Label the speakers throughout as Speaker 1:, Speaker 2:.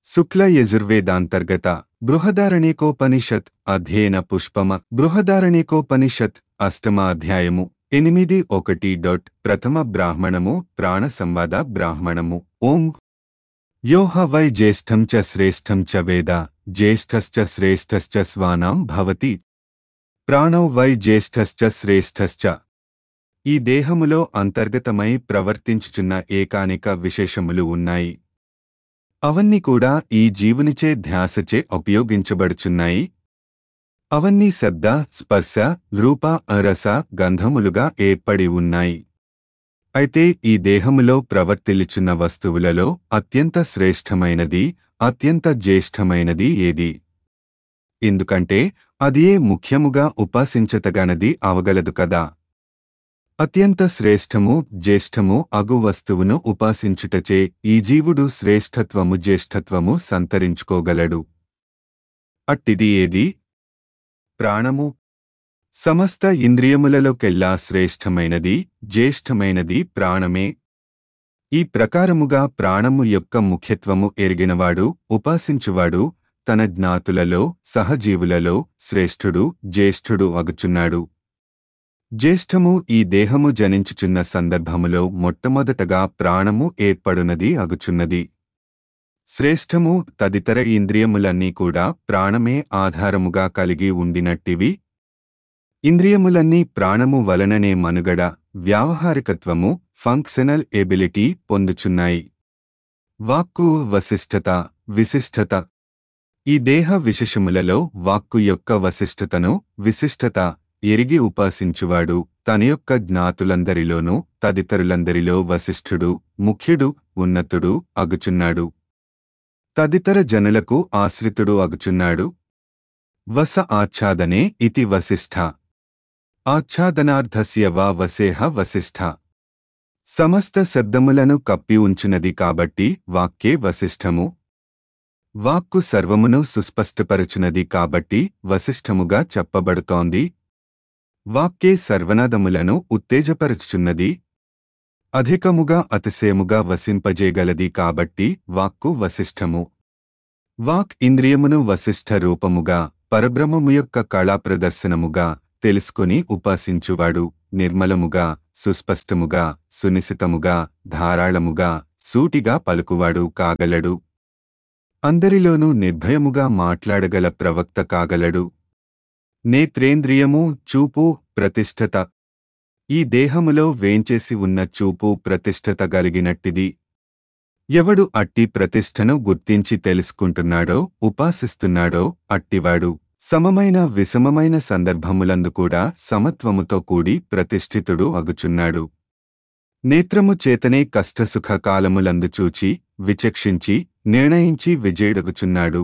Speaker 1: శుక్ల యజుర్వేదాంతర్గత బృహదారణికోపనిషత్ అధ్యయన పుష్పమ బృహదారణికోపనిషత్ అష్టమ అధ్యాయము ఎనిమిది ఒకటి డొట్ ప్రథమ బ్రాహ్మణము ప్రాణ సంవాద బ్రాహ్మణము ఓం యోహ వై జ్యేష్ఠం చ శ్రేష్టం చ వేద జ్యేష్ఠశ్చ శ్రేష్టశ్చ స్వానాం భవతి ప్రాణౌ వై జ్యేష్ఠశ్చ శ్రేష్టశ్చ ఈ దేహములో అంతర్గతమై ప్రవర్తించుచున్న ఏకానిక విశేషములు ఉన్నాయి అవన్నీ కూడా ఈ జీవునిచే ధ్యాసచే ఉపయోగించబడుచున్నాయి అవన్నీ శబ్ద స్పర్శ రూప రస గంధములుగా ఏర్పడి ఉన్నాయి అయితే ఈ దేహములో ప్రవర్తిల్లుచున్న వస్తువులలో అత్యంత శ్రేష్టమైనది అత్యంత జ్యేష్ఠమైనది ఏది ఎందుకంటే అదియే ముఖ్యముగా ఉపాసించతగనది అవగలదు కదా అత్యంత శ్రేష్టము జ్యేష్ఠము అగు వస్తువును ఉపాసించుటచే ఈ జీవుడు శ్రేష్ఠత్వము జ్యేష్ఠత్వము సంతరించుకోగలడు అట్టిది ఏది ప్రాణము సమస్త ఇంద్రియములలోకెల్లా శ్రేష్టమైనది జ్యేష్ఠమైనది ప్రాణమే ఈ ప్రకారముగా ప్రాణము యొక్క ముఖ్యత్వము ఎరిగినవాడు ఉపాసించువాడు తన జ్ఞాతులలో సహజీవులలో శ్రేష్ఠుడు జ్యేష్ఠుడు అగుచున్నాడు జ్యేష్ఠము ఈ దేహము జనించుచున్న సందర్భములో మొట్టమొదటగా ప్రాణము ఏర్పడునది అగుచున్నది శ్రేష్టము తదితర ఇంద్రియములన్నీ కూడా ప్రాణమే ఆధారముగా కలిగి ఉండినట్టివి ఇంద్రియములన్నీ ప్రాణము వలననే మనుగడ వ్యావహారికత్వము ఫంక్షనల్ ఎబిలిటీ పొందుచున్నాయి వాక్కు వశిష్ఠత విశిష్టత ఈ దేహ విశేషములలో వాక్కు యొక్క వశిష్ఠతను విశిష్టత ఎరిగి ఉపాసించువాడు తన యొక్క జ్ఞాతులందరిలోనూ తదితరులందరిలో వశిష్ఠుడు ముఖ్యుడు ఉన్నతుడు అగుచున్నాడు తదితర జనులకు ఆశ్రితుడు అగుచున్నాడు వస ఆచ్ఛాదనే ఇతి వశిష్ఠ ఆచ్ఛాదనార్థస్య వా వసేహ వశిష్ఠ సమస్త శబ్దములను కప్పి ఉంచునది కాబట్టి వాక్కే వశిష్ఠము వాక్కు సర్వమును సుస్పష్టపరచునది కాబట్టి వశిష్ఠముగా చెప్పబడుతోంది వాక్కే సర్వనాదములను ఉత్తేజపరచుచున్నది అధికముగా అతిశయముగా వసింపజేగలది కాబట్టి వాక్కు వశిష్ఠము వాక్ ఇంద్రియమును వశిష్ఠ రూపముగా పరబ్రహ్మము యొక్క కళా ప్రదర్శనముగా తెలుసుకుని ఉపాసించువాడు నిర్మలముగా సుస్పష్టముగా సునిశితముగా ధారాళముగా సూటిగా పలుకువాడు కాగలడు అందరిలోనూ నిర్భయముగా మాట్లాడగల ప్రవక్త కాగలడు నేత్రేంద్రియము చూపు ప్రతిష్ఠత ఈ దేహములో వేంచేసి ఉన్న చూపు ప్రతిష్ఠత గలిగినట్టిది ఎవడు అట్టి ప్రతిష్టను గుర్తించి తెలుసుకుంటున్నాడో ఉపాసిస్తున్నాడో అట్టివాడు సమమైన విషమమైన సందర్భములందు కూడా సమత్వముతో కూడి ప్రతిష్ఠితుడు అగుచున్నాడు నేత్రము చేతనే కష్టసుఖ కాలములందు చూచి విచక్షించి నిర్ణయించి విజయుడగుచున్నాడు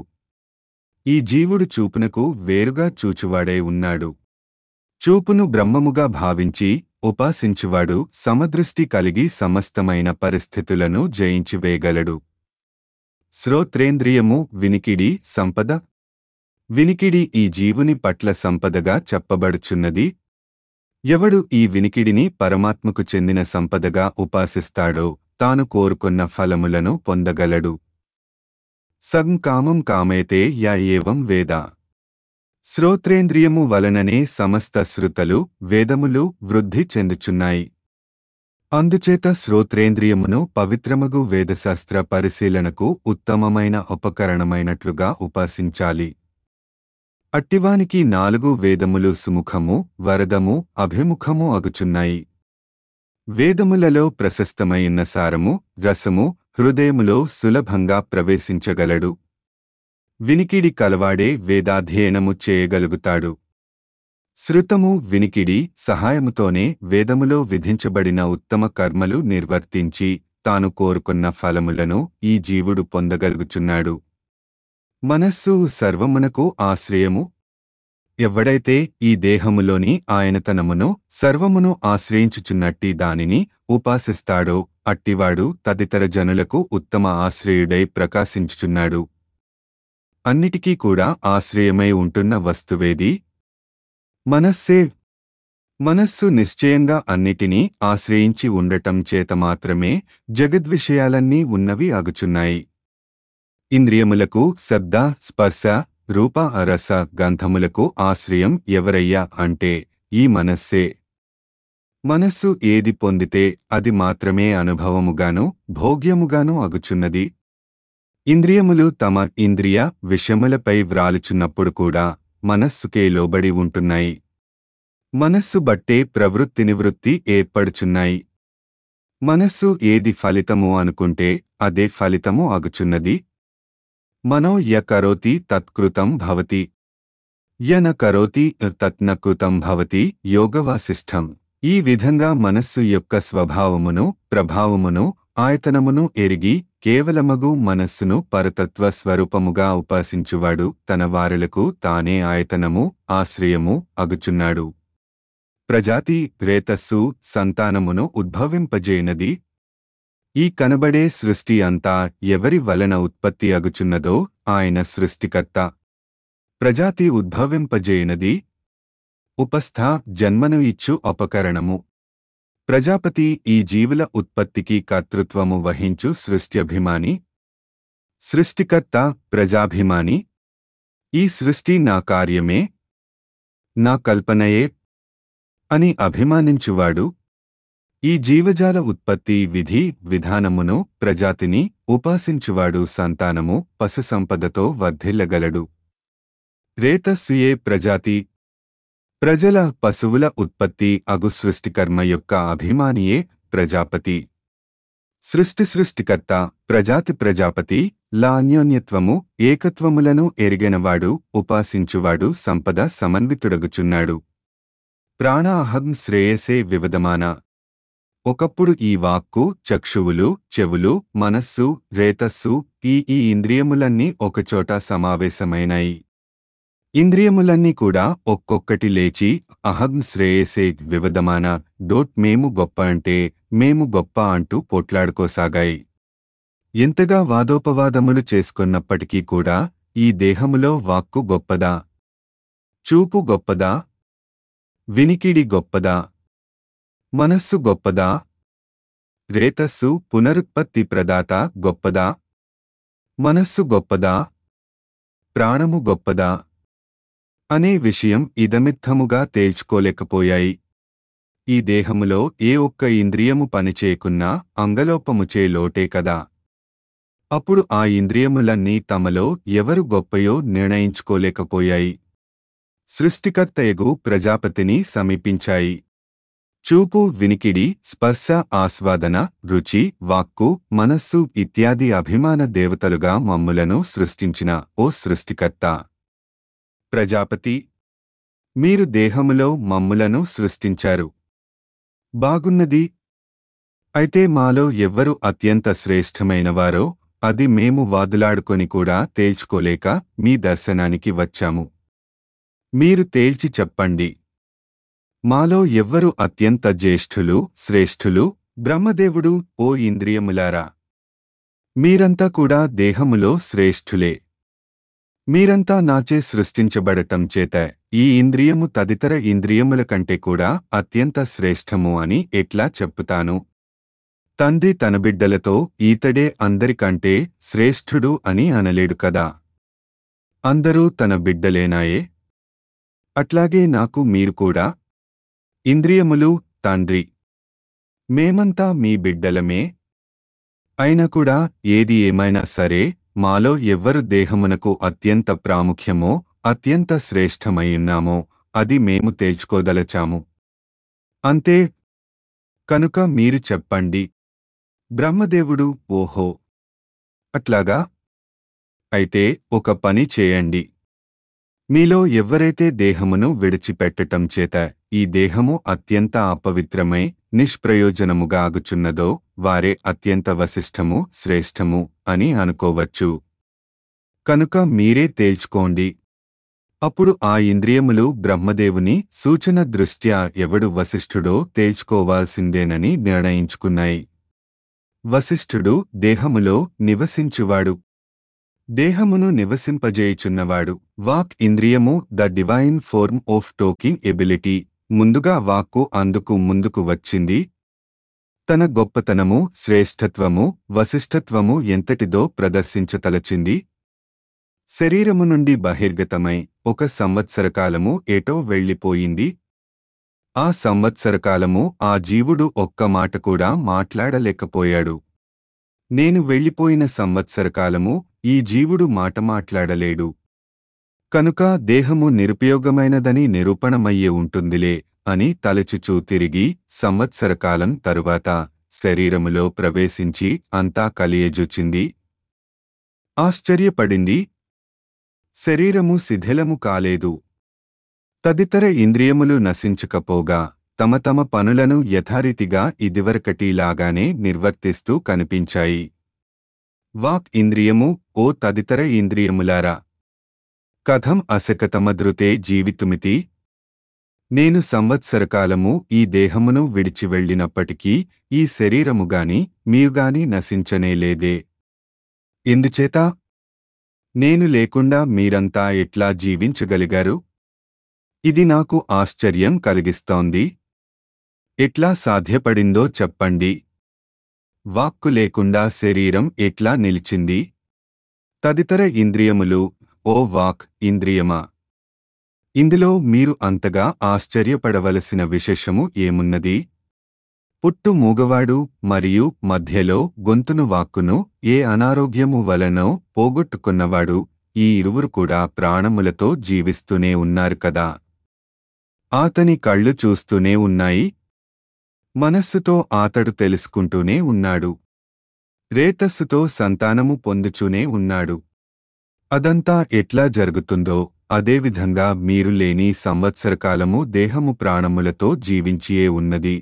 Speaker 1: ఈ జీవుడు చూపునకు వేరుగా చూచువాడై ఉన్నాడు చూపును బ్రహ్మముగా భావించి ఉపాసించువాడు సమదృష్టి కలిగి సమస్తమైన పరిస్థితులను జయించివేయగలడు శ్రోత్రేంద్రియము వినికిడి సంపద వినికిడి ఈ జీవుని పట్ల సంపదగా చెప్పబడుచున్నది ఎవడు ఈ వినికిడిని పరమాత్మకు చెందిన సంపదగా ఉపాసిస్తాడో తాను కోరుకున్న ఫలములను పొందగలడు సం కామం కామేతే యా ఏవం వేద శ్రోత్రేంద్రియము వలననే సమస్త శృతలు వేదములు వృద్ధి చెందుచున్నాయి అందుచేత శ్రోత్రేంద్రియమును పవిత్రమగు వేదశాస్త్ర పరిశీలనకు ఉత్తమమైన ఉపకరణమైనట్లుగా ఉపాసించాలి అట్టివానికి నాలుగు వేదములు సుముఖము వరదము అభిముఖము అగుచున్నాయి వేదములలో ప్రశస్తమైన సారము రసము హృదయములో సులభంగా ప్రవేశించగలడు వినికిడి కలవాడే వేదాధ్యయనము చేయగలుగుతాడు శృతము వినికిడి సహాయముతోనే వేదములో విధించబడిన ఉత్తమ కర్మలు నిర్వర్తించి తాను కోరుకున్న ఫలములను ఈ జీవుడు పొందగలుగుచున్నాడు మనస్సు సర్వమునకు ఆశ్రయము ఎవడైతే ఈ దేహములోని ఆయనతనమును సర్వమును ఆశ్రయించుచున్నట్టి దానిని ఉపాసిస్తాడో అట్టివాడు తదితర జనులకు ఉత్తమ ఆశ్రయుడై ప్రకాశించుచున్నాడు అన్నిటికీ కూడా ఆశ్రయమై ఉంటున్న వస్తువేది మనస్సే మనస్సు నిశ్చయంగా అన్నిటినీ ఆశ్రయించి ఉండటం చేత మాత్రమే జగద్విషయాలన్నీ ఉన్నవి అగుచున్నాయి ఇంద్రియములకు శబ్ద స్పర్శ రూప రస గంధములకు ఆశ్రయం ఎవరయ్యా అంటే ఈ మనస్సే మనస్సు ఏది పొందితే అది మాత్రమే అనుభవముగాను భోగ్యముగాను అగుచున్నది ఇంద్రియములు తమ ఇంద్రియ విషయములపై వ్రాలుచున్నప్పుడు కూడా మనస్సుకే లోబడి ఉంటున్నాయి మనస్సు బట్టే ప్రవృత్తి నివృత్తి ఏర్పడుచున్నాయి మనస్సు ఏది ఫలితము అనుకుంటే అదే ఫలితము అగుచున్నది మనో య కరోతి తత్కృతం భవతి యన కరోతి తత్న కృతం భవతి యోగవాసిష్టం ఈ విధంగా మనస్సు యొక్క స్వభావమును ప్రభావమును ఆయతనమును ఎరిగి కేవలమగు మనస్సును పరతత్వ స్వరూపముగా ఉపాసించువాడు తన వారులకు తానే ఆయతనము ఆశ్రయము అగుచున్నాడు ప్రజాతి రేతస్సు సంతానమును ఉద్భవింపజేయనది ఈ కనబడే సృష్టి అంతా ఎవరి వలన ఉత్పత్తి అగుచున్నదో ఆయన సృష్టికర్త ప్రజాతి ఉద్భవింపజేయనది ఉపస్థ జన్మను ఇచ్చు ఉపకరణము ప్రజాపతి ఈ జీవుల ఉత్పత్తికి కర్తృత్వము వహించు సృష్ట్యభిమాని సృష్టికర్త ప్రజాభిమాని ఈ సృష్టి నా కార్యమే నా కల్పనయే అని అభిమానించువాడు ఈ జీవజాల ఉత్పత్తి విధి విధానమును ప్రజాతిని ఉపాసించువాడు సంతానము పశు సంపదతో వర్ధిల్లగలడు రేతస్సుయే ప్రజాతి ప్రజల పశువుల ఉత్పత్తి అగు సృష్టికర్మ యొక్క అభిమానియే ప్రజాపతి సృష్టి సృష్టికర్త ప్రజాతి ప్రజాపతి లా అన్యోన్యత్వము ఏకత్వములను ఎరిగినవాడు ఉపాసించువాడు సంపద సమన్వితుడగుచున్నాడు ప్రాణ అహం శ్రేయసే వివదమాన ఒకప్పుడు ఈ వాక్కు చక్షువులు చెవులు మనస్సు రేతస్సు ఈ ఈ ఇంద్రియములన్నీ ఒకచోట సమావేశమైనాయి ఇంద్రియములన్నీ కూడా ఒక్కొక్కటి లేచి అహం శ్రేయసే వివదమాన డోట్ మేము గొప్ప అంటే మేము గొప్ప అంటూ పోట్లాడుకోసాగాయి ఎంతగా వాదోపవాదములు చేసుకున్నప్పటికీ కూడా ఈ దేహములో వాక్కు గొప్పదా చూపు గొప్పదా వినికిడి గొప్పదా మనస్సు గొప్పదా రేతస్సు పునరుత్పత్తి ప్రదాత గొప్పదా మనస్సు గొప్పదా ప్రాణము గొప్పదా అనే విషయం ఇదమిత్తముగా తేల్చుకోలేకపోయాయి ఈ దేహములో ఏ ఒక్క ఇంద్రియము పనిచేయకున్నా అంగలోపముచే లోటే కదా అప్పుడు ఆ ఇంద్రియములన్నీ తమలో ఎవరు గొప్పయో నిర్ణయించుకోలేకపోయాయి సృష్టికర్తయగు ప్రజాపతిని సమీపించాయి చూపు వినికిడి స్పర్శ ఆస్వాదన రుచి వాక్కు మనస్సు ఇత్యాది అభిమాన దేవతలుగా మమ్ములను సృష్టించిన ఓ సృష్టికర్త ప్రజాపతి మీరు దేహములో మమ్ములను సృష్టించారు బాగున్నది అయితే మాలో ఎవ్వరు అత్యంత శ్రేష్టమైనవారో అది మేము వాదులాడుకొని కూడా తేల్చుకోలేక మీ దర్శనానికి వచ్చాము మీరు తేల్చి చెప్పండి మాలో ఎవ్వరు అత్యంత జ్యేష్ఠులు శ్రేష్ఠులు బ్రహ్మదేవుడు ఓ ఇంద్రియములారా మీరంతా కూడా దేహములో శ్రేష్ఠులే మీరంతా నాచే సృష్టించబడటం చేత ఈ ఇంద్రియము తదితర ఇంద్రియముల కంటే కూడా అత్యంత శ్రేష్టము అని ఎట్లా చెప్పుతాను తండ్రి తన బిడ్డలతో ఈతడే అందరికంటే శ్రేష్ఠుడు అని అనలేడు కదా అందరూ తన బిడ్డలేనాయే అట్లాగే నాకు మీరు కూడా ఇంద్రియములు తండ్రి మేమంతా మీ బిడ్డలమే అయినా కూడా ఏది ఏమైనా సరే మాలో ఎవ్వరు దేహమునకు అత్యంత ప్రాముఖ్యమో అత్యంత శ్రేష్టమైయున్నామో అది మేము తేల్చుకోదలచాము అంతే కనుక మీరు చెప్పండి బ్రహ్మదేవుడు ఓహో అట్లాగా అయితే ఒక పని చేయండి మీలో ఎవ్వరైతే దేహమును విడిచిపెట్టటం చేత ఈ దేహము అత్యంత అపవిత్రమై నిష్ప్రయోజనముగా ఆగుచున్నదో వారే అత్యంత వశిష్టము శ్రేష్టము అని అనుకోవచ్చు కనుక మీరే తేల్చుకోండి అప్పుడు ఆ ఇంద్రియములు బ్రహ్మదేవుని సూచన దృష్ట్యా ఎవడు వశిష్ఠుడో తేల్చుకోవాల్సిందేనని నిర్ణయించుకున్నాయి వశిష్ఠుడు దేహములో నివసించువాడు దేహమును నివసింపజేయుచున్నవాడు వాక్ ఇంద్రియము the divine form of talking ability ముందుగా వాక్కు అందుకు ముందుకు వచ్చింది తన గొప్పతనము శ్రేష్ఠత్వము వశిష్ఠత్వము ఎంతటిదో ప్రదర్శించతలచింది శరీరము నుండి బహిర్గతమై ఒక సంవత్సరకాలము ఏటో వెళ్ళిపోయింది ఆ సంవత్సరకాలము ఆ జీవుడు ఒక్క మాట కూడా మాట్లాడలేకపోయాడు నేను వెళ్ళిపోయిన సంవత్సరకాలము ఈ జీవుడు మాట మాట్లాడలేడు కనుక దేహము నిరుపయోగమైనదని నిరూపణమయ్యే ఉంటుందిలే అని తలచుచూ తిరిగి సంవత్సరకాలం తరువాత శరీరములో ప్రవేశించి అంతా కలియజుచింది ఆశ్చర్యపడింది శరీరము శిథిలము కాలేదు తదితర ఇంద్రియములు నశించకపోగా తమ తమ పనులను యథారీతిగా ఇదివరకటిలాగానే నిర్వర్తిస్తూ కనిపించాయి వాక్ ఇంద్రియము ఓ తదితర ఇంద్రియములారా కథం అసకతమధృతే జీవితుమితి నేను సంవత్సరకాలము ఈ దేహమును విడిచి వెళ్ళినప్పటికీ ఈ శరీరముగాని మీయుగాని నశించనేలేదే ఎందుచేత నేను లేకుండా మీరంతా ఎట్లా జీవించగలిగారు ఇది నాకు ఆశ్చర్యం కలిగిస్తోంది ఎట్లా సాధ్యపడిందో చెప్పండి వాక్కు లేకుండా శరీరం ఎట్లా నిలిచింది తదితర ఇంద్రియములు ఓ వాక్ ఇంద్రియమా ఇందులో మీరు అంతగా ఆశ్చర్యపడవలసిన విశేషము ఏమున్నది పుట్టు మూగవాడు మరియు మధ్యలో గొంతును వాక్కును ఏ అనారోగ్యము వలనో పోగొట్టుకున్నవాడు ఈ ఇరువురు కూడా ప్రాణములతో జీవిస్తూనే ఉన్నారు కదా ఆతని కళ్ళు చూస్తూనే ఉన్నాయి మనస్సుతో ఆతడు తెలుసుకుంటూనే ఉన్నాడు రేతస్సుతో సంతానము పొందుచూనే ఉన్నాడు అదంతా ఎట్లా జరుగుతుందో అదేవిధంగా మీరు లేని సంవత్సరకాలము దేహము ప్రాణములతో జీవించియే ఉన్నది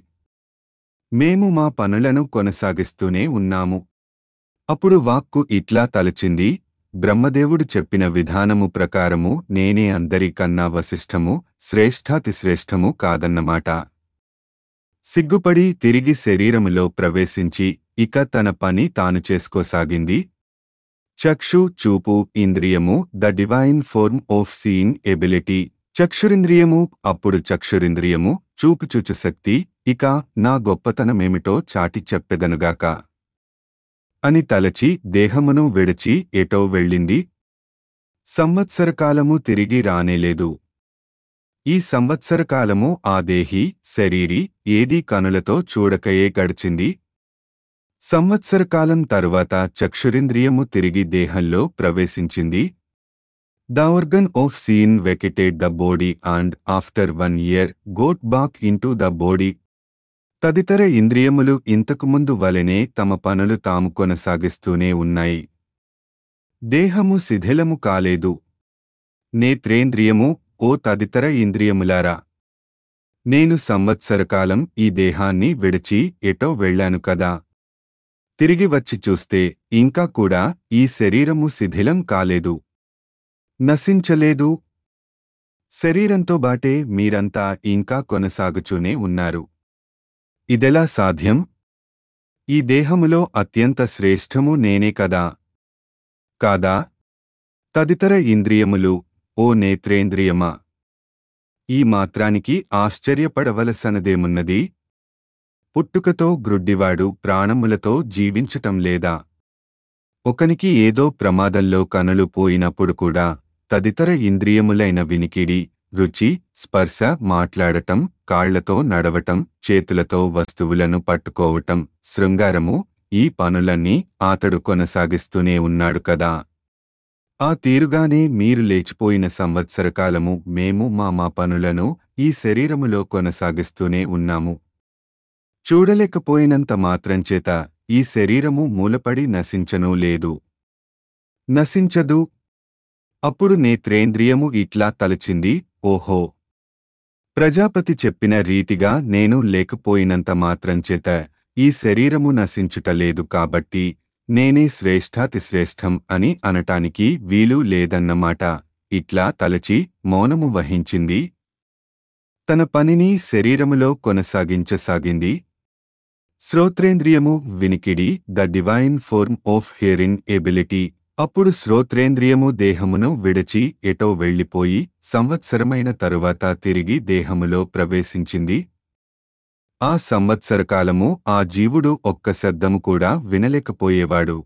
Speaker 1: మేము మా పనులను కొనసాగిస్తూనే ఉన్నాము అప్పుడు వాక్కు ఇట్లా తలచింది బ్రహ్మదేవుడు చెప్పిన విధానము ప్రకారము నేనే అందరికన్నా వశిష్ఠము శ్రేష్ఠాతిశ్రేష్ఠము కాదన్నమాట సిగ్గుపడి తిరిగి శరీరములో ప్రవేశించి ఇక తన పని తాను చేసుకోసాగింది చక్షు చూపు ఇంద్రియము the divine form of seeing ability చక్షురింద్రియము అప్పుడు చక్షురింద్రియము చూపుచూచు శక్తి ఇక నా గొప్పతనమేమిటో చాటి చెప్పెదనుగాక అని తలచి దేహమును విడిచి ఎటో వెళ్ళింది సంవత్సరకాలము తిరిగి రానేలేదు ఈ సంవత్సరకాలము ఆ దేహి శరీరి ఏదీ కనులతో చూడకయే గడిచింది సంవత్సరకాలం తరువాత చక్షురింద్రియము తిరిగి దేహంలో ప్రవేశించింది the organ of seen vacated the body and after one year got back into the body తదితర ఇంద్రియములు ఇంతకుముందు వలెనే తమ పనులు తాము కొనసాగిస్తూనే ఉన్నాయి దేహము శిథిలము కాలేదు నేత్రేంద్రియము ఓ తదితర ఇంద్రియములారా నేను సంవత్సరకాలం ఈ దేహాన్ని విడిచి ఎటో వెళ్ళాను కదా తిరిగి వచ్చి చూస్తే ఇంకా కూడా ఈ శరీరము శిథిలం కాలేదు నశించలేదు శరీరంతో బాటే మీరంతా ఇంకా కొనసాగుచూనే ఉన్నారు ఇదెలా సాధ్యం ఈ దేహములో అత్యంత శ్రేష్టము నేనే కదా కాదా తదితర ఇంద్రియములు ఓ నేత్రేంద్రియమా ఈ మాత్రానికి ఆశ్చర్యపడవలసనదేమున్నది పుట్టుకతో గ్రుడ్డివాడు ప్రాణములతో జీవించటం లేదా ఒకనికి ఏదో ప్రమాదంలో కనులు పోయినప్పుడు కూడా తదితర ఇంద్రియములైన వినికిడి రుచి స్పర్శ మాట్లాడటం కాళ్లతో నడవటం చేతులతో వస్తువులను పట్టుకోవటం శృంగారము ఈ పనులన్నీ అతడు కొనసాగిస్తూనే ఉన్నాడు కదా ఆ తీరుగానే మీరు లేచిపోయిన సంవత్సరకాలము మేము మా మా పనులను ఈ శరీరములో కొనసాగిస్తూనే ఉన్నాము చూడలేకపోయినంత మాత్రంచేత ఈ శరీరము మూలపడి నశించనూ లేదు నశించదు అప్పుడు నేత్రేంద్రియము ఇట్లా తలచింది ఓహో ప్రజాపతి చెప్పిన రీతిగా నేను లేకపోయినంత మాత్రంచేత ఈ శరీరము నశించుటలేదు కాబట్టి నేనే శ్రేష్ఠాతిశ్రేష్టం అని అనటానికి వీలు లేదన్నమాట ఇట్లా తలచి మౌనము వహించింది తన పనిని శరీరములో కొనసాగించసాగింది శ్రోత్రేంద్రియము వినికిడి the divine form of hearing ability అప్పుడు శ్రోత్రేంద్రియము దేహమును విడిచి ఎటో వెళ్ళిపోయి సంవత్సరమైన తరువాత తిరిగి దేహములో ప్రవేశించింది ఆ సంవత్సరకాలము ఆ జీవుడు ఒక్క శబ్దము కూడా వినలేకపోయేవాడు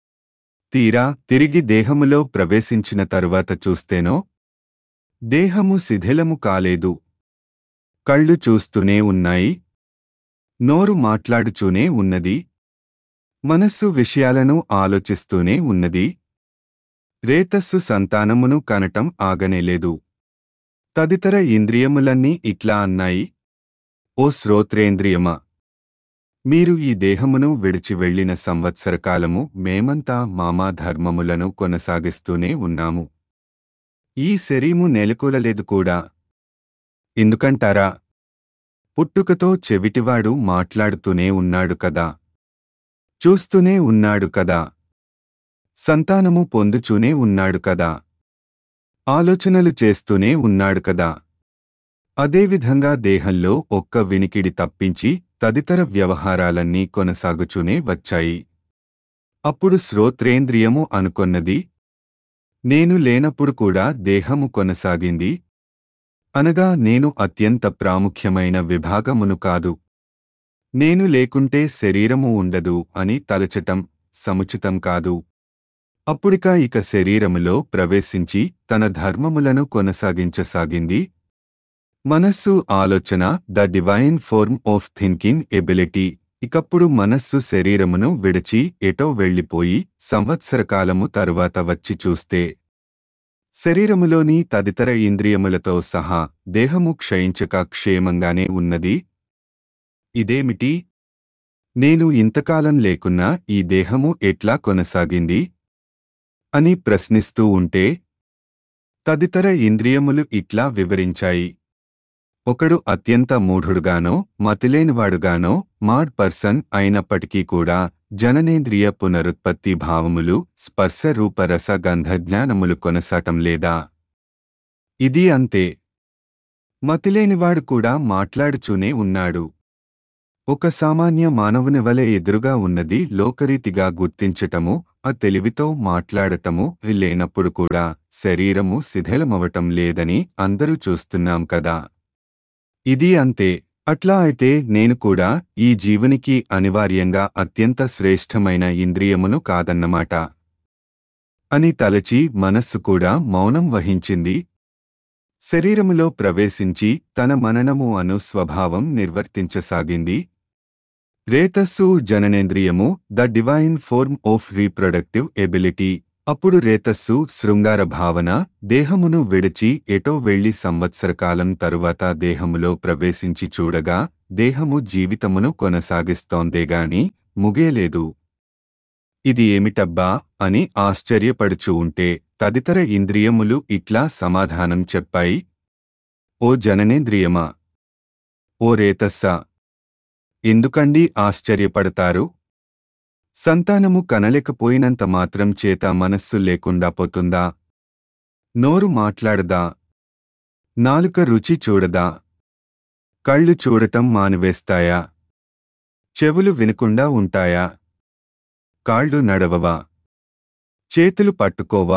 Speaker 1: తీరా తిరిగి దేహములో ప్రవేశించిన తరువాత చూస్తేనో దేహము శిథిలము కాలేదు కళ్ళు చూస్తూనే ఉన్నాయి నోరు మాట్లాడుచూనే ఉన్నది మనస్సు విషయాలను ఆలోచిస్తూనే ఉన్నది రేతస్సు సంతానమును కనటం ఆగనేలేదు తదితర ఇంద్రియములన్నీ ఇట్లా అన్నాయి ఓ శ్రోత్రేంద్రియమా మీరు ఈ దేహమును విడిచి వెళ్లిన సంవత్సరకాలము మేమంతా మామా ధర్మములను కొనసాగిస్తూనే ఉన్నాము ఈ శరీము నెలకొలలేదు కూడా ఎందుకంటారా పుట్టుకతో చెవిటివాడు మాట్లాడుతూనే ఉన్నాడు కదా చూస్తూనే ఉన్నాడు కదా సంతానము పొందుచూనే ఉన్నాడు కదా ఆలోచనలు చేస్తూనే ఉన్నాడు కదా అదేవిధంగా దేహంలో ఒక్క వినికిడి తప్పించి తదితర వ్యవహారాలన్నీ కొనసాగుచూనే వచ్చాయి అప్పుడు శ్రోత్రేంద్రియము అనుకొన్నది నేను లేనప్పుడు కూడా దేహము కొనసాగింది అనగా నేను అత్యంత ప్రాముఖ్యమైన విభాగమును కాదు నేను లేకుంటే శరీరము ఉండదు అని తలచటం సముచితం కాదు అప్పుడిక ఇక శరీరములో ప్రవేశించి తన ధర్మములను కొనసాగించసాగింది మనస్సు ఆలోచన the divine form of thinking ability ఇకప్పుడు మనస్సు శరీరమును విడిచి ఎటో వెళ్ళిపోయి సంవత్సరకాలము తరువాత వచ్చి చూస్తే శరీరములోని తదితర ఇంద్రియములతో సహా దేహము క్షయించక క్షేమంగానే ఉన్నది ఇదేమిటి నేను ఇంతకాలం లేకున్నా ఈ దేహము ఎట్లా కొనసాగింది అని ప్రశ్నిస్తూ ఉంటే తదితర ఇంద్రియములు ఇట్లా వివరించాయి ఒకడు అత్యంత మూఢుడుగానో మతిలేనివాడుగానో మాడ్ పర్సన్ అయినప్పటికీ కూడా జననేంద్రియ పునరుత్పత్తి భావములు స్పర్శ రూపరస గంధజ్ఞానములు కొనసాటం లేదా ఇది అంతే మతిలేనివాడు కూడా మాట్లాడుచూనే ఉన్నాడు ఒక సామాన్య మానవుని వలె ఎదురుగా ఉన్నది లోకరీతిగా గుర్తించటము ఆ తెలివితో మాట్లాడటము లేనప్పుడు కూడా శరీరము శిథిలమవటం లేదని అందరూ చూస్తున్నాం కదా ఇది అంతే అట్లా అయితే నేను కూడా ఈ జీవునికి అనివార్యంగా అత్యంత శ్రేష్టమైన ఇంద్రియమును కాదన్నమాట అని తలచి మనస్సు కూడా మౌనం వహించింది శరీరములో ప్రవేశించి తన మననము అను స్వభావం నిర్వర్తించసాగింది రేతస్సు జననేంద్రియము the divine form of reproductive ability అప్పుడు రేతస్సు శృంగార భావన దేహమును విడిచి ఎటో వెళ్లి సంవత్సరకాలం తరువాత దేహములో ప్రవేశించి చూడగా దేహము జీవితమును కొనసాగిస్తోందేగాని ముగేలేదు ఇది ఏమిటబ్బా అని ఆశ్చర్యపడుచూ ఉంటే తదితర ఇంద్రియములు ఇట్లా సమాధానం చెప్పాయి ఓ జననేంద్రియమా ఓ రేతస్సా ఎందుకండి ఆశ్చర్యపడతారు సంతానము కనలేకపోయినంత మాత్రం చేత మనస్సు లేకుండా పోతుందా నోరు మాట్లాడదా నాలుక రుచి చూడదా కళ్ళు చూడటం మానివేస్తాయా చెవులు వినకుండా ఉంటాయా కాళ్ళు నడవవా చేతులు పట్టుకోవా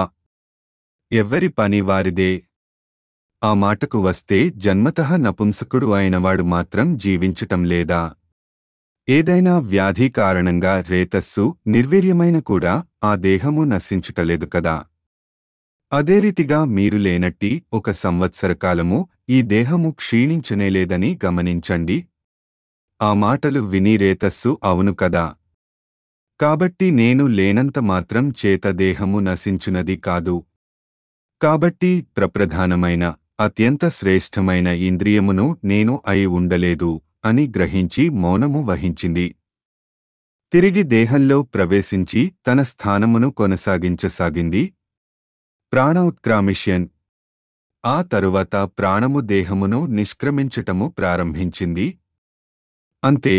Speaker 1: ఎవ్వరి పని వారిదే ఆ మాటకు వస్తే జన్మతః నపుంసకుడు అయినవాడు మాత్రం జీవించటం లేదా ఏదైనా వ్యాధి కారణంగా రేతస్సు నిర్వీర్యమైన కూడా ఆ దేహము నశించుటలేదు కదా అదే రీతిగా మీరు లేనట్టి ఒక సంవత్సర కాలము ఈ దేహము క్షీణించనేలేదని గమనించండి ఆ మాటలు విని రేతస్సు అవును కదా కాబట్టి నేను లేనంత మాత్రం చేత దేహము నశించునది కాదు కాబట్టి ప్రప్రధానమైన అత్యంత శ్రేష్టమైన ఇంద్రియమును నేను అయి ఉండలేదు అని గ్రహించి మౌనము వహించింది తిరిగి దేహంలో ప్రవేశించి తన స్థానమును కొనసాగించసాగింది ప్రాణ ఉత్క్రామిష్యన్ ఆ తరువాత ప్రాణము దేహమును నిష్క్రమించటము ప్రారంభించింది అంతే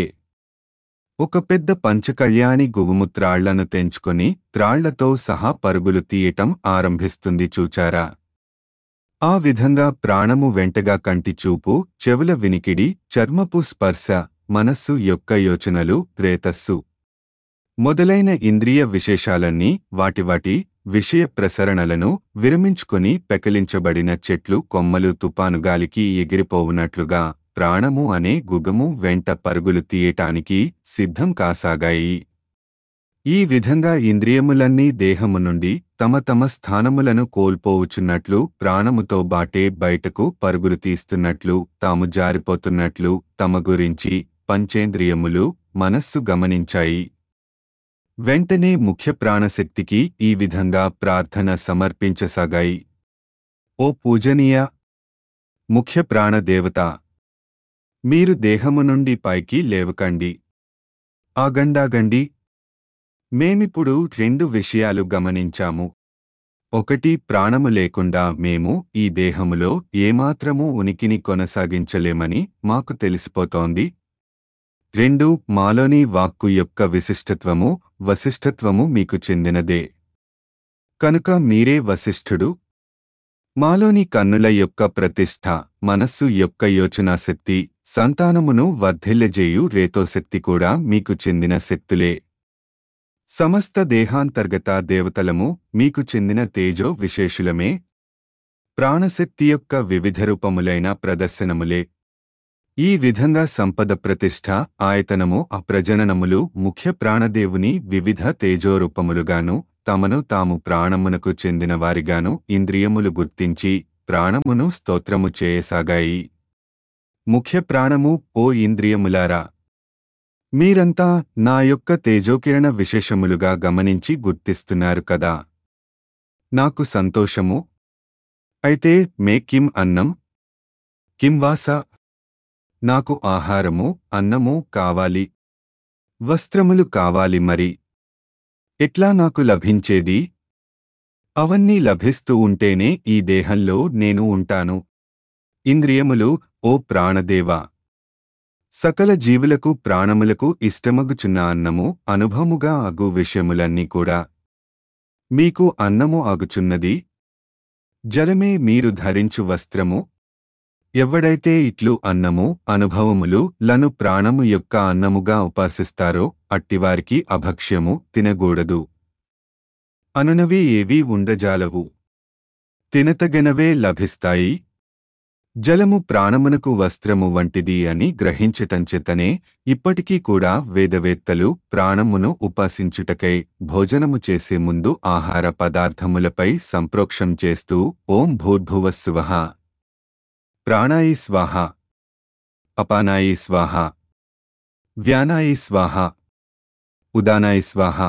Speaker 1: ఒక పెద్ద పంచకళ్యాణి గువుముత్రాళ్లను తెంచుకొని త్రాళ్లతో సహా పరుగులు తీయటం ఆరంభిస్తుంది చూచారా ఆ విధంగా ప్రాణము వెంటగా కంటి చూపు చెవుల వినికిడి చర్మపు స్పర్శ మనస్సు యొక్క యోచనలు రేతస్సు మొదలైన ఇంద్రియ విశేషాలన్నీ వాటి వాటి విషయ ప్రసరణలను విరమించుకొని పెకలించబడిన చెట్లు కొమ్మలు తుపానుగాలికి ఎగిరిపోవునట్లుగా ప్రాణము అనే గుగము వెంట పరుగులు తీయటానికి సిద్ధం కాసాగాయి ఈ విధంగా ఇంద్రియములన్నీ దేహము నుండి తమ తమ స్థానములను కోల్పోవుచున్నట్లు ప్రాణముతో బాటే బయటకు పరుగులు తీస్తున్నట్లు తాము జారిపోతున్నట్లు తమ గురించి పంచేంద్రియములు మనస్సు గమనించాయి వెంటనే ముఖ్య ప్రాణశక్తికి ఈ విధంగా ప్రార్థన సమర్పించసాగాయి ఓ పూజనీయ ముఖ్య ప్రాణదేవత మీరు దేహము నుండి పైకి లేవకండి ఆగండాగండి మేమిప్పుడు రెండు విషయాలు గమనించాము ఒకటి ప్రాణము లేకుండా మేము ఈ దేహములో ఏమాత్రమూ ఉనికిని కొనసాగించలేమని మాకు తెలిసిపోతోంది రెండు మాలోని వాక్కు యొక్క విశిష్టత్వము వశిష్ఠత్వము మీకు చెందినదే కనుక మీరే వశిష్ఠుడు మాలోని కన్నుల యొక్క ప్రతిష్ఠ మనస్సు యొక్క యోచనాశక్తి సంతానమును వర్ధిల్లజేయు రేతోశక్తి కూడా మీకు చెందిన శక్తులే సమస్త దేహాంతర్గత దేవతలము మీకు చెందిన తేజో విశేషులమే ప్రాణశక్తి యొక్క వివిధ రూపములైన ప్రదర్శనములే ఈ విధంగా సంపద ప్రతిష్ఠ ఆయతనము అప్రజననములు ముఖ్య ప్రాణదేవుని వివిధ తేజోరూపములుగాను తమను తాము ప్రాణమునకు చెందినవారిగాను ఇంద్రియములు గుర్తించి ప్రాణమును స్తోత్రము చేయసాగాయి ముఖ్య ప్రాణము ఓ ఇంద్రియములారా మీరంతా నా యొక్క తేజోకిరణ విశేషములుగా గమనించి గుర్తిస్తున్నారు కదా నాకు సంతోషము అయితే మే కిం అన్నం కిం వాస నాకు ఆహారము అన్నము కావాలి వస్త్రములు కావాలి మరి ఎట్లా నాకు లభించేది అవన్నీ లభిస్తూ ఉంటేనే ఈ దేహంలో నేను ఉంటాను ఇంద్రియములు ఓ ప్రాణదేవా సకల జీవులకు ప్రాణములకు ఇష్టమగుచున్న అన్నము అనుభవముగా అగు విషయములన్నీ కూడా మీకు అన్నము అగుచున్నది జలమే మీరు ధరించు వస్త్రము ఎవడైతే ఇట్లు అన్నము అనుభవములు లను ప్రాణము యొక్క అన్నముగా ఉపాసిస్తారో అట్టివారికి అభక్ష్యము తినగూడదు అనునవి ఏవీ ఉండజాలవు తినతగనవే లభిస్తాయి జలము ప్రాణమునకు వస్త్రము వంటిది అని గ్రహించటంచేతనే ఇప్పటికీ కూడా వేదవేత్తలు ప్రాణమును ఉపాసించుటకై భోజనము చేసే ముందు ఆహార పదార్థములపై సంప్రోక్షం చేస్తూ ఓం భూర్భువస్సువః ప్రాణాయి స్వాహ అపానాయి స్వాహ వ్యానాయి స్వాహ ఉదానాయి స్వాహ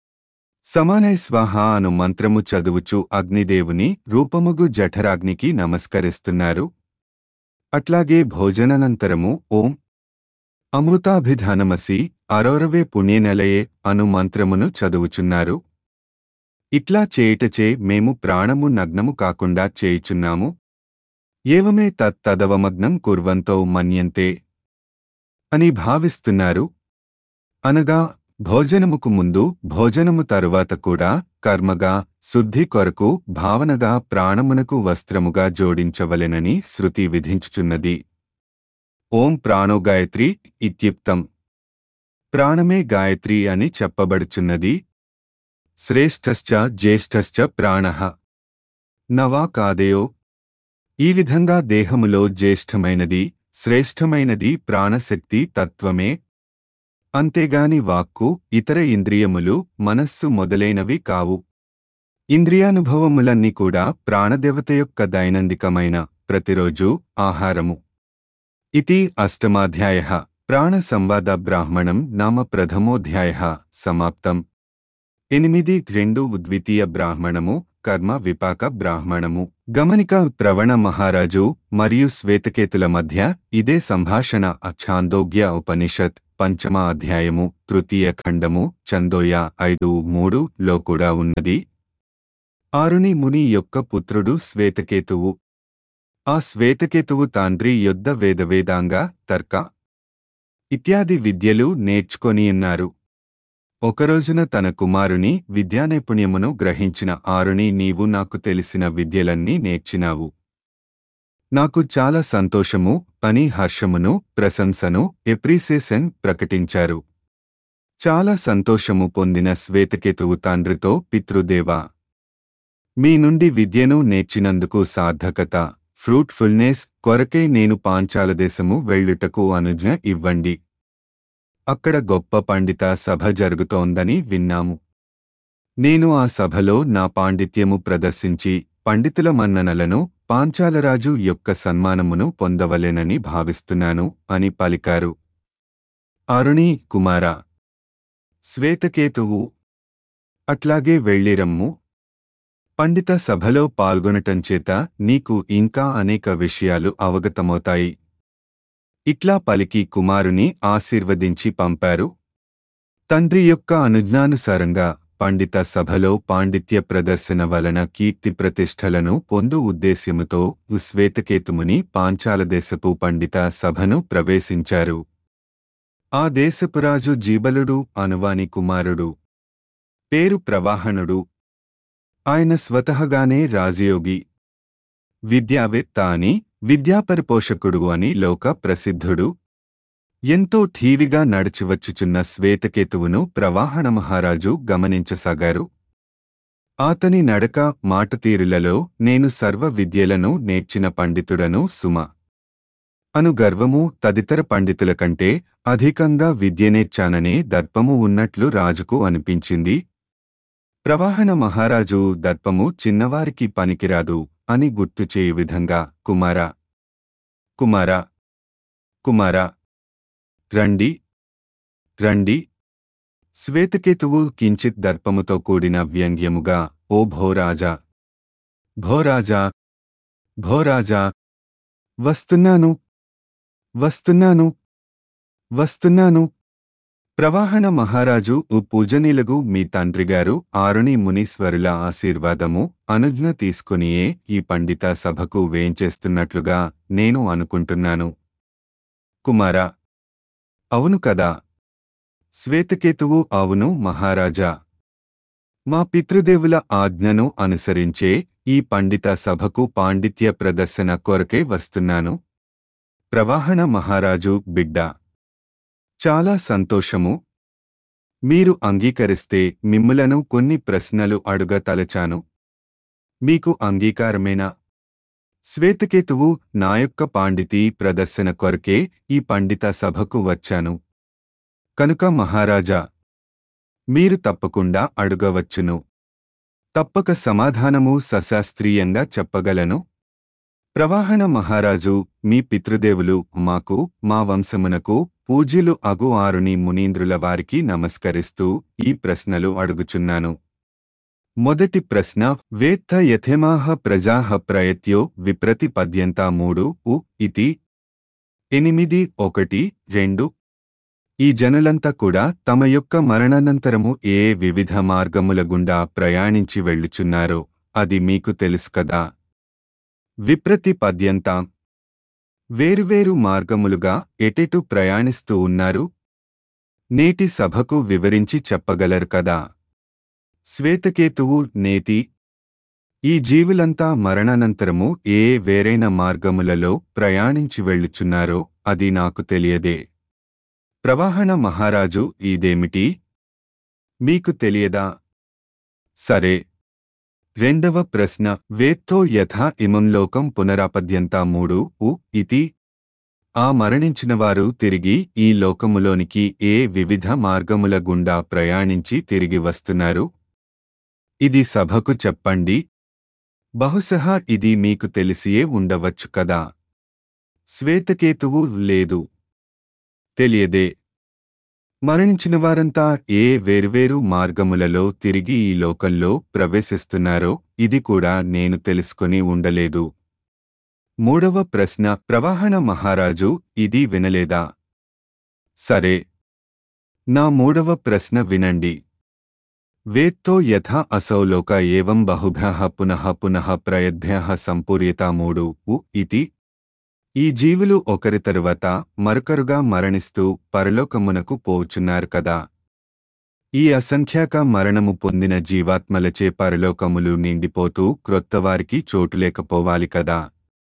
Speaker 1: సమానై స్వాహ అను మంత్రము చదువుచు అగ్నిదేవుని రూపముగు జఠరాగ్నికి నమస్కరిస్తున్నారు అట్లాగే భోజనానంతరము ఓం అమృతాభిధానమసి అరోరవే పుణ్యనలయే అను మంత్రమును చదువుచున్నారు ఇట్లా చేయుటచే మేము ప్రాణము నగ్నము కాకుండా చేయుచున్నాము ఏవమే తత్తదవమగ్నం కుర్వంతో మన్యంతే అని భావిస్తున్నారు అనగా భోజనముకు ముందు భోజనము తరువాత కూడా కర్మగా శుద్ధి కొరకు భావనగా ప్రాణమునకు వస్త్రముగా జోడించవలెనని శృతి విధించుచున్నది ఓం ప్రాణో గాయత్రి ఇత్యుక్తం ప్రాణమే గాయత్రి అని చెప్పబడుచున్నది శ్రేష్ఠశ్చ జ్యేష్ఠశ్చ ప్రాణః నవా కాదేయో ఈ విధంగా దేహములో జ్యేష్ఠమైనది శ్రేష్ఠమైనది ప్రాణశక్తి తత్వమే అంతేగాని వాక్కు ఇతర ఇంద్రియములు మనస్సు మొదలైనవి కావు ఇంద్రియానుభవములన్నీ కూడా ప్రాణదేవత యొక్క దైనందికమైన ప్రతిరోజు ఆహారము ఇది అష్టమాధ్యాయ ప్రాణ సంవాద బ్రాహ్మణం నామ ప్రథమోధ్యాయ సమాప్తం ఎనిమిది రెండు ద్వితీయ బ్రాహ్మణము కర్మ విపాక బ్రాహ్మణము గమనిక ప్రవణ మహారాజు మరియు శ్వేతకేతుల మధ్య ఇదే సంభాషణ అఛాందోగ్య ఉపనిషత్ పంచమ అధ్యాయము తృతీయ ఖండము చందోయ ఐదు మూడు లో కూడా ఉన్నది ఆరుని ముని యొక్క పుత్రుడు శ్వేతకేతువు ఆ శ్వేతకేతువు తాండ్రి యొద్ద వేదవేదాంగ తర్క ఇత్యాది విద్యలు నేర్చుకొనియున్నారు ఒకరోజున తన కుమారుని విద్యానైపుణ్యమును గ్రహించిన ఆరుని నీవు నాకు తెలిసిన విద్యలన్నీ నేర్చినావు నాకు చాలా సంతోషము పని హర్షమును ప్రశంసను ఎప్రిసియేషన్ ప్రకటించారు చాలా సంతోషము పొందిన శ్వేతకేతువు తండ్రితో పితృదేవా మీ నుండి విద్యను నేర్చినందుకు సార్థకత ఫ్రూట్ఫుల్నెస్ కొరకై నేను పాంచాల దేశము వెళ్ళుటకు అనుజ్ఞ ఇవ్వండి అక్కడ గొప్ప పండిత సభ జరుగుతోందని విన్నాము నేను ఆ సభలో నా పాండిత్యము ప్రదర్శించి పండితుల మన్ననలను పాంచాలరాజు యొక్క సన్మానమును పొందవలెనని భావిస్తున్నాను అని పలికారు అరుణి కుమార శ్వేతకేతువు అట్లాగే వెళ్ళిరమ్ము పండిత సభలో పాల్గొనటం చేత నీకు ఇంకా అనేక విషయాలు అవగతమవుతాయి ఇట్లా పలికి కుమారుని ఆశీర్వదించి పంపారు తండ్రి యొక్క అనుజ్ఞానుసారంగా పండిత సభలో పాండిత్య ప్రదర్శన వలన కీర్తి ప్రతిష్టలను పొందు ఉద్దేశ్యముతో శ్వేతకేతుముని పాంచాలదేశపు పండిత సభను ప్రవేశించారు ఆ దేశపురాజు జీబలుడు అనువాని కుమారుడు పేరు ప్రవాహనుడు ఆయన స్వతహగానే రాజయోగి విద్యావేత్త అని విద్యాపరిపోషకుడు అని లోక ప్రసిద్ధుడు ఎంతో ఠీవిగా నడిచివచ్చుచున్న శ్వేతకేతువును ప్రవాహణ మహారాజు గమనించసాగారు ఆతని నడక మాటతీరులలో నేను సర్వ విద్యలను నేర్చిన పండితుడను సుమ అను గర్వము తదితర పండితుల కంటే అధికంగా విద్యనేర్చాననే దర్పము ఉన్నట్లు రాజుకు అనిపించింది ప్రవాహన మహారాజు దర్పము చిన్నవారికి పనికిరాదు అని గుర్తు చేయు విధంగా కుమార కుమార కుమార రండి రండి శ్వేతకేతువు కించిత్ దర్పముతో కూడిన వ్యంగ్యముగా ఓ భోరాజా భోరాజా భోరాజా వస్తున్నాను వస్తున్నాను వస్తున్నాను ప్రవాహణ మహారాజు ఉ పూజనీలగు మీ తండ్రిగారు ఆరుణి మునీశ్వరుల ఆశీర్వాదము అనుజ్ఞ తీసుకునియే ఈ పండిత సభకు వేంచేస్తున్నట్లుగా నేను అనుకుంటున్నాను కుమారా అవును కదా శ్వేతకేతువు అవును మహారాజా మా పితృదేవుల ఆజ్ఞను అనుసరించే ఈ పండిత సభకు పాండిత్య ప్రదర్శన కొరకే వస్తున్నాను ప్రవాహణ మహారాజు బిడ్డ చాలా సంతోషము మీరు అంగీకరిస్తే మిమ్ములను కొన్ని ప్రశ్నలు అడుగ తలచాను మీకు అంగీకారమేనా శ్వేతకేతువు నా యొక్క పాండితీ ప్రదర్శన కొరకే ఈ పండిత సభకు వచ్చాను కనుక మహారాజా మీరు తప్పకుండా అడుగవచ్చును తప్పక సమాధానము సశాస్త్రీయంగా చెప్పగలను ప్రవాహణ మహారాజు మీ పితృదేవులు మాకు మా వంశమునకు పూజ్యులు అగు ఆరుని మునీంద్రుల వారికి నమస్కరిస్తూ ఈ ప్రశ్నలు అడుగుచున్నాను మొదటి ప్రశ్న వేత్త యథేమాహ ప్రజాహ ప్రయత్యో విప్రతిపద్యంతా మూడు ఉ ఇతి ఎనిమిది ఒకటి రెండు ఈ జనులంతా కూడా తమ యొక్క మరణానంతరము ఏ వివిధ మార్గముల గుండా ప్రయాణించి వెళ్ళుచున్నారో అది మీకు తెలుసు కదా విప్రతిపద్యంతాం వేరువేరు మార్గములుగా ఎటెటు ప్రయాణిస్తూ ఉన్నారు నేటి సభకు వివరించి చెప్పగలరు కదా శ్వేతకేతువు నేతి ఈ జీవులంతా మరణానంతరము ఏ వేరైన మార్గములలో ప్రయాణించి వెళ్ళుచున్నారో అది నాకు తెలియదే ప్రవాహణ మహారాజు ఇదేమిటి మీకు తెలియదా సరే రెండవ ప్రశ్న వేత్తో యథా ఇమం లోకం పునరాపద్యంతా మూడు ఉ ఇతి ఆ మరణించినవారు తిరిగి ఈ లోకములోనికి ఏ వివిధ మార్గముల గుండా ప్రయాణించి తిరిగి వస్తున్నారు ఇది సభకు చెప్పండి బహుశః ఇది మీకు తెలిసియే ఉండవచ్చు కదా శ్వేతకేతువు లేదు తెలియదే మరణించిన వారంతా ఏ వేర్వేరు మార్గములలో తిరిగి ఈ లోకంలో ప్రవేశిస్తున్నారో ఇది కూడా నేను తెలుసుకొని ఉండలేదు మూడవ ప్రశ్న ప్రవాహణ మహారాజు ఇది వినలేదా సరే నా మూడవ ప్రశ్న వినండి వేత్తో యథా అసౌ లోక ఏవం బహుభ్యః పునః పునః ప్రయద్భ్యః సంపూర్యతా మూడు ఉ ఇతి ఈ జీవులు ఒకరి తరువాత మరొకరుగా మరణిస్తూ పరలోకమునకు పోవుచున్నారు కదా ఈ అసంఖ్యాక మరణము పొందిన జీవాత్మలచే పరలోకములు నిండిపోతూ క్రొత్తవారికి చోటు లేకపోవాలి కదా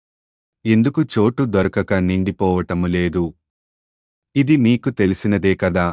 Speaker 1: ఎందుకు చోటు దొరకక నిండిపోవటము లేదు ఇది మీకు తెలిసినదే కదా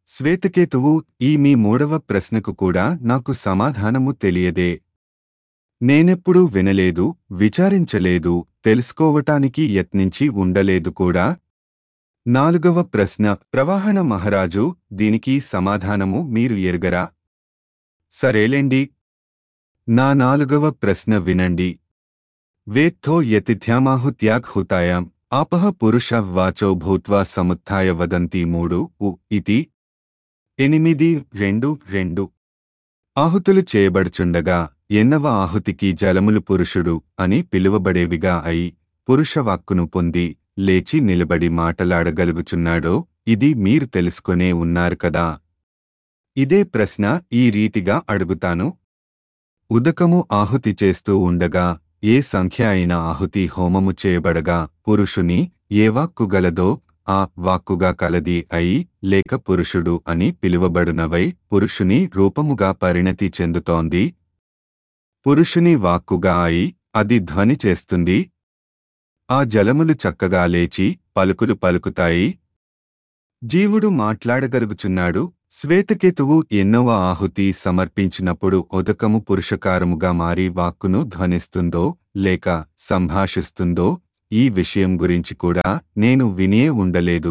Speaker 1: శ్వేతకేతువు ఈ మీ మూడవ ప్రశ్నకు కూడా నాకు సమాధానము తెలియదే నేనెప్పుడూ వినలేదు విచారించలేదు తెలుసుకోవటానికి యత్నించి ఉండలేదు కూడా నాలుగవ ప్రశ్న ప్రవాహన మహారాజు దీనికి సమాధానము మీరు ఎరుగరా సరేలేండి నా నాలుగవ ప్రశ్న వినండి వేత్థో యతిథ్యామాహుత్యాగ్ హుతాయాం ఆపహ పురుష వాచో భూత్వా సముత్థాయ వదంతి మూడు ఉ ఇతి ఎనిమిది రెండు రెండు ఆహుతులు చేయబడుచుండగా ఎన్నవ ఆహుతికి జలములు పురుషుడు అని పిలువబడేవిగా అయి పురుషవాక్కును పొంది లేచి నిలబడి మాటలాడగలుగుచున్నాడో ఇది మీరు తెలుసుకొనే ఉన్నారు కదా ఇదే ప్రశ్న ఈ రీతిగా అడుగుతాను ఉదకము ఆహుతి చేస్తూ ఉండగా ఏ సంఖ్య అయిన ఆహుతి హోమము చేయబడగా పురుషుని ఏ వాక్కు గలదో ఆ వాక్కుగా కలది అయి లేక పురుషుడు అని పిలువబడునవై పురుషుని రూపముగా పరిణతి చెందుతోంది పురుషుని వాక్కుగా అయి అది ధ్వని చేస్తుంది ఆ జలములు చక్కగా లేచి పలుకులు పలుకుతాయి జీవుడు మాట్లాడగలుగుచున్నాడు శ్వేతకేతువు ఎన్నవ ఆహుతి సమర్పించినప్పుడు ఉదకము పురుషకారముగా మారి వాక్కును ధ్వనిస్తుందో లేక సంభాషిస్తుందో ఈ విషయం గురించి కూడా నేను వినే ఉండలేదు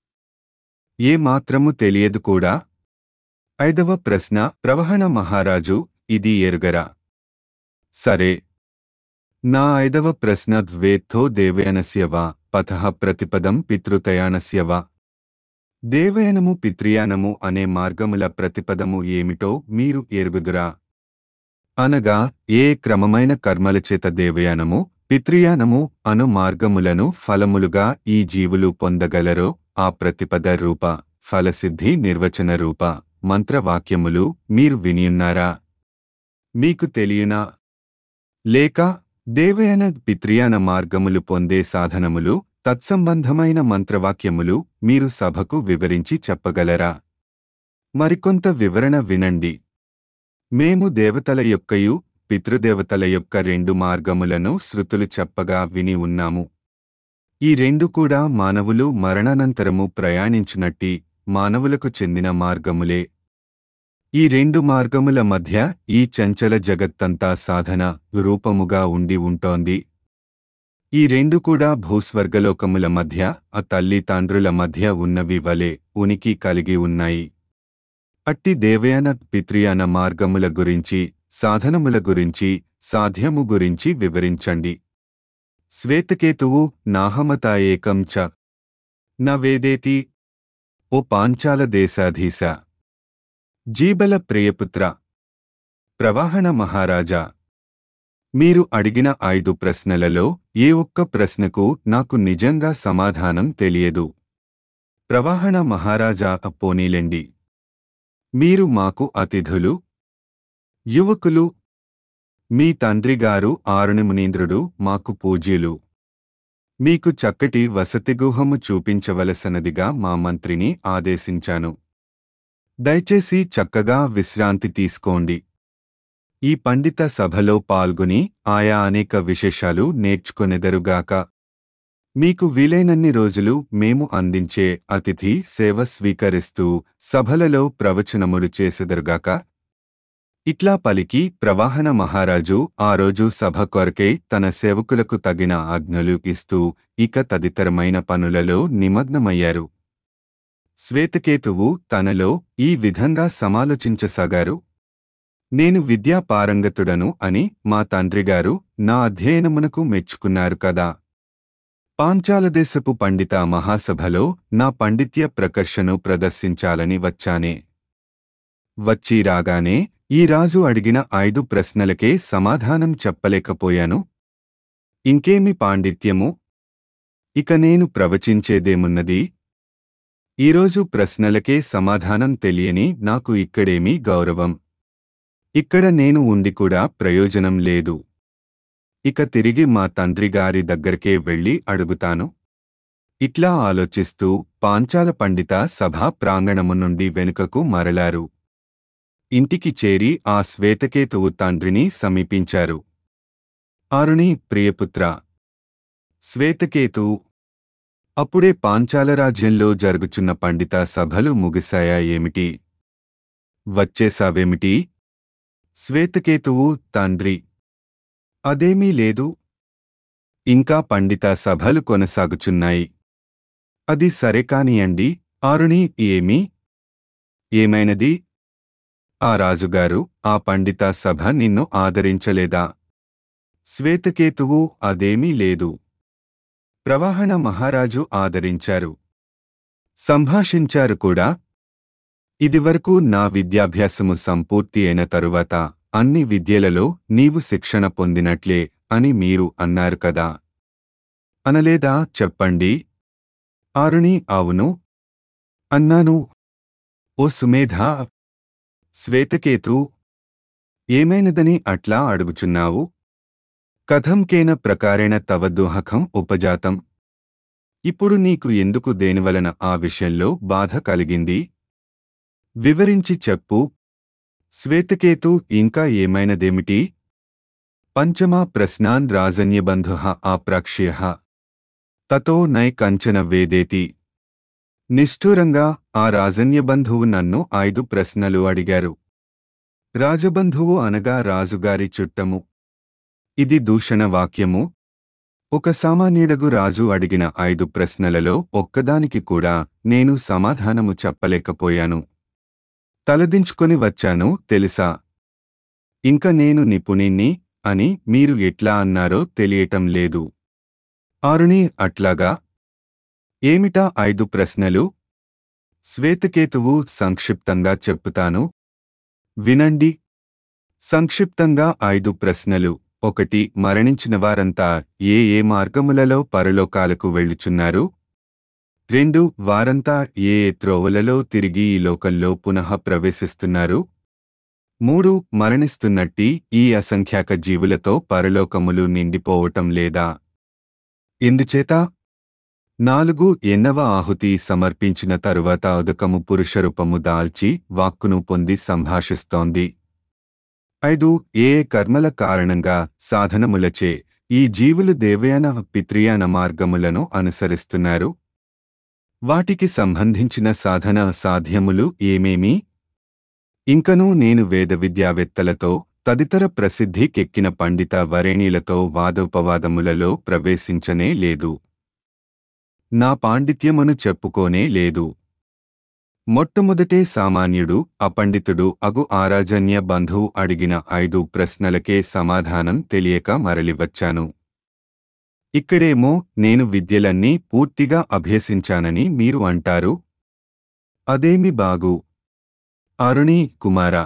Speaker 1: ఏ మాత్రము తెలియదు కూడా ఐదవ ప్రశ్న ప్రవహణ మహారాజు ఇది ఎరుగరా సరే నా ఐదవ ప్రశ్న ద్వేత్థో దేవయానస్య వా పథః ప్రతిపదం పితృతయానస్య వా దేవయనము పిత్రియానము అనే మార్గముల ప్రతిపదము ఏమిటో మీరు ఎరుగుదురా అనగా ఏ క్రమమైన కర్మల చేత దేవయానము పిత్రియానము అను మార్గములను ఫలములుగా ఈ జీవులు పొందగలరో ఆ ప్రతిపద రూప ఫలసిద్ధి నిర్వచన రూప మంత్రవాక్యములు మీరు వినియున్నారా మీకు తెలియనా లేక దేవయన పిత్రియాన మార్గములు పొందే సాధనములు తత్సంబంధమైన మంత్రవాక్యములు మీరు సభకు వివరించి చెప్పగలరా మరికొంత వివరణ వినండి మేము దేవతల యొక్కయు పితృదేవతల యొక్క రెండు మార్గములను శృతులు చెప్పగా విని ఉన్నాము ఈ రెండు కూడా మానవులు మరణానంతరము ప్రయాణించునట్టి మానవులకు చెందిన మార్గములే ఈ రెండు మార్గముల మధ్య ఈ చంచల జగత్తంతా సాధన రూపముగా ఉండి ఉంటోంది ఈ రెండు కూడా భూస్వర్గలోకముల మధ్య ఆ తల్లి తండ్రుల మధ్య ఉన్నవి వలె ఉనికి కలిగి ఉన్నాయి అట్టి దేవయాన పిత్రియాన మార్గముల గురించి సాధనముల గురించి సాధ్యము గురించి వివరించండి శ్వేతకేతువు నాహమతా ఏకం చ న వేదేతి ఓ పాంచాల దేశాధీశ జీబల ప్రియపుత్ర ప్రవాహణ మహారాజా మీరు అడిగిన ఐదు ప్రశ్నలలో ఏ ఒక్క ప్రశ్నకు నాకు నిజంగా సమాధానం తెలియదు ప్రవాహణ మహారాజా పోనీలెండి మీరు మాకు అతిథులు యువకులు మీ తండ్రిగారు ఆరుణమునీంద్రుడు మాకు పూజ్యులు మీకు చక్కటి వసతిగృహము చూపించవలసనదిగా మా మంత్రిని ఆదేశించాను దయచేసి చక్కగా విశ్రాంతి తీసుకోండి ఈ పండిత సభలో పాల్గొని ఆయా అనేక విశేషాలు నేర్చుకొనెదరుగాక మీకు వీలైనన్ని రోజులు మేము అందించే అతిథి సేవ స్వీకరిస్తూ సభలలో ప్రవచనములు చేసెదరుగాక ఇట్లా పలికి ప్రవాహన మహారాజు ఆ రోజు సభ కొరకై తన సేవకులకు తగిన ఆజ్ఞలు ఇస్తూ ఇక తదితరమైన పనులలో నిమగ్నమయ్యారు శ్వేతకేతువు తనలో ఈ విధంగా సమాలోచించసాగారు నేను విద్యా పారంగతుడను అని మా తండ్రిగారు నా అధ్యయనమునకు మెచ్చుకున్నారు కదా పాంచాలదేశపు పండిత మహాసభలో నా పండిత్య ప్రకర్షను ప్రదర్శించాలని వచ్చానే వచ్చి రాగానే ఈ రాజు అడిగిన ఐదు ప్రశ్నలకే సమాధానం చెప్పలేకపోయాను ఇంకేమి పాండిత్యము ఇక నేను ప్రవచించేదేమున్నది ఈరోజు ప్రశ్నలకే సమాధానం తెలియని నాకు ఇక్కడేమీ గౌరవం ఇక్కడ నేను ఉండి కూడా ప్రయోజనం లేదు ఇక తిరిగి మా తండ్రిగారి దగ్గరకే వెళ్ళి అడుగుతాను ఇట్లా ఆలోచిస్తూ పాంచాల పండిత సభా ప్రాంగణము నుండి వెనుకకు మరలారు ఇంటికి చేరి ఆ శ్వేతకేతువు తండ్రిని సమీపించారు ఆరుణి ప్రియపుత్ర శ్వేతకేతు అప్పుడే పాంచాల రాజ్యంలో జరుగుచున్న పండిత సభలు ముగిశాయా ఏమిటి వచ్చేసావేమిటి శ్వేతకేతువు తండ్రి అదేమీ లేదు ఇంకా పండిత సభలు కొనసాగుచున్నాయి అది సరే కానియండి ఆరుని ఏమి ఏమైనది ఆ రాజుగారు ఆ పండిత సభ నిన్ను ఆదరించలేదా శ్వేతకేతువు అదేమీ లేదు ప్రవాహణ మహారాజు ఆదరించారు సంభాషించారు కూడా ఇదివరకు నా విద్యాభ్యాసము సంపూర్తి అయిన తరువాత అన్ని విద్యలలో నీవు శిక్షణ పొందినట్లే అని మీరు అన్నారు కదా అనలేదా చెప్పండి ఆరుని అవును అన్నాను ఓ సుమేధ శ్వేతకేతు ఏమైనదని అట్లా అడుగుచున్నావు కథం కేన ప్రకారేణ తవ దుహకం ఉపజాతం ఇప్పుడు నీకు ఎందుకు దేనివలన ఆ విషయంలో బాధ కలిగింది వివరించి చెప్పు శ్వేతకేతు ఇంకా ఏమైనదేమిటి పంచమా ప్రశ్నాన్ రాజన్యబంధు ఆప్రాక్ష్య తతో నై కంచన వేదేతి నిష్ఠూరంగా ఆ రాజన్యబంధువు నన్ను ఐదు ప్రశ్నలు అడిగారు రాజబంధువు అనగా రాజుగారి చుట్టము ఇది దూషణ వాక్యము ఒక సామాన్యుడగు రాజు అడిగిన ఐదు ప్రశ్నలలో ఒక్కదానికి కూడా నేను సమాధానము చెప్పలేకపోయాను తలదించుకొని వచ్చాను తెలుసా ఇంక నేను నిపుణిని అని మీరు ఎట్లా అన్నారో తెలియటం లేదు ఆరుని అట్లాగా ఏమిటా ఐదు ప్రశ్నలు శ్వేతకేతువు సంక్షిప్తంగా చెప్పుతాను వినండి సంక్షిప్తంగా ఐదు ప్రశ్నలు ఒకటి మరణించిన వారంతా ఏ ఏ మార్గములలో పరలోకాలకు వెళ్ళుచున్నారు రెండు వారంతా ఏ ఏ త్రోవలలో తిరిగి ఈ లోకంలో పునః ప్రవేశిస్తున్నారు మూడు మరణిస్తున్నట్టి ఈ అసంఖ్యాక జీవులతో పరలోకములు నిండిపోవటం లేదా ఎందుచేత నాలుగు ఎన్నవ ఆహుతి సమర్పించిన తరువాత ఉదకము పురుషరూపము దాల్చి వాక్కును పొంది సంభాషిస్తోంది ఐదు ఏ ఏ కర్మల కారణంగా సాధనములచే ఈ జీవులు దేవయాన పిత్రియాన మార్గములను అనుసరిస్తున్నారు వాటికి సంబంధించిన సాధన సాధ్యములు ఏమేమి ఇంకనూ నేను వేద విద్యావేత్తలతో తదితర ప్రసిద్ధికెక్కిన పండిత వరేణీలతో వాదోపవాదములలో ప్రవేశించనే లేదు నా పాండిత్యమును చెప్పుకోనే లేదు మొట్టమొదటే సామాన్యుడు అపండితుడు అగు ఆరాజన్య బంధువు అడిగిన ఐదు ప్రశ్నలకే సమాధానం తెలియక మరలివచ్చాను ఇక్కడేమో నేను విద్యలన్నీ పూర్తిగా అభ్యసించానని మీరు అంటారు అదేమి బాగు అరుణి కుమారా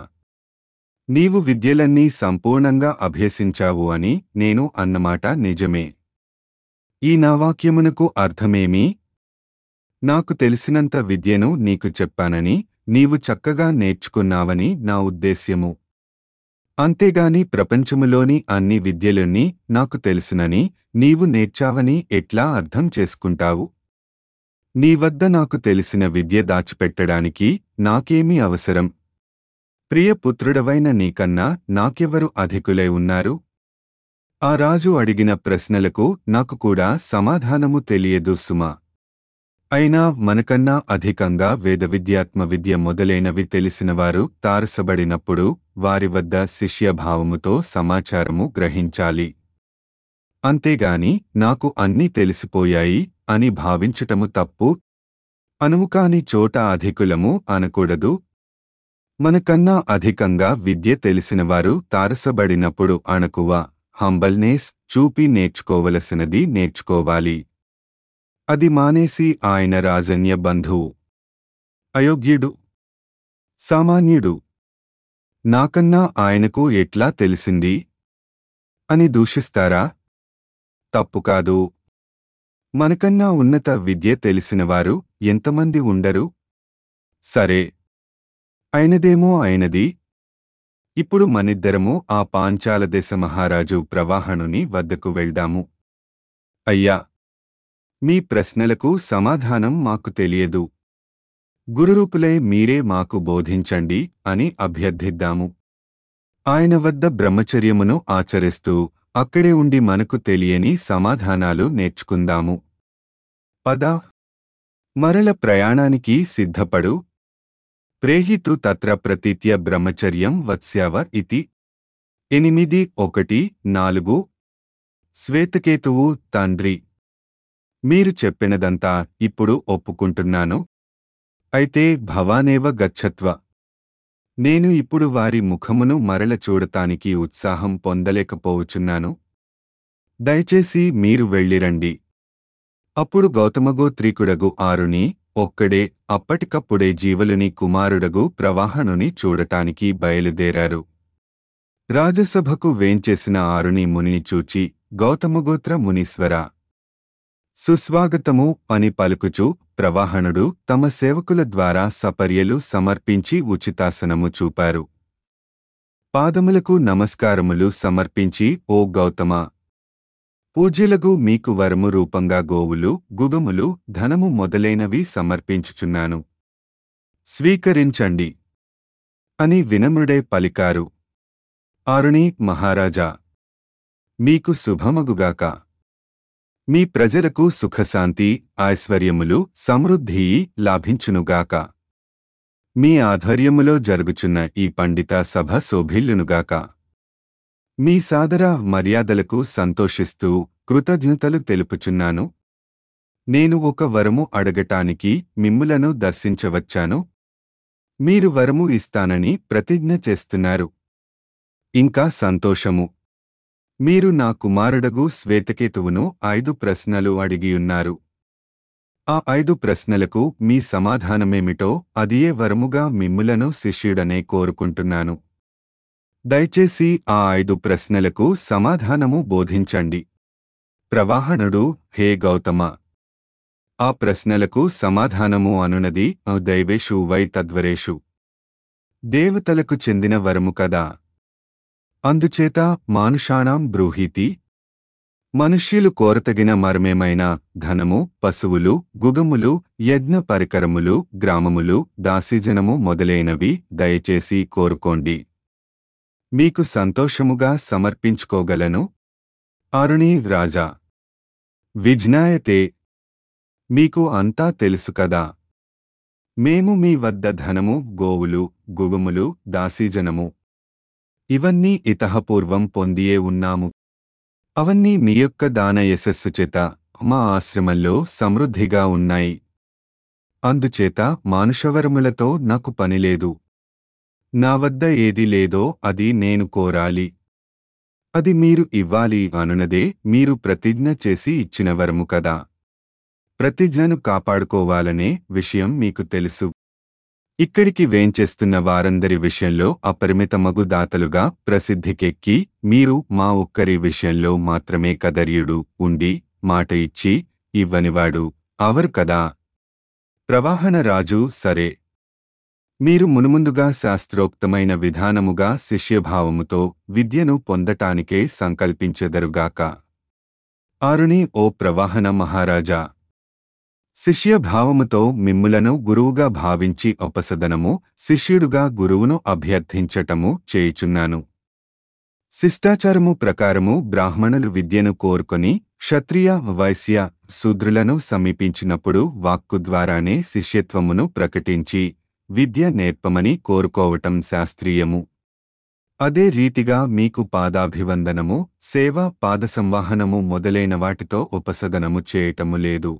Speaker 1: నీవు విద్యలన్నీ సంపూర్ణంగా అభ్యసించావు అని నేను అన్నమాట నిజమే ఈ నా వాక్యమునకు అర్థమేమి నాకు తెలిసినంత విద్యను నీకు చెప్పానని నీవు చక్కగా నేర్చుకున్నావని నా ఉద్దేశ్యము అంతేగాని ప్రపంచములోని అన్ని విద్యలన్నీ నాకు తెలుసునని నీవు నేర్చావని ఎట్లా అర్థం చేసుకుంటావు నీ వద్ద నాకు తెలిసిన విద్య దాచిపెట్టడానికి నాకేమీ అవసరం ప్రియపుత్రుడవైన నీకన్నా నాకెవరు అధికులై ఉన్నారు ఆ రాజు అడిగిన ప్రశ్నలకు నాకు కూడా సమాధానము తెలియదు సుమా అయినా మనకన్నా అధికంగా వేద విద్యాత్మ విద్య మొదలైనవి తెలిసినవారు తారసబడినప్పుడు వారి వద్ద శిష్యభావముతో సమాచారము గ్రహించాలి అంతేగాని నాకు అన్నీ తెలిసిపోయాయి అని భావించటము తప్పు అనువుకాని చోట అధికులము అనకూడదు మనకన్నా అధికంగా విద్య తెలిసినవారు తారసబడినప్పుడు అణకువ హంబల్నేస్ చూపి నేర్చుకోవలసినది నేర్చుకోవాలి అది మానేసి ఆయన రాజన్య బంధువు అయోగ్యుడు సామాన్యుడు నాకన్నా ఆయనకు ఎట్లా తెలిసింది అని దూషిస్తారా తప్పు కాదు మనకన్నా ఉన్నత విద్య తెలిసినవారు ఎంతమంది ఉండరు సరే అయినదేమో అయినది ఇప్పుడు మనిద్దరము ఆ పాంచాల దేశ మహారాజు ప్రవాహణుని వద్దకు వెళ్దాము అయ్యా మీ ప్రశ్నలకు సమాధానం మాకు తెలియదు గురురూపులై మీరే మాకు బోధించండి అని అభ్యర్థిద్దాము ఆయన వద్ద బ్రహ్మచర్యమును ఆచరిస్తూ అక్కడే ఉండి మనకు తెలియని సమాధానాలు నేర్చుకుందాము పద మరల ప్రయాణానికి సిద్ధపడు ప్రేహితు తత్ర ప్రతీత్య బ్రహ్మచర్యం వత్స్యావ ఇతి ఎనిమిది ఒకటి నాలుగు శ్వేతకేతువు తండ్రి మీరు చెప్పినదంతా ఇప్పుడు ఒప్పుకుంటున్నాను అయితే భవానేవ గచ్చత్వ నేను ఇప్పుడు వారి ముఖమును మరల చూడటానికి ఉత్సాహం పొందలేకపోవచున్నాను దయచేసి మీరు వెళ్ళిరండి అప్పుడు గౌతమగోత్రీకుడగు ఆరుని ఒక్కడే అప్పటికప్పుడే జీవులని కుమారుడగు ప్రవాహనుని చూడటానికి బయలుదేరారు రాజసభకు వేంచేసిన ఆరుని మునిని చూచి గౌతమగోత్ర మునీశ్వర సుస్వాగతము అని పలుకుచు ప్రవాహనుడు తమ సేవకుల ద్వారా సపర్యలు సమర్పించి ఉచితాసనము చూపారు పాదములకు నమస్కారములు సమర్పించి ఓ గౌతమ పూజ్యులకు మీకు వరము రూపంగా గోవులు గుగములు ధనము మొదలైనవి సమర్పించుచున్నాను స్వీకరించండి అని వినమ్రుడే పలికారు ఆరుణి మహారాజా మీకు శుభమగుగాక మీ ప్రజలకు సుఖశాంతి ఐశ్వర్యములు సమృద్ధి లాభించునుగాక మీ ఆధ్వర్యములో జరుగుచున్న ఈ పండిత సభ శోభిల్లునుగాక మీ సాదర మర్యాదలకు సంతోషిస్తూ కృతజ్ఞతలు తెలుపుచున్నాను నేను ఒక వరము అడగటానికి మిమ్ములను దర్శించవచ్చాను మీరు వరము ఇస్తానని ప్రతిజ్ఞ చేస్తున్నారు ఇంకా సంతోషము మీరు నా కుమారుడగు శ్వేతకేతువును ఐదు ప్రశ్నలు అడిగియున్నారు ఆ ఐదు ప్రశ్నలకు మీ సమాధానమేమిటో అదియే వరముగా మిమ్ములను శిష్యుడనే కోరుకుంటున్నాను దయచేసి ఆ ఐదు ప్రశ్నలకు సమాధానము బోధించండి ప్రవాహనుడు హే గౌతమ ఆ ప్రశ్నలకు సమాధానము అనునది "ఆ దైవేషు వై తద్వరేషు దేవతలకు చెందిన వరము కదా అందుచేత మానుషాణం బ్రూహీతి మనుష్యులు కోరతగిన మరమేమైన ధనము పశువులు గుగములు యజ్ఞ పరికరములు గ్రామములు దాసీజనము మొదలైనవి దయచేసి కోరుకోండి మీకు సంతోషముగా సమర్పించుకోగలను అరుణీ రాజా విజ్ఞాయతే మీకు అంతా తెలుసు కదా మేము మీ వద్ద ధనము గోవులు గుగుములు దాసీజనము ఇవన్నీ ఇతహపూర్వం పొందియే ఉన్నాము అవన్నీ మీ యొక్క దాన యశస్సు చేత మా ఆశ్రమంలో సమృద్ధిగా ఉన్నాయి అందుచేత మానుషవరములతో నాకు పనిలేదు నా వద్ద ఏది లేదో అది నేను కోరాలి అది మీరు ఇవ్వాలి అనునదే మీరు ప్రతిజ్ఞ చేసి ఇచ్చిన వరము కదా ప్రతిజ్ఞను కాపాడుకోవాలనే విషయం మీకు తెలుసు ఇక్కడికి వేంచేస్తున్న వారందరి విషయంలో అపరిమితమగు దాతలుగా ప్రసిద్ధికెక్కి మీరు మా ఒక్కరి విషయంలో మాత్రమే కదర్యుడు ఉండి మాట ఇచ్చి ఇవ్వనివాడు అవరు కదా ప్రవాహన రాజు సరే మీరు మునుముందుగా శాస్త్రోక్తమైన విధానముగా శిష్యభావముతో విద్యను పొందటానికే సంకల్పించెదరుగాక ఆరుని ఓ ప్రవాహన మహారాజా శిష్యభావముతో మిమ్ములను గురువుగా భావించి ఉపసదనము శిష్యుడుగా గురువును అభ్యర్థించటము చేయుచున్నాను శిష్టాచారము ప్రకారము బ్రాహ్మణులు విద్యను కోరుకొని క్షత్రియ వైశ్య శూద్రులను సమీపించినప్పుడు వాక్కు ద్వారానే శిష్యత్వమును ప్రకటించి విద్య నేర్పమని కోరుకోవటం శాస్త్రీయము అదే రీతిగా మీకు పాదాభివందనము సేవ పాదసంవాహనము మొదలైన వాటితో ఉపసదనము చేయటము లేదు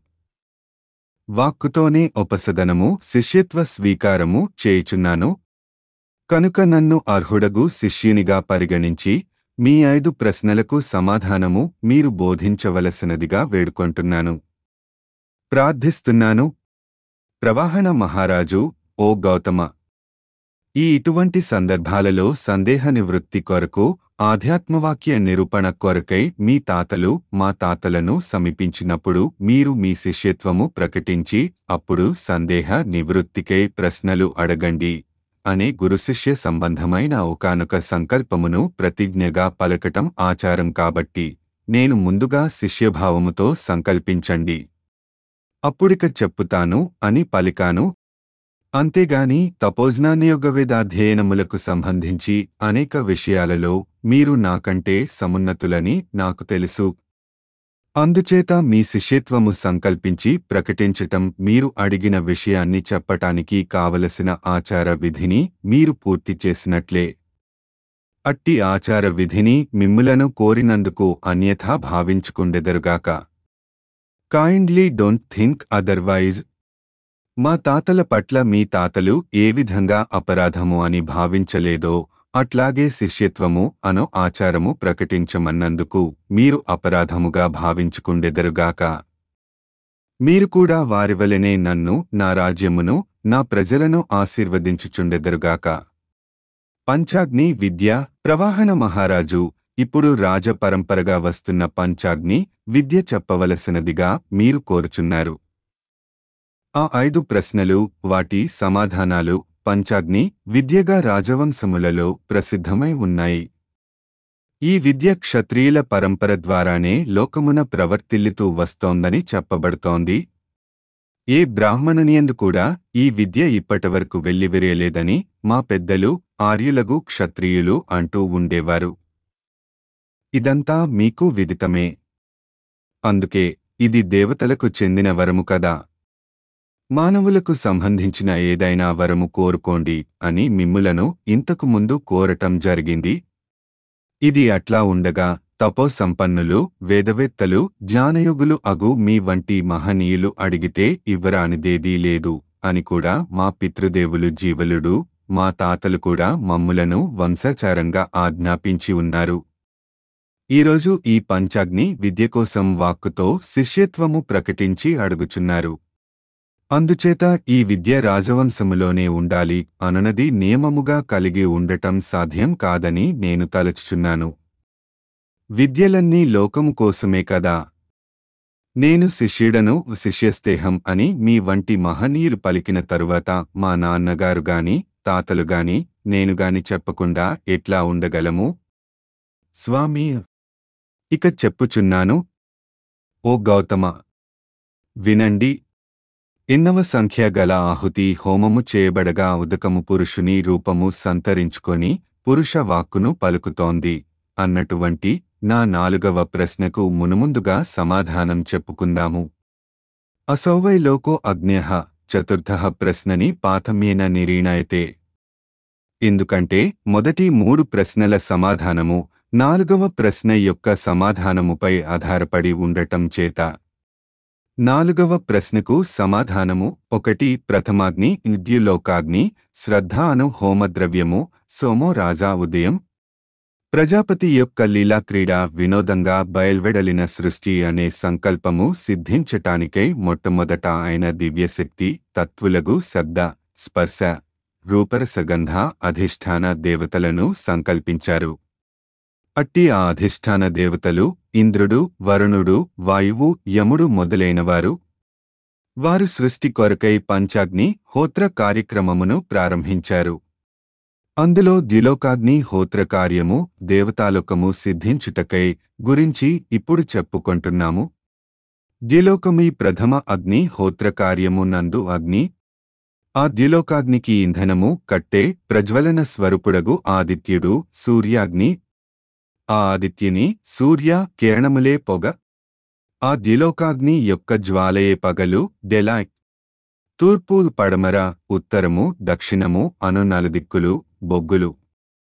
Speaker 1: వాక్కుతోనే ఉపసదనము శిష్యత్వ స్వీకారము చేయుచున్నాను కనుక నన్ను అర్హుడగు శిష్యునిగా పరిగణించి మీ ఐదు ప్రశ్నలకు సమాధానము మీరు బోధించవలసినదిగా వేడుకొంటున్నాను ప్రార్థిస్తున్నాను ప్రవాహన మహారాజు ఓ గౌతమ ఈ ఇటువంటి సందర్భాలలో సందేహ నివృత్తి కొరకు ఆధ్యాత్మవాక్య నిరూపణ కొరకై మీ తాతలు మా తాతలను సమీపించినప్పుడు మీరు మీ శిష్యత్వము ప్రకటించి అప్పుడు సందేహ నివృత్తికై ప్రశ్నలు అడగండి అనే గురుశిష్య సంబంధమైన ఒకానొక సంకల్పమును ప్రతిజ్ఞగా పలకటం ఆచారం కాబట్టి నేను ముందుగా శిష్యభావముతో సంకల్పించండి అప్పుడిక చెప్పుతాను అని పలికాను అంతేగాని తపోజ్ఞానయోగవేదాధ్యయనములకు సంబంధించి అనేక విషయాలలో మీరు నాకంటే సమున్నతులని నాకు తెలుసు అందుచేత మీ శిష్యత్వము సంకల్పించి ప్రకటించటం మీరు అడిగిన విషయాన్ని చెప్పటానికి కావలసిన ఆచార విధిని మీరు పూర్తి చేసినట్లే అట్టి ఆచార విధిని మిమ్ములను కోరినందుకు అన్యథా భావించుకుండెదరుగాక కైండ్లీ డోంట్ థింక్ అదర్వైజ్ మా తాతల పట్ల మీ తాతలు ఏ విధంగా అపరాధము అని భావించలేదో అట్లాగే శిష్యత్వము అను ఆచారము ప్రకటించమన్నందుకు మీరు అపరాధముగా భావించుకుండెదరుగాక మీరు కూడా వారివలెనే నన్ను నా రాజ్యమును నా ప్రజలను ఆశీర్వదించుచుండెదరుగాక పంచాగ్ని విద్య ప్రవాహన మహారాజు ఇప్పుడు రాజపరంపరగా వస్తున్న పంచాగ్ని విద్య చెప్పవలసినదిగా మీరు కోరుచున్నారు ఆ ఐదు ప్రశ్నలు వాటి సమాధానాలు పంచాగ్ని విద్యగా రాజవంశములలో ప్రసిద్ధమై ఉన్నాయి ఈ విద్య క్షత్రియుల పరంపర ద్వారానే లోకమున ప్రవర్తిల్లుతూ వస్తోందని చెప్పబడుతోంది ఏ బ్రాహ్మణునియందు కూడా ఈ విద్య ఇప్పటివరకు వెల్లివిరేయలేదని మా పెద్దలు ఆర్యులగు క్షత్రియులు అంటూ ఉండేవారు ఇదంతా మీకు విదితమే అందుకే ఇది దేవతలకు చెందిన వరము కదా మానవులకు సంబంధించిన ఏదైనా వరము కోరుకోండి అని మిమ్ములను ఇంతకు ముందు కోరటం జరిగింది ఇది అట్లా ఉండగా తపో సంపన్నులు వేదవేత్తలు జ్ఞానయుగులు అగు మీ వంటి మహనీయులు అడిగితే ఇవ్వరానిదేదీ లేదు అని కూడా మా పితృదేవులు జీవలుడు మా తాతలు కూడా మమ్ములను వంశాచారంగా ఆజ్ఞాపించి ఉన్నారు ఈరోజు ఈ పంచాగ్ని విద్య కోసం వాక్కుతో శిష్యత్వము ప్రకటించి అడుగుచున్నారు అందుచేత ఈ విద్య రాజవంశములోనే ఉండాలి అనునది నియమముగా కలిగి ఉండటం సాధ్యం కాదని నేను తలచుచున్నాను విద్యలన్నీ లోకము కోసమే కదా నేను శిష్యుడను శిష్యస్తేహం అని మీ వంటి మహనీయులు పలికిన తరువాత మా నాన్నగారు గాని తాతలు గాని నేను గాని చెప్పకుండా ఎట్లా ఉండగలము స్వామి ఇక చెప్పుచున్నాను ఓ గౌతమ వినండి ఎన్నవ సంఖ్య గల ఆహుతి హోమము చేయబడగా ఉదకము పురుషుని రూపము సంతరించుకొని పురుష వాక్కును పలుకుతోంది అన్నటువంటి నా నాలుగవ ప్రశ్నకు మునుముందుగా సమాధానం చెప్పుకుందాము అసౌవై లోకో అజ్ఞ చతుర్థ ప్రశ్నని పాథమ్యేన నిరీణయతే ఎందుకంటే మొదటి మూడు ప్రశ్నల సమాధానము నాలుగవ ప్రశ్న యొక్క సమాధానముపై ఆధారపడి ఉండటం చేత నాలుగవ ప్రశ్నకు సమాధానము ఒకటి ప్రథమాగ్ని నిద్యులోకాగ్ని శ్రద్ధ అను హోమద్రవ్యము సోమో రాజా ఉదయం ప్రజాపతి యొక్క లీలా క్రీడ వినోదంగా బయల్వెడలిన సృష్టి అనే సంకల్పము సిద్ధించటానికై మొట్టమొదట ఆయన దివ్యశక్తి తత్వులగు శబ్ద స్పర్శ రూపరసగంధ అధిష్టాన దేవతలను సంకల్పించారు అట్టి ఆ అధిష్టాన దేవతలు ఇంద్రుడు వరుణుడు వాయువు యముడు మొదలైనవారు వారు సృష్టి కొరకై పంచాగ్ని హోత్ర కార్యక్రమమును ప్రారంభించారు అందులో ద్యులోకాగ్ని హోత్ర కార్యము దేవతాలోకము సిద్ధించుటకై గురించి ఇప్పుడు చెప్పుకొంటున్నాము ద్యులోకమీ ప్రథమ అగ్ని హోత్ర కార్యము నందు అగ్ని ఆ ద్యులోకాగ్నికి ఇంధనము కట్టే ప్రజ్వలన స్వరూపుడగు ఆదిత్యుడు సూర్యాగ్ని ఆ ఆదిత్యుని సూర్య కిరణములే పొగ ఆ ద్యులోకాగ్ని యొక్క జ్వాలయే పగలు డెలాయ్ తూర్పు పడమర ఉత్తరము దక్షిణము అను నలుదిక్కులు బొగ్గులు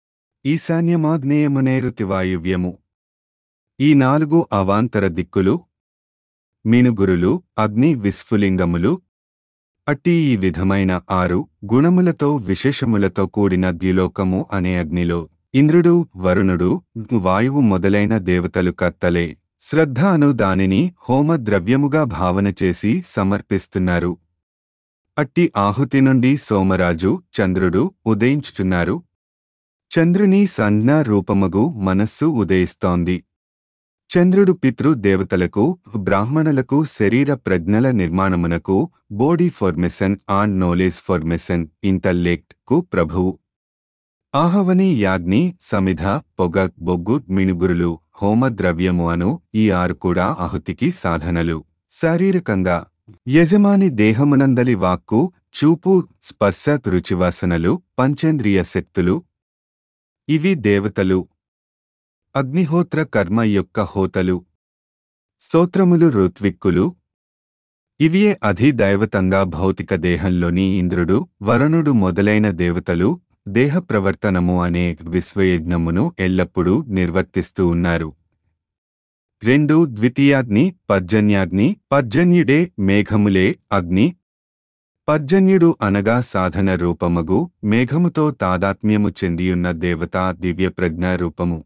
Speaker 1: ఈశాన్యమాగ్నేయమునేరుతివాయువ్యము ఈ నాలుగు అవాంతర దిక్కులు మినుగురులు అగ్ని విస్ఫులింగములు అట్టి ఈ విధమైన ఆరు గుణములతో విశేషములతో కూడిన ద్యులోకము అనే అగ్నిలో ఇంద్రుడు వరుణుడు వాయువు మొదలైన దేవతలు కర్తలే శ్రద్ధ అను దానిని హోమ ద్రవ్యముగా భావన చేసి సమర్పిస్తున్నారు అట్టి ఆహుతి నుండి సోమరాజు చంద్రుడు ఉదయించుచున్నారు చంద్రుని సంజ్ఞ రూపమగు మనస్సు ఉదయిస్తోంది చంద్రుడు పితృ దేవతలకు బ్రాహ్మణులకు శరీర ప్రజ్ఞల నిర్మాణమునకు body formation and knowledge formation intellect కు ప్రభువు ఆహవని యాగ్ని సమిధ పొగ బొగ్గు మిణుగురులు హోమద్రవ్యము అను ఈ ఆరు కూడా ఆహుతికి సాధనలు శారీరకంగా యజమాని దేహమునందలి వాక్కు చూపు స్పర్శ రుచివాసనలు పంచేంద్రియ శక్తులు ఇవి దేవతలు అగ్నిహోత్ర కర్మ యొక్క హోతలు స్తోత్రములు ఋత్విక్కులు ఇవియే అధిదైవతంగా భౌతిక దేహంలోని ఇంద్రుడు వరుణుడు మొదలైన దేవతలు దేహ ప్రవర్తనము అనే విశ్వయజ్ఞమును ఎల్లప్పుడూ నిర్వర్తిస్తూ ఉన్నారు రెండు ద్వితీయాగ్ని పర్జన్యాగ్ని పర్జన్యుడే మేఘములే అగ్ని పర్జన్యుడు అనగా సాధన రూపమగు మేఘముతో తాదాత్మ్యము చెందియున్న దేవతా దివ్యప్రజ్ఞ రూపము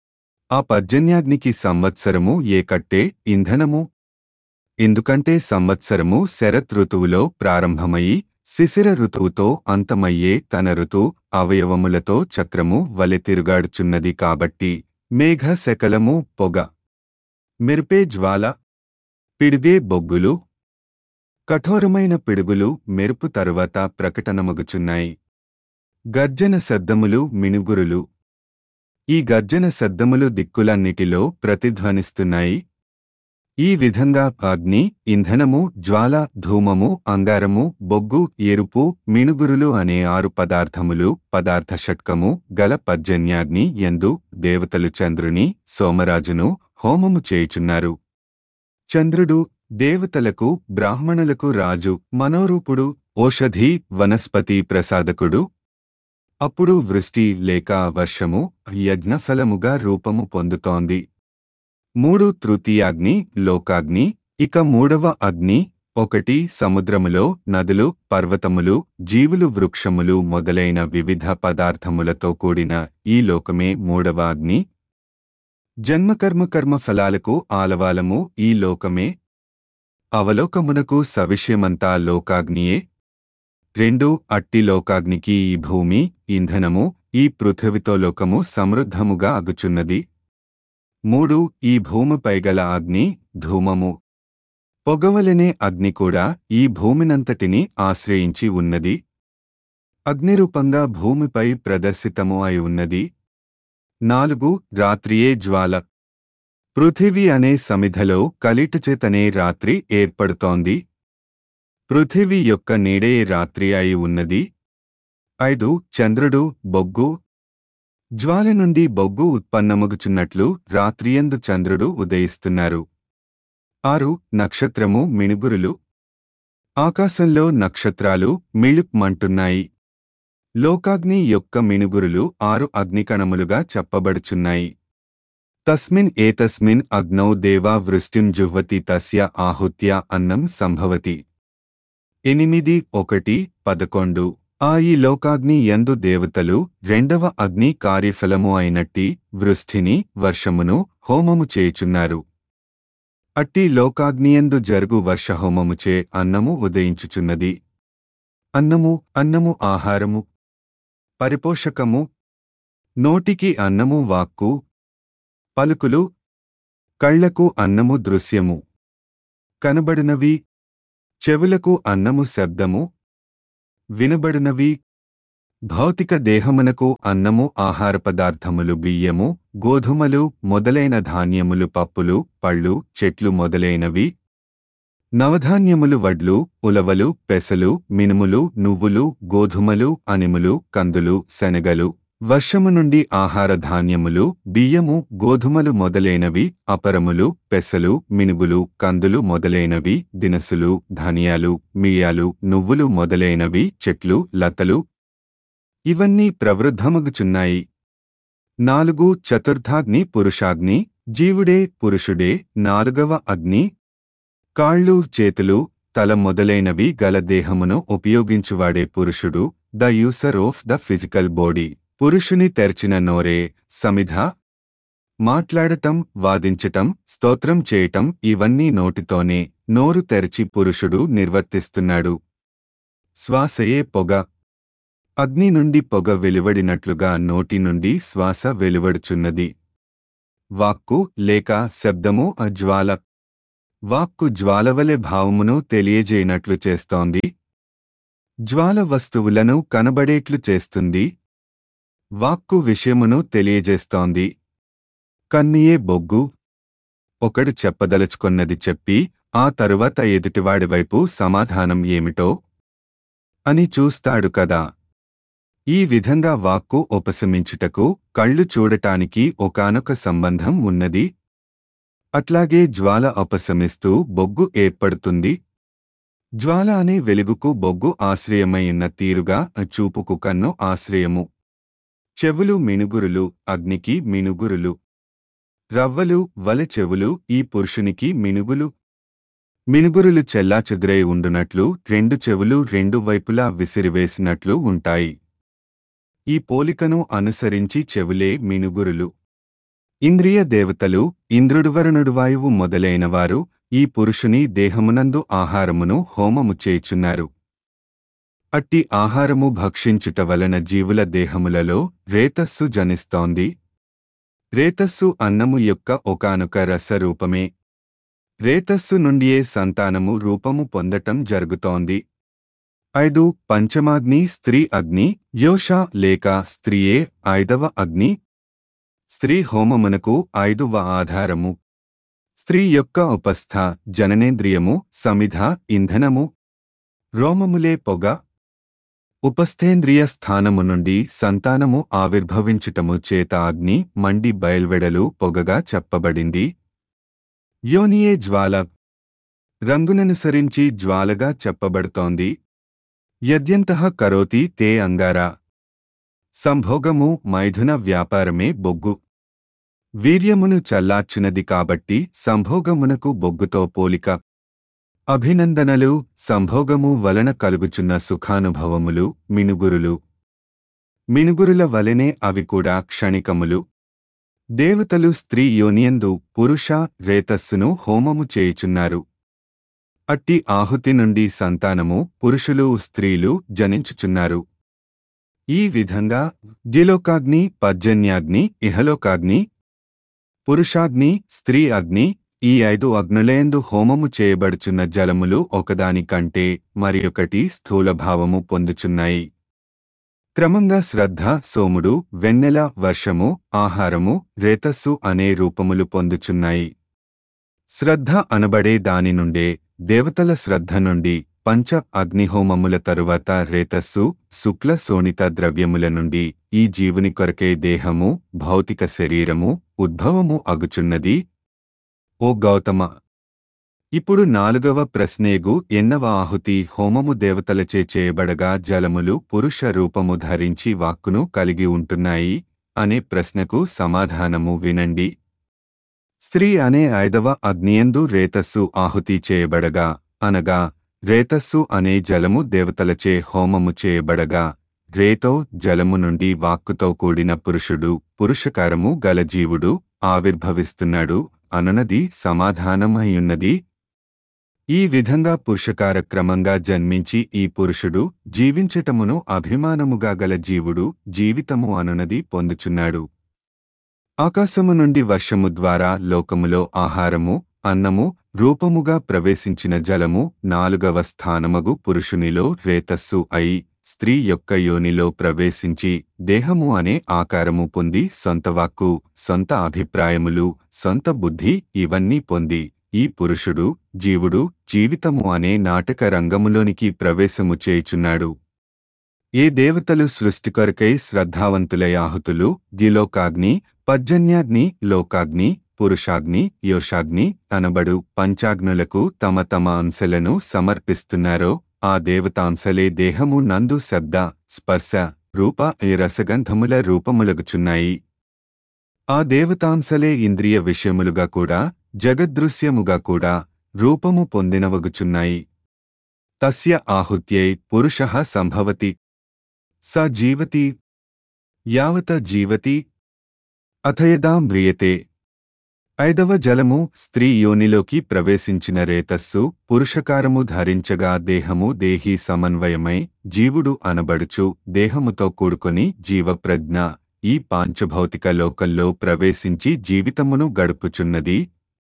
Speaker 1: ఆ పర్జన్యాగ్నికి సంవత్సరము ఏకట్టే ఇంధనము ఎందుకంటే సంవత్సరము శరత్ ఋతువులో ప్రారంభమయి శిశిర ఋతువుతో అంతమయ్యే తన ఋతు అవయవములతో చక్రము వలె తిరుగాడుచున్నది కాబట్టి మేఘ శకలము పొగ మెరిపే జ్వాల పిడిగే బొగ్గులు కఠోరమైన పిడుగులు మెరుపు తరువాత ప్రకటనమగుచున్నాయి గర్జన శబ్దములు మినుగురులు ఈ గర్జన శబ్దములు దిక్కులన్నిటిలో ప్రతిధ్వనిస్తున్నాయి ఈ విధంగా అగ్ని ఇంధనము జ్వాల ధూమము అంగారము బొగ్గు ఎరుపు మినుగురులు అనే ఆరు పదార్థములు పదార్థ షట్కము గల పర్జన్యాగ్ని ఎందు దేవతలు చంద్రుని సోమరాజును హోమము చేయుచున్నారు చంద్రుడు దేవతలకు బ్రాహ్మణులకు రాజు మనోరూపుడు ఓషధి వనస్పతి ప్రసాదకుడు అప్పుడు వృష్టి లేక వర్షము యజ్ఞఫలముగా రూపము పొందుతోంది మూడు తృతీయాగ్ని లోకాగ్ని ఇక మూడవ అగ్ని ఒకటి సముద్రములో నదులు పర్వతములు జీవులు వృక్షములు మొదలైన వివిధ పదార్థములతో కూడిన ఈ లోకమే మూడవ అగ్ని జన్మకర్మ కర్మ ఫలాలకు ఆలవాలము ఈ లోకమే అవలోకమునకు సవిషయమంతా లోకాగ్నియే రెండు అట్టి లోకాగ్నికి ఈ భూమి ఇంధనము ఈ పృథివితో లోకము సమృద్ధముగా అగుచున్నది మూడు ఈ భూమిపై గల అగ్ని ధూమము పొగవలనే అగ్ని కూడా ఈ భూమినంతటిని ఆశ్రయించి ఉన్నది అగ్నిరూపంగా భూమిపై ప్రదర్శితము అయి ఉన్నది నాలుగు రాత్రియే జ్వాల పృథివీ అనే సమిధలో కలిటచేతనే రాత్రి ఏర్పడుతోంది పృథివీ యొక్క నీడే రాత్రి అయి ఉన్నది ఐదు చంద్రుడు బొగ్గు జ్వాల నుండి బొగ్గు ఉత్పన్నమగుచున్నట్లు రాత్రియందు చంద్రుడు ఉదయిస్తున్నారు ఆరు నక్షత్రము మిణుగురులు ఆకాశంలో నక్షత్రాలు మిళుప్మంటున్నాయి లోకాగ్ని యొక్క మిణుగురులు ఆరు అగ్నికణములుగా చెప్పబడుచున్నాయి తస్మిన్ ఏతస్మిన్ అగ్నౌ దేవా వృష్టిం జుహ్వతి తస్య ఆహుత్య అన్నం సంభవతి ఎనిమిది ఒకటి పదకొండు ఆ ఈ లోకాగ్ని యందు దేవతలు రెండవ అగ్ని కార్యఫలము అయినట్టి వృష్టిని వర్షమును హోమము చేయుచున్నారు అట్టి లోకాగ్నియందు జరుగు వర్షహోమముచే అన్నము ఉదయించుచున్నది అన్నము అన్నము ఆహారము పరిపోషకము నోటికి అన్నము వాక్కు పలుకులు కళ్లకు అన్నము దృశ్యము కనబడినవి చెవులకు అన్నము శబ్దము వినబడినవి భౌతిక దేహమునకు అన్నము ఆహార పదార్థములు బియ్యము గోధుమలు మొదలైన ధాన్యములు పప్పులు పళ్ళు చెట్లు మొదలైనవి నవధాన్యములు వడ్లు ఉలవలు పెసలు మినుములు నువ్వులు గోధుమలు అనిములు కందులు శనగలు వర్షము నుండి ఆహార ధాన్యములు బియ్యము గోధుమలు మొదలైనవి అపరములు పెసలు మినుగులు కందులు మొదలైనవి దినసులు ధనియాలు మియాలు నువ్వులు మొదలైనవి చెట్లు లతలు ఇవన్నీ ప్రవృద్ధమగుచున్నాయి నాలుగు చతుర్థాగ్ని పురుషాగ్ని జీవుడే పురుషుడే నాలుగవ అగ్ని కాళ్ళు చేతులు తల మొదలైనవి గల దేహమును ఉపయోగించువాడే పురుషుడు the user of the physical body పురుషుని తెర్చిన నోరే సమిధ మాట్లాడటం వాదించటం స్తోత్రం చేయటం ఇవన్నీ నోటితోనే నోరు తెరచి పురుషుడు నిర్వర్తిస్తున్నాడు శ్వాసయే పొగ అగ్ని నుండి పొగ వెలువడినట్లుగా నోటి నుండి శ్వాస వెలువడుచున్నది వాక్కు లేక శబ్దము అజ్వాల వాక్కు జ్వాలవలె భావమును తెలియజేయనట్లు చేస్తోంది జ్వాల వస్తువులను కనబడేట్లు చేస్తుంది వాక్కు విషయమును తెలియజేస్తోంది కన్నియే బొగ్గు ఒకడు చెప్పదలుచుకొన్నది చెప్పి ఆ తరువాత ఎదుటివాడి వైపు సమాధానం ఏమిటో అని చూస్తాడు కదా ఈ విధంగా వాక్కు ఉపశమించుటకు కళ్ళు చూడటానికి ఒకానొక సంబంధం ఉన్నది అట్లాగే జ్వాల ఉపశమిస్తూ బొగ్గు ఏర్పడుతుంది జ్వాల అనే వెలుగుకు బొగ్గు ఆశ్రయమైయున్న తీరుగా చూపుకు కన్ను ఆశ్రయము చెవులు మినుగురులు అగ్నికి మినుగురులు రవ్వలు వల చెవులు ఈ పురుషునికి మినుగులు మినుగురులు చెల్లాచెదురై ఉండునట్లు రెండు చెవులు రెండు వైపులా విసిరివేసినట్లు ఉంటాయి ఈ పోలికను అనుసరించి చెవులే మినుగురులు ఇంద్రియ దేవతలు ఇంద్రుడు వరుణుడు వాయువు మొదలైనవారు ఈ పురుషుని దేహమునందు ఆహారమును హోమము చేయుచున్నారు అట్టి ఆహారము భక్షించుట వలన జీవుల దేహములలో రేతస్సు జనిస్తోంది రేతస్సు అన్నము యొక్క ఒకానొక రసరూపమే రేతస్సు నుండియే సంతానము రూపము పొందటం జరుగుతోంది ఐదు పంచమాగ్ని స్త్రీ అగ్ని యోష లేక స్త్రీయే ఐదవ అగ్ని స్త్రీ హోమమునకు ఐదువ ఆధారము స్త్రీ యొక్క ఉపస్థ జననేంద్రియము సమిధ ఇంధనము రోమములే పొగ ఉపస్థేంద్రియ స్థానము నుండి సంతానము ఆవిర్భవించుటము చేత అగ్ని మండి బయల్వెడలు పొగగా చెప్పబడింది యోనియే జ్వాల రంగుననుసరించి జ్వాలగా చెప్పబడుతోంది యద్యంతః కరోతి తే అంగారా సంభోగము మైథున వ్యాపారమే బొగ్గు వీర్యమును చల్లార్చునది కాబట్టి సంభోగమునకు బొగ్గుతో పోలిక అభినందనలు సంభోగము వలన కలుగుచున్న సుఖానుభవములు మినుగురులు మినుగురుల వలనే అవి కూడా క్షణికములు దేవతలు స్త్రీ యోనియందు పురుష రేతస్సును హోమము చేయుచున్నారు అట్టి ఆహుతి నుండి సంతానము పురుషులు స్త్రీలు జనించుచున్నారు ఈ విధంగా దిలోకాగ్ని పర్జన్యాగ్ని ఇహలోకాగ్ని పురుషాగ్ని స్త్రీ అగ్ని ఈ ఐదు అగ్నులేందు హోమము చేయబడుచున్న జలములు ఒకదానికంటే మరియొకటి స్థూలభావము పొందుచున్నాయి క్రమంగా శ్రద్ధ సోముడు వెన్నెల వర్షము ఆహారము రేతస్సు అనే రూపములు పొందుచున్నాయి శ్రద్ధ అనబడే దాని నుండే దేవతల శ్రద్ధ నుండి పంచ అగ్నిహోమముల తరువాత రేతస్సు శుక్ల శోణిత ద్రవ్యముల నుండి ఈ జీవుని కొరకే దేహము భౌతిక శరీరము ఉద్భవము అగుచున్నది ఓ గౌతమ ఇప్పుడు నాలుగవ ప్రశ్నేగు ఎన్నవ ఆహుతి హోమము దేవతలచే చేయబడగా జలములు పురుష రూపము ధరించి వాక్కును కలిగి ఉంటున్నాయి అనే ప్రశ్నకు సమాధానము వినండి స్త్రీ అనే ఐదవ అగ్నియందు రేతస్సు ఆహుతి చేయబడగా అనగా రేతస్సు అనే జలము దేవతలచే హోమము చేయబడగా రేతో జలము నుండి వాక్కుతో కూడిన పురుషుడు పురుషకారము గల జీవుడు ఆవిర్భవిస్తున్నాడు అనునది సమాధానమయ్యున్నది ఈ విధంగా పురుషకార క్రమంగా జన్మించి ఈ పురుషుడు జీవించటమును అభిమానముగా గల జీవుడు జీవితము అనునది పొందుచున్నాడు ఆకాశము నుండి వర్షము ద్వారా లోకములో ఆహారము అన్నము రూపముగా ప్రవేశించిన జలము నాలుగవ స్థానమగు పురుషునిలో రేతస్సు అయి స్త్రీ యొక్క యోనిలో ప్రవేశించి దేహము అనే ఆకారము పొంది సొంత వాక్కు సొంత అభిప్రాయములు సొంత బుద్ధి ఇవన్నీ పొంది ఈ పురుషుడు జీవుడు జీవితము అనే నాటక రంగములోనికి ప్రవేశము చేయుచున్నాడు ఏ దేవతలు సృష్టి కొరకై శ్రద్ధావంతులై ఆహుతులు దిలోకాగ్ని పర్జన్యాగ్ని లోకాగ్ని పురుషాగ్ని యోషాగ్ని అనబడు పంచాగ్నులకు తమ తమ అంశలను సమర్పిస్తున్నారో ఆ దేవతాంశలే దేహము నందు శబ్ద స్పర్శ రూప ఈ రసగంధముల రూపములగుచున్నాయి ఆ దేవతాంశలే ఇంద్రియ విషయములుగా కూడా జగదృశ్యముగా కూడా రూపము పొందినవగుచున్నాయి తస్య ఆహుత్యై పురుష సంభవతి స జీవతి యావత జీవతి అథయదా మ్రియతే ఐదవ జలము స్త్రీ యోనిలోకి ప్రవేశించిన రేతస్సు పురుషకారము ధరించగా దేహము దేహీ సమన్వయమై జీవుడు అనబడుచు దేహముతో కూడుకొని జీవప్రజ్ఞ ఈ పాంచభౌతిక లోకల్లో ప్రవేశించి జీవితమును గడుపుచున్నది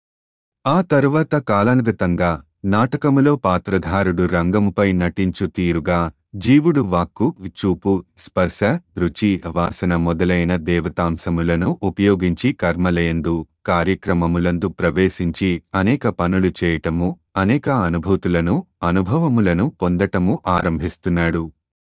Speaker 1: ఆ తరువాత కాలానుగతంగా నాటకములో పాత్రధారుడు రంగముపై నటించు తీరుగా జీవుడు వాక్కు చూపు స్పర్శ రుచి వాసన మొదలైన దేవతాంశములను ఉపయోగించి కర్మలయందు కార్యక్రమములందు ప్రవేశించి అనేక పనులు చేయటము అనేక అనుభూతులను అనుభవములను పొందటము ఆరంభిస్తున్నాడు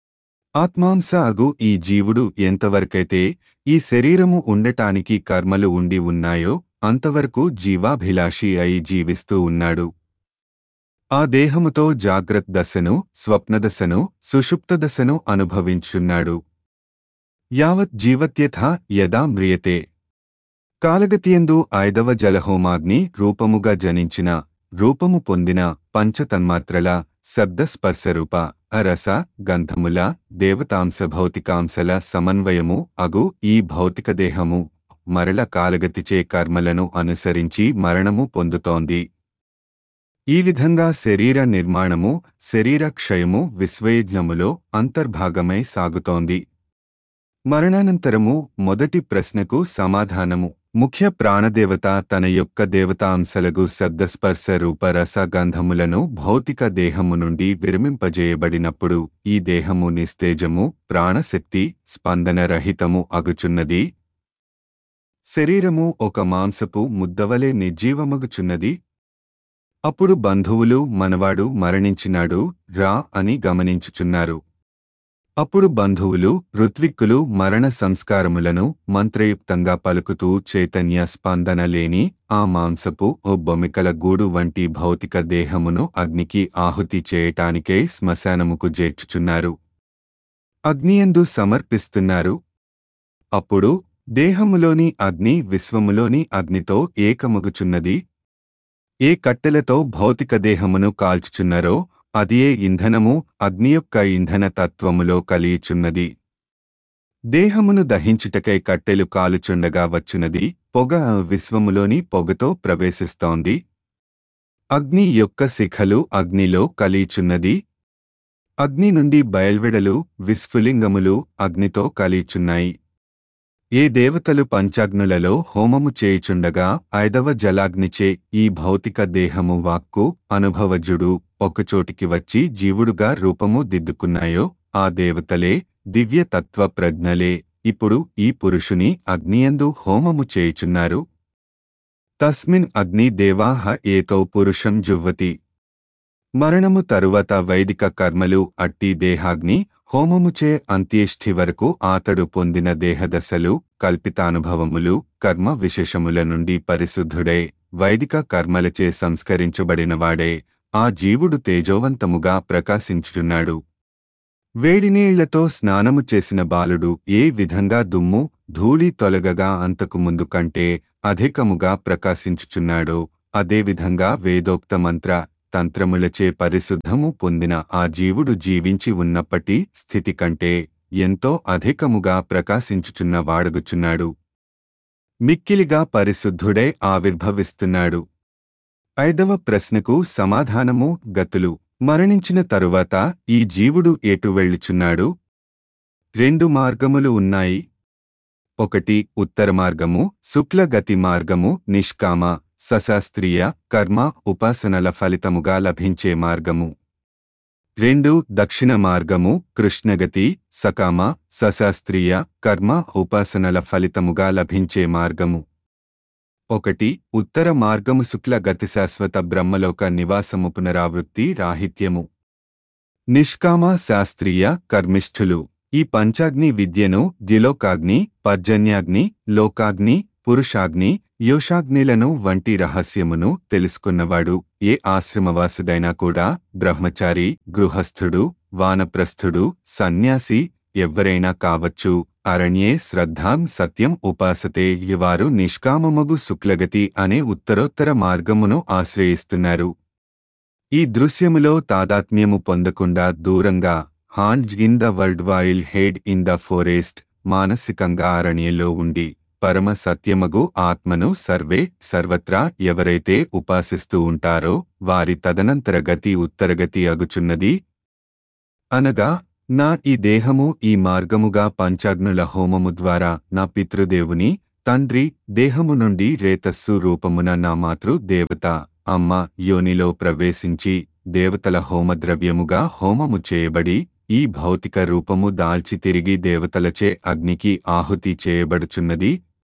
Speaker 1: ఆత్మాంశ అగు ఈ జీవుడు ఎంతవరకైతే ఈ శరీరము ఉండటానికి కర్మలు ఉండి ఉన్నాయో అంతవరకు జీవాభిలాషి అయి జీవిస్తూ ఉన్నాడు ఆ దేహముతో జాగ్రత్త దశను స్వప్నదశను సుషుప్తదశను అనుభవించున్నాడు యావత్ జీవత్యథ యదా మ్రియతే కాలగతియందు ఐదవ జలహోమాగ్ని రూపముగా జనించిన రూపము పొందిన పంచతన్మాత్రల శబ్దస్పర్శరూప అరస గంధముల దేవతాంశ భౌతికాంశల సమన్వయము అగు ఈ భౌతిక దేహము మరల కాలగతిచే కర్మలను అనుసరించి మరణము పొందుతోంది ఈ విధంగా శరీర నిర్మాణము శరీర క్షయము విశ్వయజ్ఞములో అంతర్భాగమై సాగుతోంది మరణానంతరము మొదటి ప్రశ్నకు సమాధానము ముఖ్య ప్రాణదేవత తన యొక్క దేవతాంశలగు శబ్దస్పర్శ రూపరస గంధములను భౌతిక దేహము నుండి విరమింపజేయబడినప్పుడు ఈ దేహము నిస్తేజము ప్రాణశక్తి స్పందనరహితము అగుచున్నది శరీరము ఒక మాంసపు ముద్దవలే నిర్జీవమగుచున్నది అప్పుడు బంధువులు మనవాడు మరణించినాడు రా అని గమనించుచున్నారు అప్పుడు బంధువులు ఋత్విక్కులు మరణ సంస్కారములను మంత్రయుక్తంగా పలుకుతూ చైతన్య స్పందన లేని ఆ మాంసపు ఓ బొమికల గూడు వంటి భౌతిక దేహమును అగ్నికి ఆహుతి చేయటానికే శ్మశానముకు చేర్చుచున్నారు అగ్నియందు సమర్పిస్తున్నారు అప్పుడు దేహములోని అగ్ని విశ్వములోని అగ్నితో ఏకమగుచున్నది ఏ కట్టెలతో భౌతిక దేహమును కాల్చుచున్నారో అదియే ఇంధనము అగ్ని యొక్క ఇంధన తత్వములో కలియుచున్నది దేహమును దహించుటకై కట్టెలు కాలుచుండగా వచ్చునది పొగ విశ్వములోని పొగతో ప్రవేశిస్తోంది అగ్ని యొక్క శిఖలు అగ్నిలో కలియుచున్నది అగ్ని నుండి బయల్వెడలు విస్ఫులింగములు అగ్నితో కలియుచున్నాయి ఏ దేవతలు పంచాగ్నులలో హోమము చేయుచుండగా ఐదవ జలాగ్నిచే ఈ భౌతిక దేహము వాక్కు అనుభవజుడు ఒకచోటికి వచ్చి జీవుడుగా రూపము దిద్దుకున్నాయో ఆ దేవతలే దివ్యతత్వ ప్రజ్ఞలే ఇప్పుడు ఈ పురుషుని అగ్నియందు హోమము చేయుచున్నారు తస్మిన్ అగ్ని దేవాహ ఏతో పురుషం జువ్వతి మరణము తరువాత వైదిక కర్మలు అట్టి దేహాగ్ని హోమముచే అంత్యేష్ఠి వరకు ఆతడు పొందిన దేహదశలు కల్పితానుభవములు కర్మ విశేషముల నుండి పరిశుద్ధుడై వైదిక కర్మలచే సంస్కరించబడినవాడే ఆ జీవుడు తేజోవంతముగా ప్రకాశించుచున్నాడు వేడినీళ్లతో స్నానము చేసిన బాలుడు ఏ విధంగా దుమ్ము ధూళి తొలగగా అంతకు ముందు కంటే అధికముగా ప్రకాశించుచున్నాడో అదేవిధంగా వేదోక్త మంత్ర తంత్రములచే పరిశుద్ధము పొందిన ఆ జీవుడు జీవించి ఉన్నప్పటి స్థితి కంటే ఎంతో అధికముగా ప్రకాశించుచున్న వాడగుచున్నాడు మిక్కిలిగా పరిశుద్ధుడై ఆవిర్భవిస్తున్నాడు ఐదవ ప్రశ్నకు సమాధానము గతులు మరణించిన తరువాత ఈ జీవుడు ఎటు వెళ్ళుచున్నాడు రెండు మార్గములు ఉన్నాయి ఒకటి ఉత్తర మార్గము శుక్లగతి మార్గము నిష్కామ సశాస్త్రీయ కర్మ ఉపాసనల ఫలితముగా లభించే మార్గము రెండు దక్షిణ మార్గము కృష్ణగతి సకామ సశాస్త్రీయ కర్మ ఉపాసనల ఫలితముగా లభించే మార్గము ఒకటి ఉత్తర మార్గము శుక్ల గతి శాశ్వత బ్రహ్మలోక నివాసము పునరావృత్తి రాహిత్యము నిష్కామ శాస్త్రీయ కర్మిష్ఠులు ఈ పంచాగ్ని విద్యను ద్యులోకాగ్ని పర్జన్యాగ్ని లోకాగ్ని పురుషాగ్ని యోషాగ్నిలను వంటి రహస్యమును తెలుసుకున్నవాడు ఏ ఆశ్రమవాసుడైనా కూడా బ్రహ్మచారి గృహస్థుడు వానప్రస్థుడు సన్యాసి ఎవ్వరైనా కావచ్చు అరణ్యే శ్రద్ధాం సత్యం ఉపాసతే వారు నిష్కామమగు శుక్లగతి అనే ఉత్తరోత్తర మార్గమును ఆశ్రయిస్తున్నారు ఈ దృశ్యములో తాదాత్మ్యము పొందకుండా దూరంగా hand in the world while head in the forest మానసికంగా అరణ్యంలో ఉండి పరమ సత్యమగు ఆత్మను సర్వే సర్వత్రా ఎవరైతే ఉపాసిస్తూ ఉంటారో వారి తదనంతర గతి ఉత్తరగతి అగుచున్నది అనగా నా ఈ దేహము ఈ మార్గముగా పంచాగ్నుల హోమము ద్వారా నా పితృదేవుని తండ్రి దేహము నుండి రేతస్సు రూపమున నా మాతృ దేవత అమ్మ యోనిలో ప్రవేశించి దేవతల హోమద్రవ్యముగా హోమము చేయబడి ఈ భౌతిక రూపము దాల్చి తిరిగి దేవతలచే అగ్నికి ఆహుతి చేయబడుచున్నది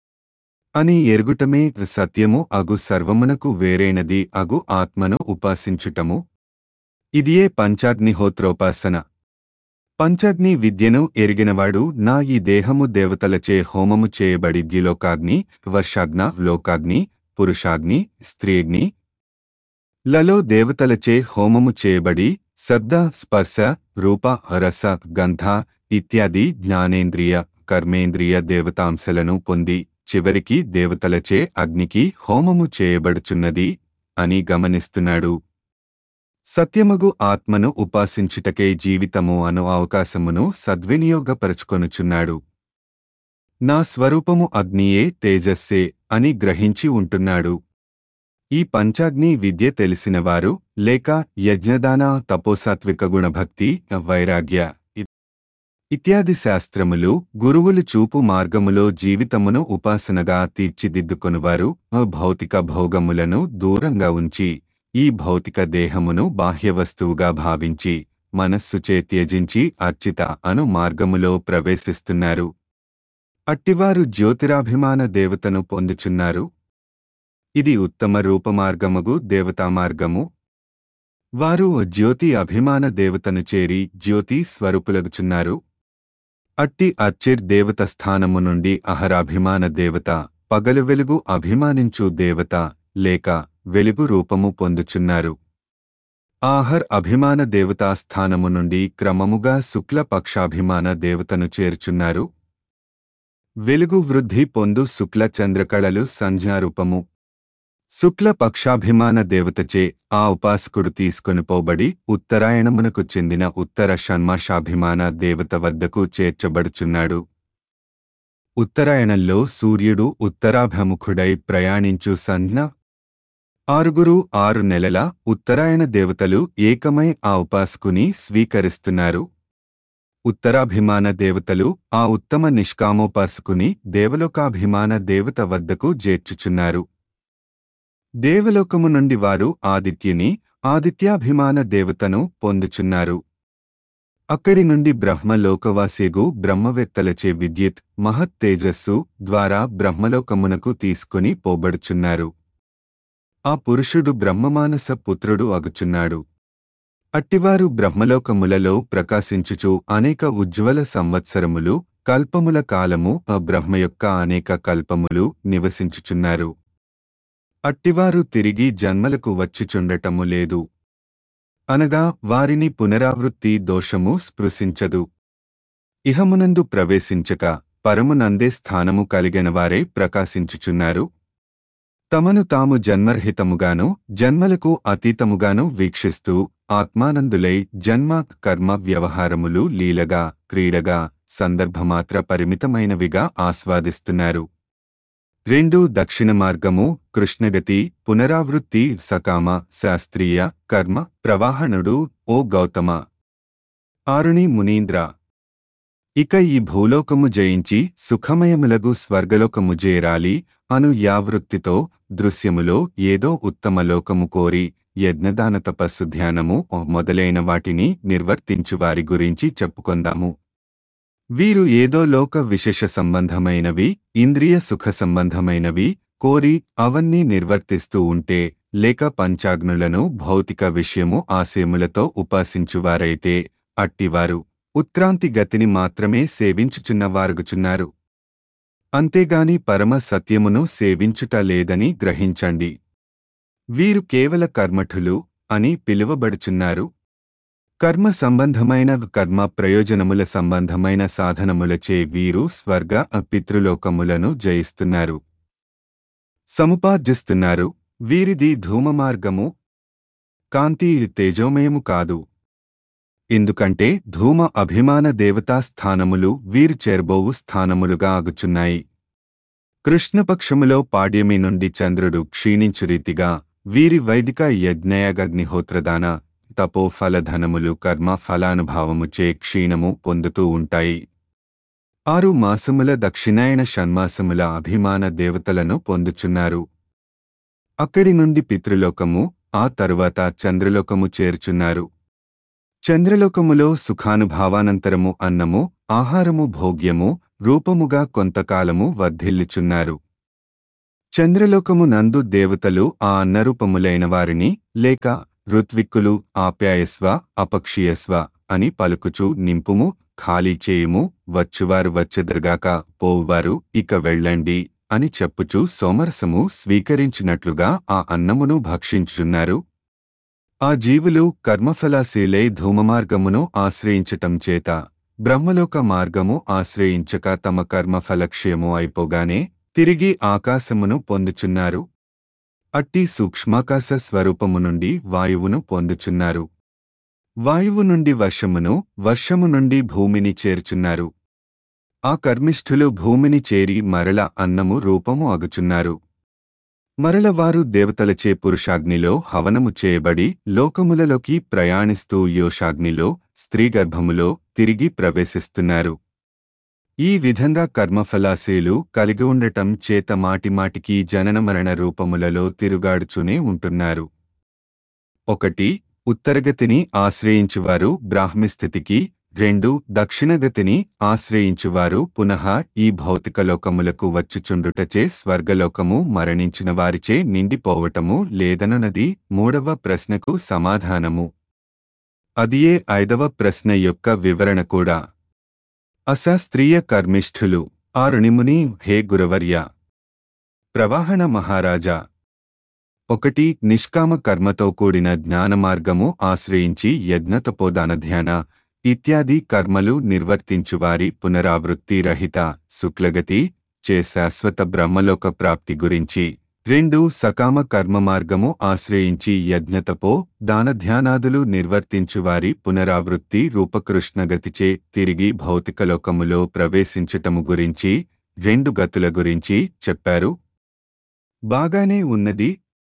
Speaker 1: అని ఎరుగుటమే సత్యము అగు సర్వమునకు వేరైనది అగు ఆత్మను ఉపాసించుటము ఇదియే పంచాగ్నిహోత్రోపాసన పంచాగ్ని విద్యను ఎరిగినవాడు నా ఈ దేహము దేవతలచే హోమము చేయబడి ద్యులోకాగ్ని వర్షాగ్న లోకాగ్ని పురుషాగ్ని స్త్రీగ్ని లలో దేవతలచే హోమము చేయబడి శబ్ద స్పర్శ రూప రస గంధ ఇత్యాది జ్ఞానేంద్రియ కర్మేంద్రియ దేవతాంశలను పొంది చివరికి దేవతలచే అగ్నికి హోమము చేయబడుచున్నది అని గమనిస్తున్నాడు సత్యమగు ఆత్మను ఉపాసించుటకే జీవితము అను అవకాశమును సద్వినియోగపరచుకొనుచున్నాడు నా స్వరూపము అగ్నియే తేజస్సే అని గ్రహించి ఉంటున్నాడు ఈ పంచాగ్ని విద్య తెలిసినవారు లేక యజ్ఞదాన తపోసాత్విక గుణభక్తి వైరాగ్య ఇ- ఇత్యాది శాస్త్రములు గురువులు చూపు మార్గములో జీవితమును ఉపాసనగా తీర్చిదిద్దుకొనువారు భౌతిక భోగములను దూరంగా ఉంచి ఈ భౌతిక దేహమును బాహ్యవస్తువుగా భావించి మనస్సుచే త్యజించి అర్చిత అను మార్గములో ప్రవేశిస్తున్నారు అట్టివారు జ్యోతిరాభిమాన దేవతను పొందుచున్నారు ఇది ఉత్తమ రూపమార్గముగు దేవతామార్గము వారు జ్యోతి అభిమాన దేవతను చేరి జ్యోతి స్వరూపులగుచున్నారు అట్టి అర్చిర్ దేవత స్థానము నుండి అహరాభిమాన దేవత పగలు వెలుగు అభిమానించు దేవత లేక వెలుగు రూపము పొందుచున్నారు ఆహర్ అభిమాన దేవతా స్థానము నుండి క్రమముగా శుక్ల పక్షాభిమాన దేవతను చేర్చున్నారు వెలుగు వృద్ధి పొందు శుక్ల చంద్రకళలు సంజ్ఞారూపము శుక్ల పక్షాభిమాన దేవతచే ఆ ఉపాసకుడు తీసుకొనిపోబడి ఉత్తరాయణమునకు చెందిన ఉత్తర షణ్మాషాభిమాన దేవత వద్దకు చేర్చబడుచున్నాడు ఉత్తరాయణంలో సూర్యుడు ఉత్తరాభిముఖుడై ప్రయాణించు సంజ్ఞ ఆరుగురు ఆరు నెలల ఉత్తరాయణ దేవతలు ఏకమై ఆ ఉపాసకుని స్వీకరిస్తున్నారు ఉత్తరాభిమాన దేవతలు ఆ ఉత్తమ నిష్కామోపాసకుని దేవలోకాభిమాన దేవత వద్దకు చేర్చుచున్నారు దేవలోకము నుండి వారు ఆదిత్యుని ఆదిత్యాభిమాన దేవతను పొందుచున్నారు అక్కడి నుండి బ్రహ్మలోకవాసేగు బ్రహ్మవేత్తలచే విద్యుత్ మహత్ తేజస్సు ద్వారా బ్రహ్మలోకమునకు తీసుకుని పోబడుచున్నారు ఆ పురుషుడు బ్రహ్మమానస పుత్రుడు అగుచున్నాడు అట్టివారు బ్రహ్మలోకములలో ప్రకాశించుచు అనేక ఉజ్వల సంవత్సరములు కల్పముల కాలము ఆ బ్రహ్మ యొక్క అనేక కల్పములు నివసించుచున్నారు అట్టివారు తిరిగి జన్మలకు వచ్చుచుండటము లేదు అనగా వారిని పునరావృత్తి దోషము స్పృశించదు ఇహమునందు ప్రవేశించక పరమునందే స్థానము కలిగినవారే ప్రకాశించుచున్నారు తమను తాము జన్మరహితముగాను జన్మలకు అతీతముగాను వీక్షిస్తూ ఆత్మానందులై జన్మ కర్మ వ్యవహారములు లీలగా క్రీడగా సందర్భమాత్ర పరిమితమైనవిగా ఆస్వాదిస్తున్నారు రెండు దక్షిణ మార్గము కృష్ణగతి పునరావృత్తి సకామ శాస్త్రీయ కర్మ ప్రవాహనుడు ఓ గౌతమ ఆరుణి మునీంద్ర ఇక ఈ భూలోకము జయించి సుఖమయములగు స్వర్గలోకము చేరాలి అను యావృత్తితో దృశ్యములో ఏదో ఉత్తమ లోకము కోరి యజ్ఞదాన తపస్సు ధ్యానము మొదలైన వాటిని నిర్వర్తించు వారి గురించి చెప్పుకొందాము వీరు ఏదో లోక విశేష సంబంధమైనవి ఇంద్రియ సుఖ సంబంధమైనవి కోరి అవన్నీ నిర్వర్తిస్తూ ఉంటే లేక పంచాగ్నులను భౌతిక విషయము ఆశయములతో ఉపాసించువారైతే అట్టివారు ఉత్క్రాంతి గతిని మాత్రమే సేవించుచున్నవారుగుచున్నారు అంతేగాని పరమ సత్యమును సేవించుట లేదని గ్రహించండి వీరు కేవల కర్మఠులు అని పిలువబడుచున్నారు కర్మ సంబంధమైన కర్మ ప్రయోజనముల సంబంధమైన సాధనములచే వీరు స్వర్గ పితృలోకములను జయిస్తున్నారు సముపార్జిస్తున్నారు వీరిది ధూమమార్గము కాంతి తేజోమయము కాదు ఎందుకంటే ధూమ అభిమాన దేవతా స్థానములు వీరు చేరబోవు స్థానములుగా ఆగుచున్నాయి కృష్ణపక్షములో పాడ్యమి నుండి చంద్రుడు క్షీణించు రీతిగా వీరి వైదిక యజ్ఞయాగగ్నిహోత్రదాన తపో ఫలధనములు కర్మ ఫలానుభావముచే క్షీణము పొందుతూ ఉంటాయి ఆరు మాసముల దక్షిణాయన షణ్మాసముల అభిమాన దేవతలను పొందుచున్నారు అక్కడి నుండి పితృలోకము ఆ తరువాత చంద్రలోకము చేర్చున్నారు చంద్రలోకములో సుఖానుభావానంతరము అన్నము ఆహారము భోగ్యము రూపముగా కొంతకాలము వర్ధిల్లుచున్నారు చంద్రలోకము నందు దేవతలు ఆ అన్నరూపములైన వారిని లేక ఋత్విక్కులు ఆప్యాయస్వ అపక్షీయస్వ అని పలుకుచు నింపుము ఖాళీ చేయుము వచ్చువారు వచ్చెదరుగాక పోవువారు ఇక వెళ్ళండి అని చెప్పుచు సోమరసము స్వీకరించినట్లుగా ఆ అన్నమును భక్షించుచున్నారు ఆ జీవులు కర్మఫలాశీలై ధూమమార్గమును ఆశ్రయించటం చేత బ్రహ్మలోక మార్గము ఆశ్రయించక తమ కర్మఫలక్ష్యము అయిపోగానే తిరిగి ఆకాశమును పొందుచున్నారు అట్టి సూక్ష్మాకాశ స్వరూపము నుండి వాయువును పొందుచున్నారు వాయువు నుండి వర్షమును వర్షము నుండి భూమిని చేర్చున్నారు ఆ కర్మిష్ఠులు భూమిని చేరి మరల అన్నము రూపము అగుచున్నారు మరల వారు దేవతలచే పురుషాగ్నిలో హవనము చేయబడి లోకములలోకి ప్రయాణిస్తూ యోషాగ్నిలో స్త్రీగర్భములో తిరిగి ప్రవేశిస్తున్నారు ఈ విధంగా కర్మఫలాశీలు కలిగి ఉండటం చేత మాటిమాటికి జననమరణ రూపములలో తిరుగాడుచూనే ఉంటున్నారు ఒకటి ఉత్తరగతిని ఆశ్రయించువారు బ్రాహ్మిస్థితికి రెండు దక్షిణగతిని ఆశ్రయించువారు పునః ఈ భౌతిక లోకములకు వచ్చుచుండుటచే స్వర్గలోకము మరణించిన వారిచే నిండిపోవటము లేదనున్నది మూడవ ప్రశ్నకు సమాధానము అదియే ఐదవ ప్రశ్న యొక్క వివరణ కూడా అశాస్త్రీయ కర్మిష్ఠులు ఆరుణిముని హే గురవర్య ప్రవాహణ మహారాజా ఒకటి నిష్కామ కర్మతో కూడిన జ్ఞానమార్గము ఆశ్రయించి యజ్ఞతపోదాన ధ్యాన ఇత్యాది కర్మలు నిర్వర్తించువారి పునరావృత్తి రహిత శుక్లగతి చే శాశ్వత బ్రహ్మలోక ప్రాప్తి గురించి రెండు సకామ కర్మ మార్గము ఆశ్రయించి యజ్ఞతపో దానధ్యానాదులు నిర్వర్తించువారి పునరావృత్తి రూపకృష్ణగతిచే తిరిగి భౌతికలోకములో ప్రవేశించటము గురించి రెండు గతుల గురించి చెప్పారు బాగానే ఉన్నది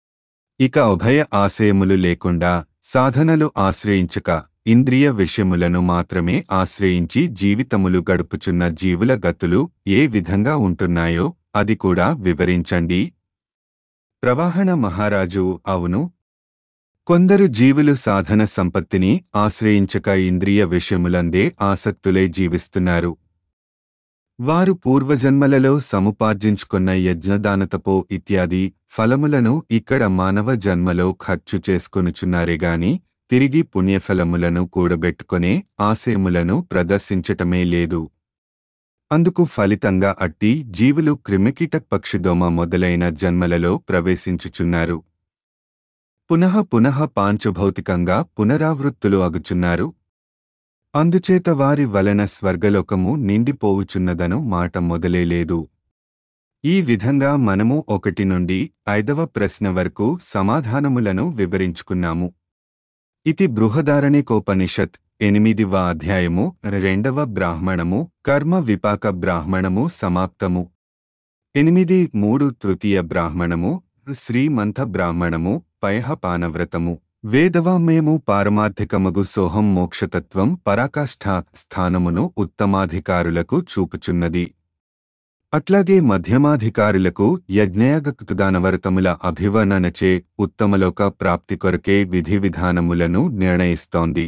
Speaker 1: ఇక ఉభయ ఆశయములు లేకుండా సాధనలు ఆశ్రయించక ఇంద్రియ విషయములను మాత్రమే ఆశ్రయించి జీవితములు గడుపుచున్న జీవుల గతులు ఏ విధంగా ఉంటున్నాయో అది కూడా వివరించండి ప్రవాహణ మహారాజు అవును కొందరు జీవులు సాధన సంపత్తిని ఆశ్రయించక ఇంద్రియ విషయములందే ఆసక్తులై జీవిస్తున్నారు వారు పూర్వజన్మలలో సముపార్జించుకున్న యజ్ఞదానతపో ఇత్యాది ఫలములను ఇక్కడ మానవ జన్మలో ఖర్చు చేసుకొనుచున్నారే గాని తిరిగి పుణ్యఫలములను కూడబెట్టుకునే ఆశయములను ప్రదర్శించటమే లేదు అందుకు ఫలితంగా అట్టి జీవులు క్రిమికీట పక్షిదోమ మొదలైన జన్మలలో ప్రవేశించుచున్నారు పునః పునః పాంచభౌతికంగా పునరావృత్తులు అగుచున్నారు అందుచేత వారి వలన స్వర్గలోకము నిండిపోవుచున్నదను మాట మొదలే లేదు ఈ విధంగా మనము ఒకటి నుండి ఐదవ ప్రశ్న వరకు సమాధానములను వివరించుకున్నాము ఇది బృహదారణికోపనిషత్ ఎనిమిదివ అధ్యాయము రెండవ బ్రాహ్మణము కర్మ విపాక బ్రాహ్మణము సమాప్తము ఎనిమిది మూడు తృతీయ బ్రాహ్మణము శ్రీమంత బ్రాహ్మణము పయహపానవ్రతము వేదవామయము పారమార్థికమగు సోహం మోక్షతత్వం పరాకాష్ఠా స్థానమును ఉత్తమాధికారులకు చూపుచున్నది అట్లాగే మధ్యమాధికారులకు యజ్ఞయాగదానవరతముల అభివర్ణనచే ఉత్తమలోక ప్రాప్తి కొరకే విధి విధానములను నిర్ణయిస్తోంది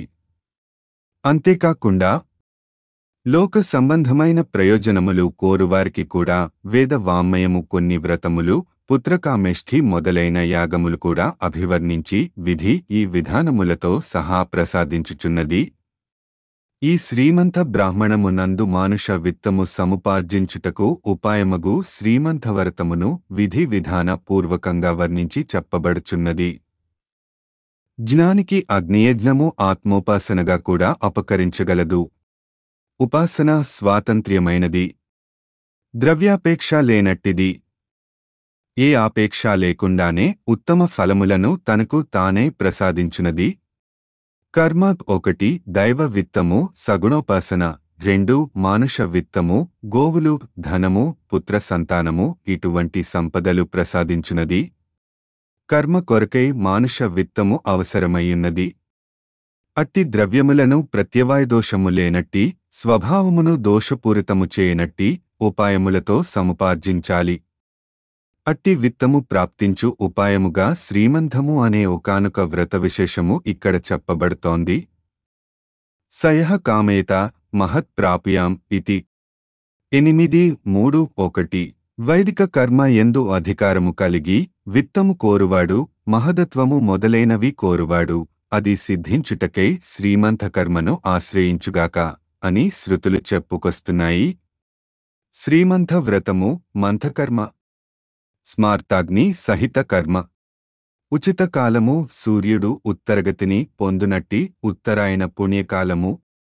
Speaker 1: అంతేకాకుండా లోక సంబంధమైన ప్రయోజనములు కోరువారికి కూడా వేద వామ్మయము కొన్ని వ్రతములు పుత్రకామేష్ఠి మొదలైన యాగములు కూడా అభివర్ణించి విధి ఈ విధానములతో సహా ప్రసాదించుచున్నది ఈ శ్రీమంత బ్రాహ్మణమునందు మానుష విత్తము సముపార్జించుటకు ఉపాయమగు శ్రీమంతవరతమును విధి విధాన పూర్వకంగా వర్ణించి చెప్పబడుచున్నది జ్ఞానికి అగ్నియజ్ఞము ఆత్మోపాసనగా కూడా అపకరించగలదు ఉపాసన స్వాతంత్ర్యమైనది ద్రవ్యాపేక్ష లేనట్టిది ఏ ఆపేక్ష లేకుండానే ఉత్తమ ఫలములను తనకు తానే ప్రసాదించునది కర్మ ఒకటి దైవ విత్తము సగుణోపాసన రెండు మానుష విత్తము గోవులు ధనము పుత్ర సంతానము ఇటువంటి సంపదలు ప్రసాదించునది కర్మ కొరకై మానుష విత్తము అవసరమయ్యున్నది అట్టి ద్రవ్యములను ప్రత్యవాయదోషము లేనట్టి స్వభావమును దోషపూరితము చేయనట్టి ఉపాయములతో సముపార్జించాలి అట్టి విత్తము ప్రాప్తించు ఉపాయముగా శ్రీమంధము అనే ఒకానొక వ్రత విశేషము ఇక్కడ చెప్పబడుతోంది సయః కామేత మహత్ ప్రాప్యాం ఇతి ఎనిమిది మూడు ఒకటి వైదిక కర్మ ఎందు అధికారము కలిగి విత్తము కోరువాడు మహదత్వము మొదలైనవి కోరువాడు అది సిద్ధించుటకై శ్రీమంత కర్మను ఆశ్రయించుగాక అని శృతులు చెప్పుకొస్తున్నాయి శ్రీమంత వ్రతము మంథకర్మ స్మార్తాగ్ని సహిత కర్మ ఉచిత కాలము సూర్యుడు ఉత్తరగతిని పొందునట్టి ఉత్తరాయణ పుణ్యకాలము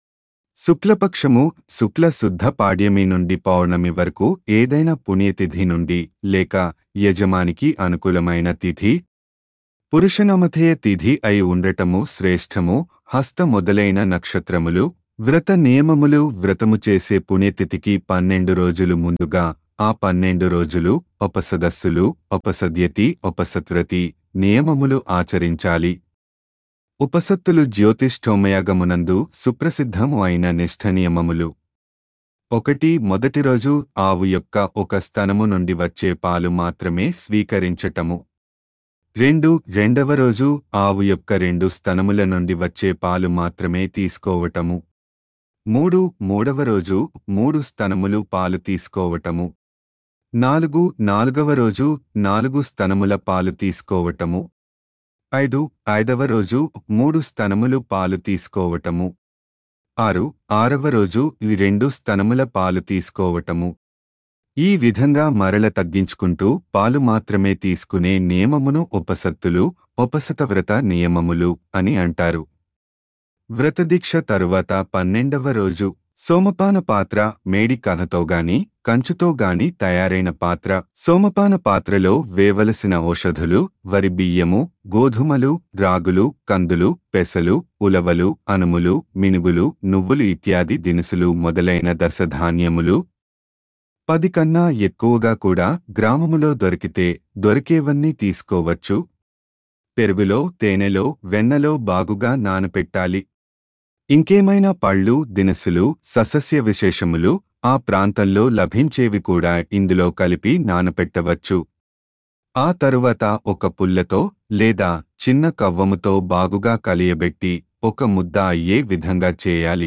Speaker 1: శుక్లపక్షము శుక్ల శుద్ధ పాడ్యమి నుండి పౌర్ణమి వరకు ఏదైనా పుణ్యతిథి నుండి లేక యజమానికి అనుకూలమైన తిథి పురుషనమథేయ తిథి అయి ఉండటము శ్రేష్టము హస్త మొదలైన నక్షత్రములు వ్రత నియమములు వ్రతము చేసే పుణ్యతిథికి పన్నెండు రోజులు ముందుగా ఆ పన్నెండు రోజులు ఉపసదస్సులు ఉపసద్యతి ఉపసత్వ్రతి నియమములు ఆచరించాలి ఉపసత్తులు జ్యోతిష్ఠోమయాగమునందు సుప్రసిద్ధము అయిన నిష్ఠ నియమములు ఒకటి మొదటి రోజు ఆవు యొక్క ఒక స్తనము నుండి వచ్చే పాలు మాత్రమే స్వీకరించటము రెండు రెండవ రోజు ఆవు యొక్క రెండు స్తనముల నుండి వచ్చే పాలు మాత్రమే తీసుకోవటము మూడు మూడవ రోజు మూడు స్తనములు పాలు తీసుకోవటము నాలుగు నాలుగవ రోజు నాలుగు స్తనముల పాలు తీసుకోవటము ఐదు ఐదవ రోజు మూడు స్తనములు పాలు తీసుకోవటము ఆరు ఆరవ రోజు ఈ రెండు స్తనముల పాలు తీసుకోవటము ఈ విధంగా మరల తగ్గించుకుంటూ పాలు మాత్రమే తీసుకునే నియమమును ఉపసత్తులు ఉపసతవ్రత నియమములు అని అంటారు వ్రతదీక్ష తరువాత పన్నెండవ రోజు సోమపాన పాత్ర మేడి కథతో గాని కంచుతో గాని తయారైన పాత్ర సోమపాన పాత్రలో వేవలసిన ఔషధులు వరి బియ్యము గోధుమలు రాగులు కందులు పెసలు ఉలవలు అనుములు మినుగులు నువ్వులు ఇత్యాది దినుసులు మొదలైన దశధాన్యములు పది కన్నా ఎక్కువగా కూడా గ్రామములో దొరికితే దొరికేవన్నీ తీసుకోవచ్చు పెరుగులో తేనెలో వెన్నలో బాగుగా నానపెట్టాలి ఇంకేమైనా పళ్ళు దినుసులు ససస్య విశేషములు ఆ ప్రాంతంలో లభించేవి కూడా ఇందులో కలిపి నానపెట్టవచ్చు ఆ తరువాత ఒక పుల్లతో లేదా చిన్న కవ్వముతో బాగుగా కలియబెట్టి ఒక ముద్ద అయ్యే విధంగా చేయాలి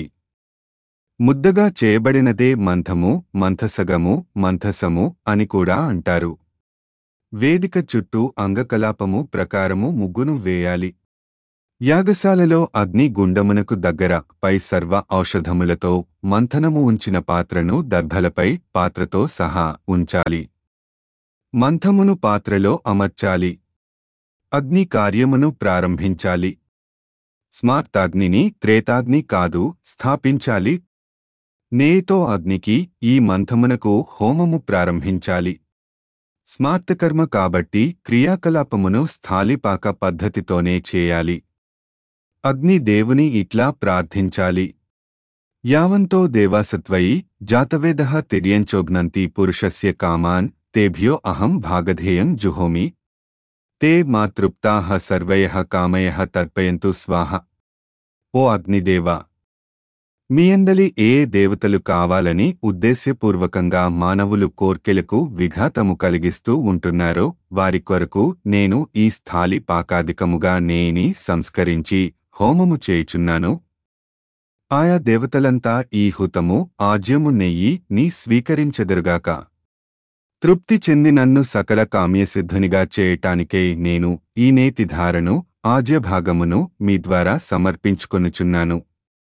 Speaker 1: ముద్దగా చేయబడినదే మంథము మంథసగము మంథసము అని కూడా అంటారు వేదిక చుట్టూ అంగకలాపము ప్రకారము ముగ్గును వేయాలి యాగశాలలో అగ్ని గుండమునకు దగ్గర పై సర్వ ఔషధములతో మంథనము ఉంచిన పాత్రను దర్భలపై పాత్రతో సహా ఉంచాలి మంథమును పాత్రలో అమర్చాలి అగ్ని కార్యమును ప్రారంభించాలి స్మార్తాగ్నిని త్రేతాగ్ని కాదు స్థాపించాలి నేతో అగ్నికి ఈ మంథమునకు హోమము ప్రారంభించాలి స్మార్తకర్మ కాబట్టి క్రియాకలాపమును స్థాళిపాక పద్ధతితోనే చేయాలి అగ్ని దేవుని ఇట్లా ప్రార్థించాలి యావంతో దేవాసత్వయి జాతవేద తిర్యంచోగ్నంతి పురుషస్య కామాన్ తేభ్యో అహం భాగధేయం జుహోమి తే మాతృప్తా సర్వయ కామయ తర్పయంతు స్వాహ ఓ అగ్నిదేవా మీ అందలి ఏ దేవతలు కావాలని ఉద్దేశ్యపూర్వకంగా మానవులు కోర్కెలకు విఘాతము కలిగిస్తూ ఉంటున్నారో వారి కొరకు నేను ఈ స్థాలి పాకాధికముగా నేని సంస్కరించి హోమము చేయుచున్నాను ఆయా దేవతలంతా ఈ హుతము ఆజ్యము నెయ్యి నీ స్వీకరించెదరుగాక తృప్తి చెంది నన్ను సకల కామ్యసిద్ధునిగా చేయటానికే నేను ఈ నేతి ధారను ఆజ్యభాగమును మీ ద్వారా సమర్పించుకొనుచున్నాను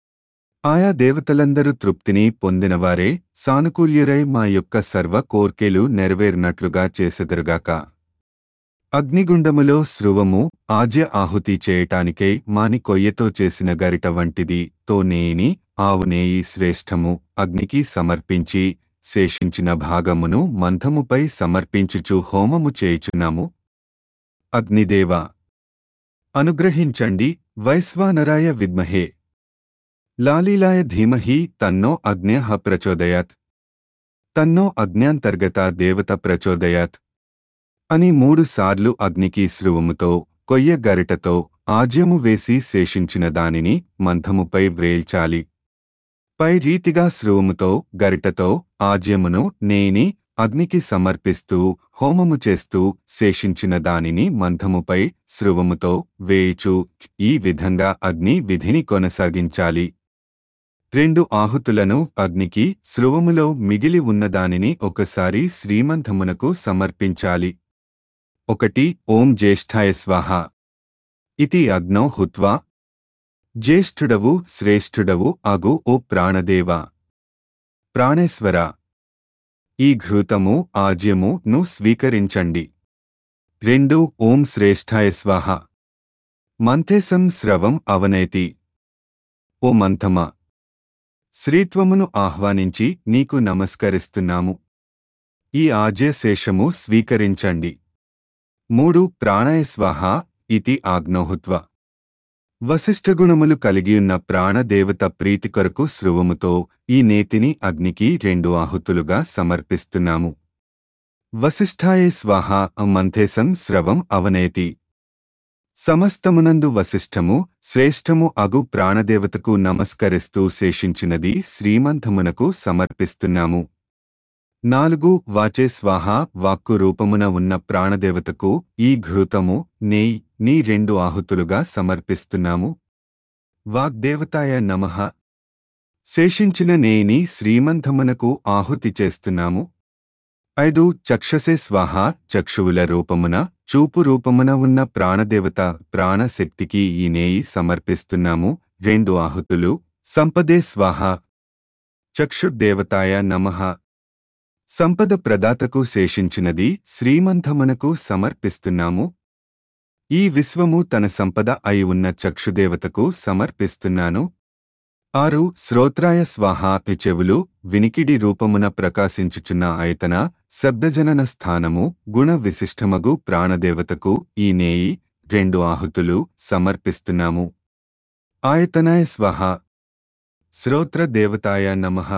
Speaker 1: ఆయా దేవతలందరూ తృప్తిని పొందినవారే సానుకూల్యురై మా యొక్క సర్వ కోర్కెలు నెరవేరినట్లుగా చేసెదరుగాక అగ్నిగుండములో స్రువము ఆజ్య ఆహుతి చేయటానికై మాని కొయ్యతో చేసిన గరిట వంటిది తో నేని ఆవు నేయి శ్రేష్టము అగ్నికి సమర్పించి శేషించిన భాగమును మంథముపై సమర్పించుచు హోమము చేయుచున్నాము అగ్నిదేవా అనుగ్రహించండి వైశ్వానరాయ విద్మహే లాలీలాయ ధీమహి తన్నో అగ్న్యః ప్రచోదయాత్ తన్నో అజ్ఞాంతర్గత దేవత ప్రచోదయాత్ అని మూడుసార్లు అగ్నికి స్రువముతో కొయ్య గరిటతో ఆజ్యము వేసి శేషించిన దానిని మంథముపై వ్రేల్చాలి పై రీతిగా స్రువముతో గరిటతో ఆజ్యమును నేని అగ్నికి సమర్పిస్తూ హోమము చేస్తూ శేషించిన దానిని మంథముపై స్రువముతో వేయిచు ఈ విధంగా అగ్ని విధిని కొనసాగించాలి రెండు ఆహుతులను అగ్నికి స్రువములో మిగిలి ఉన్నదానిని ఒకసారి శ్రీమంతమునకు సమర్పించాలి ఒకటి ఓం జ్యేష్ఠాయ స్వాహ ఇతి అగ్నౌ హుత్వా జ్యేష్ఠుడవు శ్రేష్ఠుడవు అగు ఓ ప్రాణదేవ ప్రాణేశ్వర ఈ ఘృతము ఆజ్యము ను స్వీకరించండి రెండు ఓం శ్రేష్ఠాయ స్వాహ మంథేసం స్రవం అవనేతి ఓ మంథమా శ్రీత్వమును ఆహ్వానించి నీకు నమస్కరిస్తున్నాము ఈ ఆజ్యశేషము స్వీకరించండి మూడు ప్రాణాయ స్వాహ ఇతి ఆగ్నోహుత్వ వశిష్ఠగుణములు కలిగియున్న ప్రాణదేవత ప్రీతి కొరకు శృవముతో ఈ నేతిని అగ్నికి రెండు ఆహుతులుగా సమర్పిస్తున్నాము వశిష్ఠాయ స్వాహ మంథేసం స్రవం అవనేతి సమస్తమునందు వశిష్ఠము శ్రేష్టము అగు ప్రాణదేవతకు నమస్కరిస్తూ శేషించినది శ్రీమంతమునకు సమర్పిస్తున్నాము నాలుగు వాచే స్వాహ వాక్కు రూపమున ఉన్న ప్రాణదేవతకు ఈ ఘృతము నెయ్ నీ రెండు ఆహుతులుగా సమర్పిస్తున్నాము వాగ్దేవతాయ నమః శేషించిన నేని శ్రీమంతమునకు ఆహుతి చేస్తున్నాము ఐదు చక్షసే స్వాహ చక్షువుల రూపమున చూపు రూపమున ఉన్న ప్రాణదేవత ప్రాణశక్తికి ఈ నేయి సమర్పిస్తున్నాము రెండు ఆహుతులు సంపదే స్వాహ చక్షుర్దేవతాయ నమః సంపద ప్రదాతకు శేషించినది శ్రీమంతమునకు సమర్పిస్తున్నాము ఈ విశ్వము తన సంపద అయి ఉన్న చక్షుదేవతకు సమర్పిస్తున్నాను ఆరు శ్రోత్రాయ స్వాహ ఈ చెవులు వినికిడి రూపమున ప్రకాశించుచున్న ఆయతన శబ్దజనన స్థానము గుణ విశిష్టమగు ప్రాణదేవతకు ఈ నేయి రెండు ఆహుతులు సమర్పిస్తున్నాము ఆయతనాయ స్వహ శ్రోత్ర దేవతాయ నమః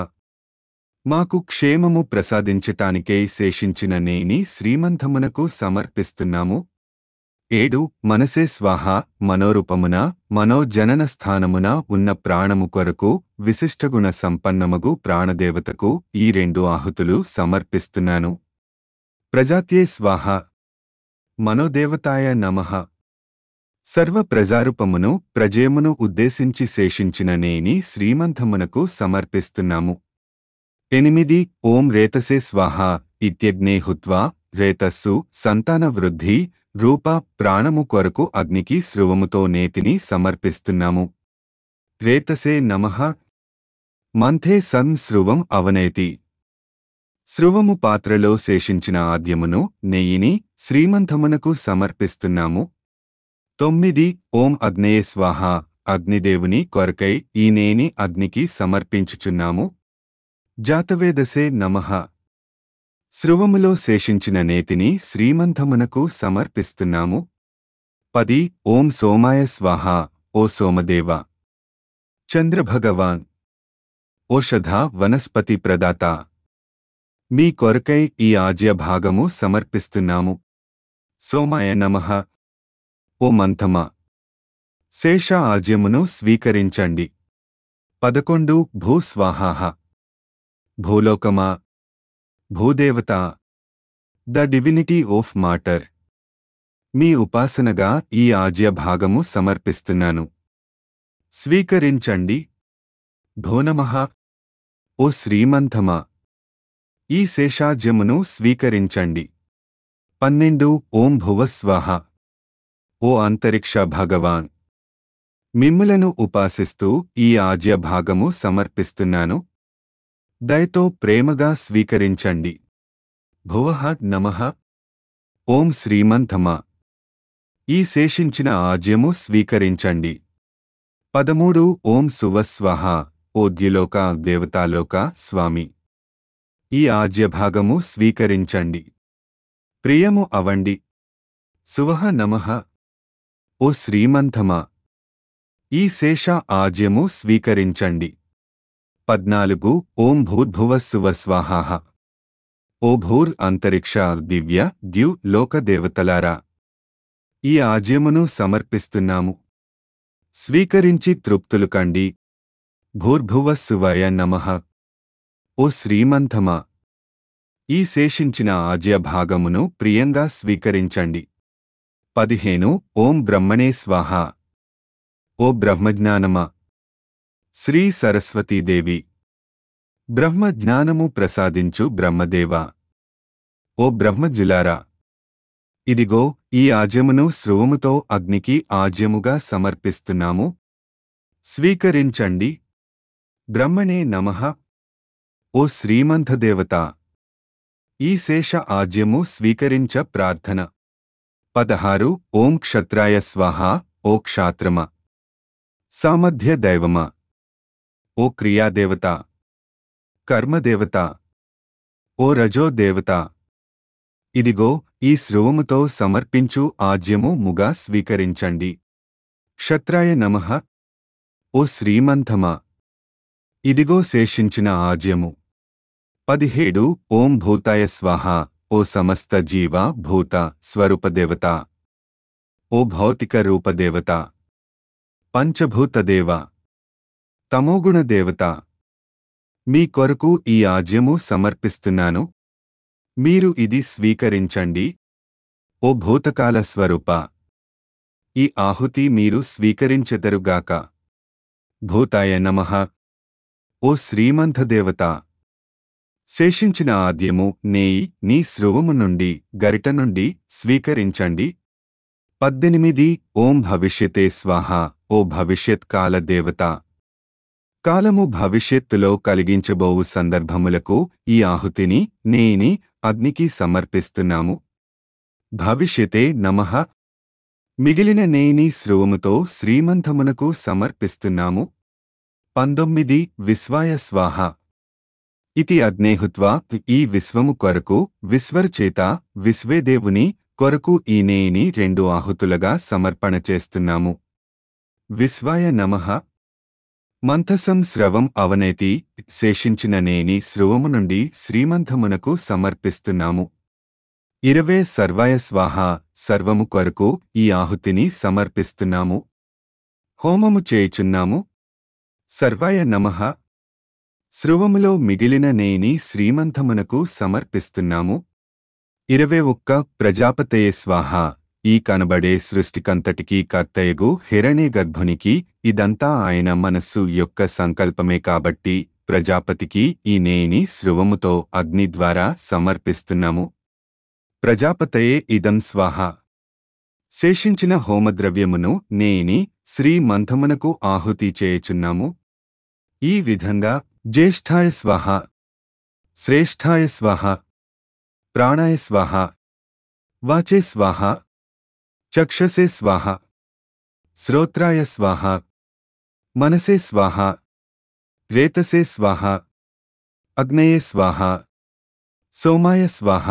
Speaker 1: మాకు క్షేమము ప్రసాదించటానికై శేషించిన నేని శ్రీమంతమునకు సమర్పిస్తున్నాము ఏడు మనసే స్వాహ మనోరూపమున మనోజనన స్థానమున ఉన్న ప్రాణము కొరకు విశిష్టగుణ సంపన్నమగు ప్రాణదేవతకు ఈ రెండు ఆహుతులు సమర్పిస్తున్నాను ప్రజాత్యే స్వాహ మనోదేవతాయ నమః సర్వ ప్రజారూపమును ప్రజేమును ఉద్దేశించి శేషించిన నేని శ్రీమంతమునకు సమర్పిస్తున్నాము ఎనిమిది ఓం రేతసే స్వాహ ఇత్యగ్నే హుత్వా రేతస్సు సంతాన వృద్ధి రూప ప్రాణము కొరకు అగ్నికి స్రువముతో నేతిని సమర్పిస్తున్నాము రేతసే నమః మంథే సన్ స్రువం అవనేతి స్రువము పాత్రలో శేషించిన ఆద్యమును నెయ్యిని శ్రీమంతమునకు సమర్పిస్తున్నాము తొమ్మిది ఓం అగ్నేయ స్వాహ అగ్నిదేవుని కొరకై ఈ నేని అగ్నికి సమర్పించుచున్నాము జాతవేదసే నమః స్రువములో శేషించిన నేతిని శ్రీమంతమునకు సమర్పిస్తున్నాము పది ఓం సోమాయ స్వాహ ఓ సోమదేవ చంద్రభగవాన్ ఓషధ వనస్పతి ప్రదాత మీ కొరకై ఈ ఆజ్య భాగము సమర్పిస్తున్నాము సోమాయ నమః ఓ మంథమా శేష ఆజ్యమును స్వీకరించండి పదకొండు భూస్వాహాహ భూలోకమా భూదేవత ద డివినిటీ ఆఫ్ మాటర్ మీ ఉపాసనగా ఈ ఆజ్య భాగము సమర్పిస్తున్నాను స్వీకరించండి భోనమః ఓ శ్రీమంతమా ఈ శేషాజ్యమును స్వీకరించండి పన్నెండు ఓం భువస్వాహ ఓ అంతరిక్ష భగవాన్ మిమ్ములను ఉపాసిస్తూ ఈ ఆజ్య భాగము సమర్పిస్తున్నాను దయతో ప్రేమగా స్వీకరించండి భువః నమః ఓం శ్రీమంతమా ఈ శేషించిన ఆజ్యము స్వీకరించండి పదమూడు ఓం సువస్వహ ఓ ద్యులోక దేవతాలోక స్వామి ఈ ఆజ్యభాగము స్వీకరించండి ప్రియము అవండి సువహ నమః ఓ శ్రీమంతమా ఈ శేష ఆజ్యము స్వీకరించండి పద్నాలుగు ఓం భూర్భువస్సువ స్వాహాహ ఓ భూర్ అంతరిక్ష దివ్య ద్యు లోకదేవతలారా ఈ ఆజ్యమును సమర్పిస్తున్నాము స్వీకరించి తృప్తులు కండి భూర్భువస్సువయ నమః ఓ శ్రీమంతమా ఈ శేషించిన ఆజ్య భాగమును ప్రియంగా స్వీకరించండి పదిహేను ఓం బ్రహ్మణే స్వాహ ఓ బ్రహ్మజ్ఞానమా శ్రీ సరస్వతీదేవి బ్రహ్మజ్ఞానము ప్రసాదించు బ్రహ్మదేవా ఓ బ్రహ్మజ్యులారా ఇదిగో ఈ ఆజ్యమును స్రువముతో అగ్నికి ఆజ్యముగా సమర్పిస్తున్నాము స్వీకరించండి బ్రహ్మణే నమః ఓ శ్రీమంతదేవత ఈ శేష ఆజ్యము స్వీకరించ ప్రార్థన పదహారు ఓం క్షత్రాయ స్వాహ ఓ క్షాత్రమ సామధ్య దైవమ ఓ క్రియాదేవత కర్మదేవత ఓ రజో దేవత ఇదిగో ఈ స్రువముతో సమర్పించు ఆజ్యము ముగా స్వీకరించండి క్షత్రాయ నమః ఓ శ్రీమంతమా ఇదిగో శేషించిన ఆజ్యము పదిహేడు ఓం భూతాయ స్వాహ ఓ సమస్త జీవ భూత స్వరూపదేవత ఓ భౌతిక రూపదేవత పంచభూతదేవ తమోగుణ దేవత మీ కొరకు ఈ ఆజ్యము సమర్పిస్తున్నాను మీరు ఇది స్వీకరించండి ఓ భూతకాల స్వరూప ఈ ఆహుతి మీరు స్వీకరించెదరుగాక భూతాయ నమః ఓ శ్రీమంతదేవత శేషించిన ఆద్యము నేయి నీ స్రువము నుండి గరిట నుండి స్వీకరించండి పద్దెనిమిది ఓం భవిష్యతే స్వాహ ఓ భవిష్యత్ కాల దేవత కాలము భవిష్యత్తులో కలిగించబోవు సందర్భములకు ఈ ఆహుతిని నేని అగ్నికి సమర్పిస్తున్నాము భవిష్యతే నమః మిగిలిన నేని స్రువముతో శ్రీమంతమునకు సమర్పిస్తున్నాము పంతొమ్మిది విశ్వాయ స్వాహ ఇతి అగ్నేహుత్వా ఈ విశ్వము కొరకు విశ్వరచేత విశ్వేదేవుని కొరకు ఈ నేని రెండు ఆహుతులుగా సమర్పణ చేస్తున్నాము విశ్వాయ నమః మంథసం స్రవం అవనేతి శేషించిన నేని స్రువము నుండి శ్రీమంతమునకు సమర్పిస్తున్నాము ఇరవే సర్వాయ స్వాహ సర్వము కొరకు ఈ ఆహుతిని సమర్పిస్తున్నాము హోమము చేయుచున్నాము సర్వాయ నమః స్రువములో మిగిలిన నేని శ్రీమంతమునకు సమర్పిస్తున్నాము ఇరవై ఒక్క ప్రజాపతయ స్వాహ ఈ కనబడే సృష్టికంతటికీ కర్తయగు హిరణ్య గర్భునికి ఇదంతా ఆయన మనస్సు యొక్క సంకల్పమే కాబట్టి ప్రజాపతికి ఈ నేని స్రువముతో అగ్ని ద్వారా సమర్పిస్తున్నాము ప్రజాపతయే ఇదం స్వాహ శేషించిన హోమద్రవ్యమును నేని శ్రీమంతమునకు ఆహుతి చేయుచున్నాము ఈ విధంగా జ్యేష్ఠాయ స్వాహ శ్రేష్ఠాయ స్వాహ ప్రాణాయ స్వాహ వాచే స్వాహ చక్షసే స్వాహ శ్రోత్రాయ స్వాహ మనసే స్వాహ రేతసే స్వాహ అగ్నయే స్వాహ సోమాయ స్వాహ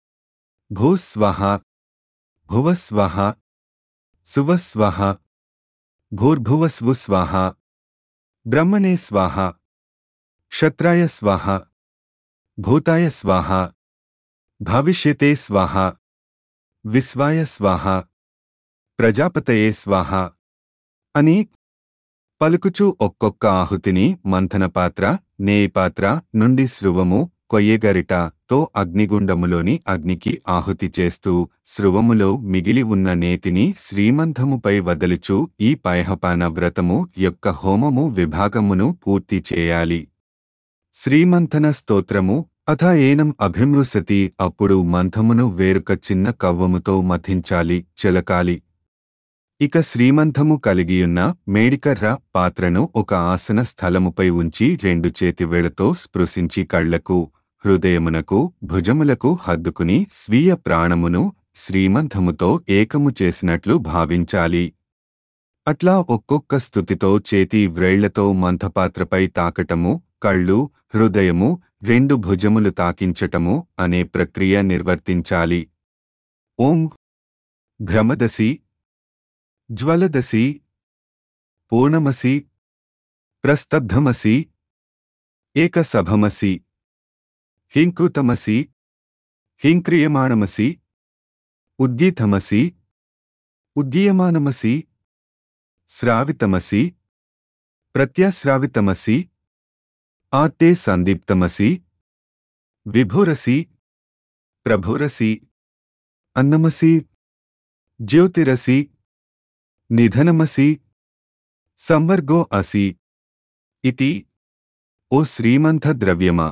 Speaker 1: భూస్వాహ భువస్వాహ సువస్వాహ భూర్భువస్వు స్వాహ బ్రహ్మణే స్వాహ క్షత్రాయ స్వాహ భూతాయ స్వాహ భవిష్యతే స్వాహ విశ్వాయ స్వాహ ప్రజాపతయే స్వాహ అని పలుకుచూ ఒక్కొక్క ఆహుతిని మంథన పాత్ర నేయి పాత్ర నుండి స్రువము కొయ్యగరిట తో అగ్నిగుండములోని అగ్నికి ఆహుతి చేస్తూ స్రువములో మిగిలి ఉన్న నేతిని శ్రీమంతముపై వదలుచూ ఈ పైహపాన వ్రతము యొక్క హోమము విభాగమును పూర్తి చేయాలి శ్రీమంతన స్తోత్రము అథ ఏనం అభిమృసతి అప్పుడు మంథమును వేరొక చిన్న కవ్వముతో మథించాలి చిలకాలి ఇక శ్రీమంతము కలిగియున్న మేడికర్ర పాత్రను ఒక ఆసన స్థలముపై ఉంచి రెండు చేతివేళతో స్పృశించి కళ్లకు హృదయమునకు భుజములకు హద్దుకుని స్వీయ ప్రాణమును శ్రీమంతముతో ఏకము చేసినట్లు భావించాలి అట్లా ఒక్కొక్క స్థుతితో చేతి వ్రేళ్లతో మంథపాత్రపై తాకటము కళ్ళు హృదయము రెండు భుజములు తాకించటము అనే ప్రక్రియ నిర్వర్తించాలి ఓం భ్రమదసి జ్వలదసి పూర్ణమసి ప్రస్తబ్ధమసి ఏకసభమసి హింకృతమసి హింక్రియమాణమసి ఉద్గీతమసి ఉద్గీయమానమసి స్రావితమసి ప్రత్యాశ్రావితమసి ఆతే సందీప్తమసి విభురసి ప్రభురసి అన్నమసి జ్యోతిరసి నిధనమసి సంవర్గో అసి ఇతి ఓ శ్రీమంత ద్రవ్యమా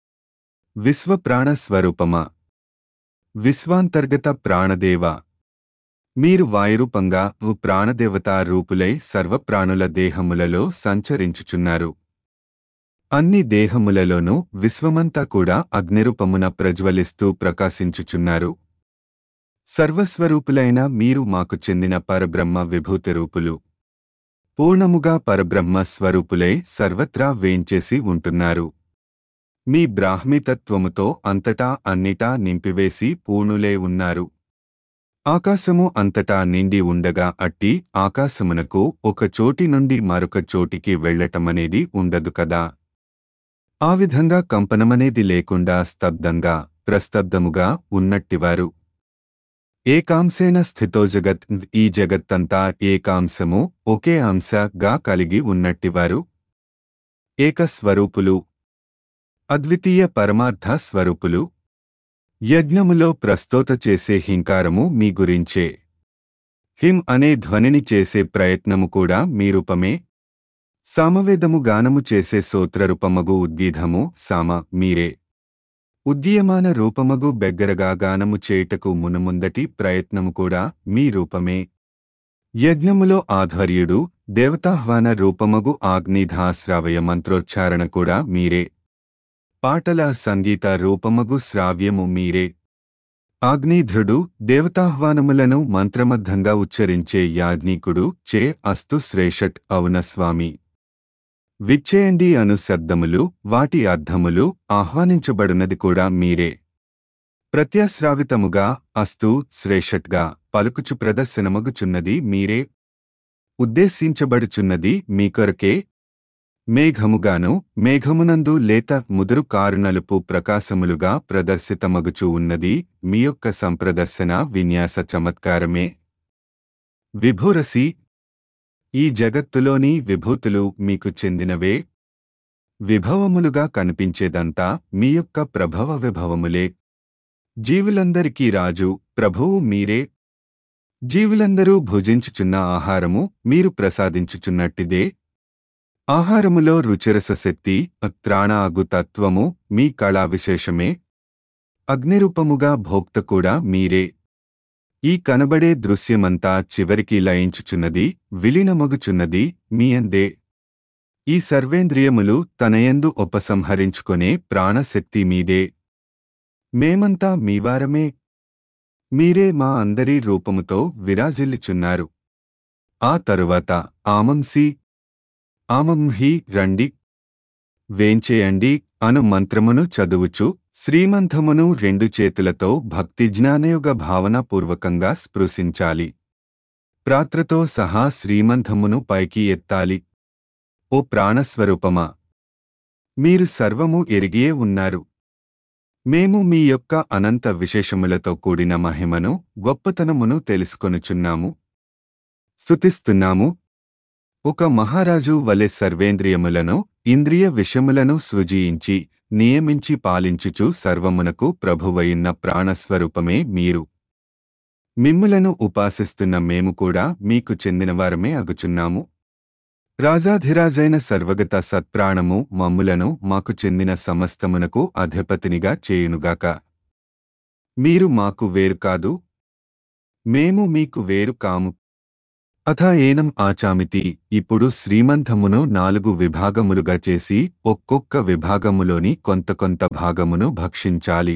Speaker 1: విశ్వప్రాణస్వరూపమా విశ్వాంతర్గత ప్రాణదేవ మీరు వాయురూపంగా ఓ ప్రాణదేవతా రూపులై సర్వప్రాణుల దేహములలో సంచరించుచున్నారు అన్ని దేహములలోనూ విశ్వమంతా కూడా అగ్నిరూపమున ప్రజ్వలిస్తూ ప్రకాశించుచున్నారు సర్వస్వరూపులైన మీరు మాకు చెందిన పరబ్రహ్మ విభూతి రూపులు పూర్ణముగా పరబ్రహ్మ స్వరూపులై సర్వత్రా వేంచేసి ఉంటున్నారు మీ బ్రాహ్మితత్వముతో అంతటా అన్నిటా నింపివేసి పూర్ణులే ఉన్నారు ఆకాశము అంతటా నిండి ఉండగా అట్టి ఆకాశమునకు ఒక చోటి నుండి మరొక చోటికి వెళ్ళటమనేది ఉండదు కదా ఆ విధంగా కంపనమనేది లేకుండా స్తబ్దంగా ప్రస్తబ్దముగా ఉన్నట్టివారు ఏకాంశేన స్థితో జగత్ ఈ జగత్తంతా ఏకాంశము ఒకే అంశగా కలిగి ఉన్నట్టివారు ఏకస్వరూపులు అద్వితీయ పరమార్థ స్వరూపులు యజ్ఞములో ప్రస్తోత చేసే హింకారము మీ గురించే హిం అనే ధ్వనిని చేసే ప్రయత్నము కూడా మీ రూపమే సామవేదము గానము చేసే సూత్రరూపమగు ఉద్గీధము సామ మీరే ఉద్దీయమాన రూపమగు బెగ్గరగా గానము చేయుటకు మునుముందటి ప్రయత్నము కూడా మీ రూపమే యజ్ఞములో ఆధ్వర్యుడు దేవతాహ్వాన రూపమగు ఆగ్నిధాశ్రావయ మంత్రోచ్చారణ కూడా మీరే పాటల సంగీత రూపమగు శ్రావ్యము మీరే ఆగ్నేధ్రుడు దేవతాహ్వానములను మంత్రమద్ధంగా ఉచ్చరించే యాజ్ఞికుడు చే అస్తు శ్రేషట్ అవున స్వామి విచ్చేయండి అను శబ్దములు వాటి అర్థములు ఆహ్వానించబడునది కూడా మీరే ప్రత్యాశ్రావితముగా అస్తు శ్రేషట్గా పలుకుచు ప్రదర్శనమగుచున్నది మీరే ఉద్దేశించబడుచున్నది మీ కొరకే మేఘముగాను మేఘమునందు లేత ముదురు కారునలుపు ప్రకాశములుగా ప్రదర్శితమగుచూ ఉన్నది మీ యొక్క సంప్రదర్శన విన్యాస చమత్కారమే విభూరసి ఈ జగత్తులోని విభూతులు మీకు చెందినవే విభవములుగా కనిపించేదంతా మీ యొక్క ప్రభవ విభవములే జీవులందరికీ రాజు ప్రభువు మీరే జీవులందరూ భుజించుచున్న ఆహారము మీరు ప్రసాదించుచున్నట్టిదే ఆహారములో రుచిరస శక్తి త్రాణాగు తత్వము మీ కళా విశేషమే అగ్నిరూపముగా భోక్త కూడా మీరే ఈ కనబడే దృశ్యమంతా చివరికి లయించుచున్నది విలీనమగుచున్నది మీ అందే ఈ సర్వేంద్రియములు తనయందు ఉపసంహరించుకొనే ప్రాణశక్తి మీదే మేమంతా మీవారమే మీరే మా అందరి రూపముతో విరాజిల్లుచున్నారు ఆ తరువాత ఆమంసి ఆమంహి రండి వేంచేయండి అను మంత్రమును చదువుచు శ్రీమంతమును రెండు చేతులతో భక్తి జ్ఞానయోగ భావనాపూర్వకంగా స్పృశించాలి ప్రాత్రతో సహా శ్రీమంతమును పైకి ఎత్తాలి ఓ ప్రాణస్వరూపమా మీరు సర్వము ఎరిగియే ఉన్నారు మేము మీ యొక్క అనంత విశేషములతో కూడిన మహిమను గొప్పతనమును తెలుసుకొనుచున్నాము స్తుతిస్తున్నాము ఒక మహారాజు వలె సర్వేంద్రియములను ఇంద్రియ విషయములను సృజించి నియమించి పాలించుచు సర్వమునకు ప్రభువయున్న ప్రాణస్వరూపమే మీరు మిమ్ములను ఉపాసిస్తున్న మేము కూడా మీకు చెందినవారమే అగుచున్నాము రాజాధిరాజైన సర్వగత సత్ప్రాణము మమ్ములను మాకు చెందిన సమస్తమునకు అధిపతినిగా చేయునుగాక మీరు మాకు వేరు కాదు మేము మీకు వేరు కాము అథ ఏనం ఆచామితి ఇప్పుడు శ్రీమంతమును నాలుగు విభాగములుగా చేసి ఒక్కొక్క విభాగములోని కొంత కొంత భాగమును భక్షించాలి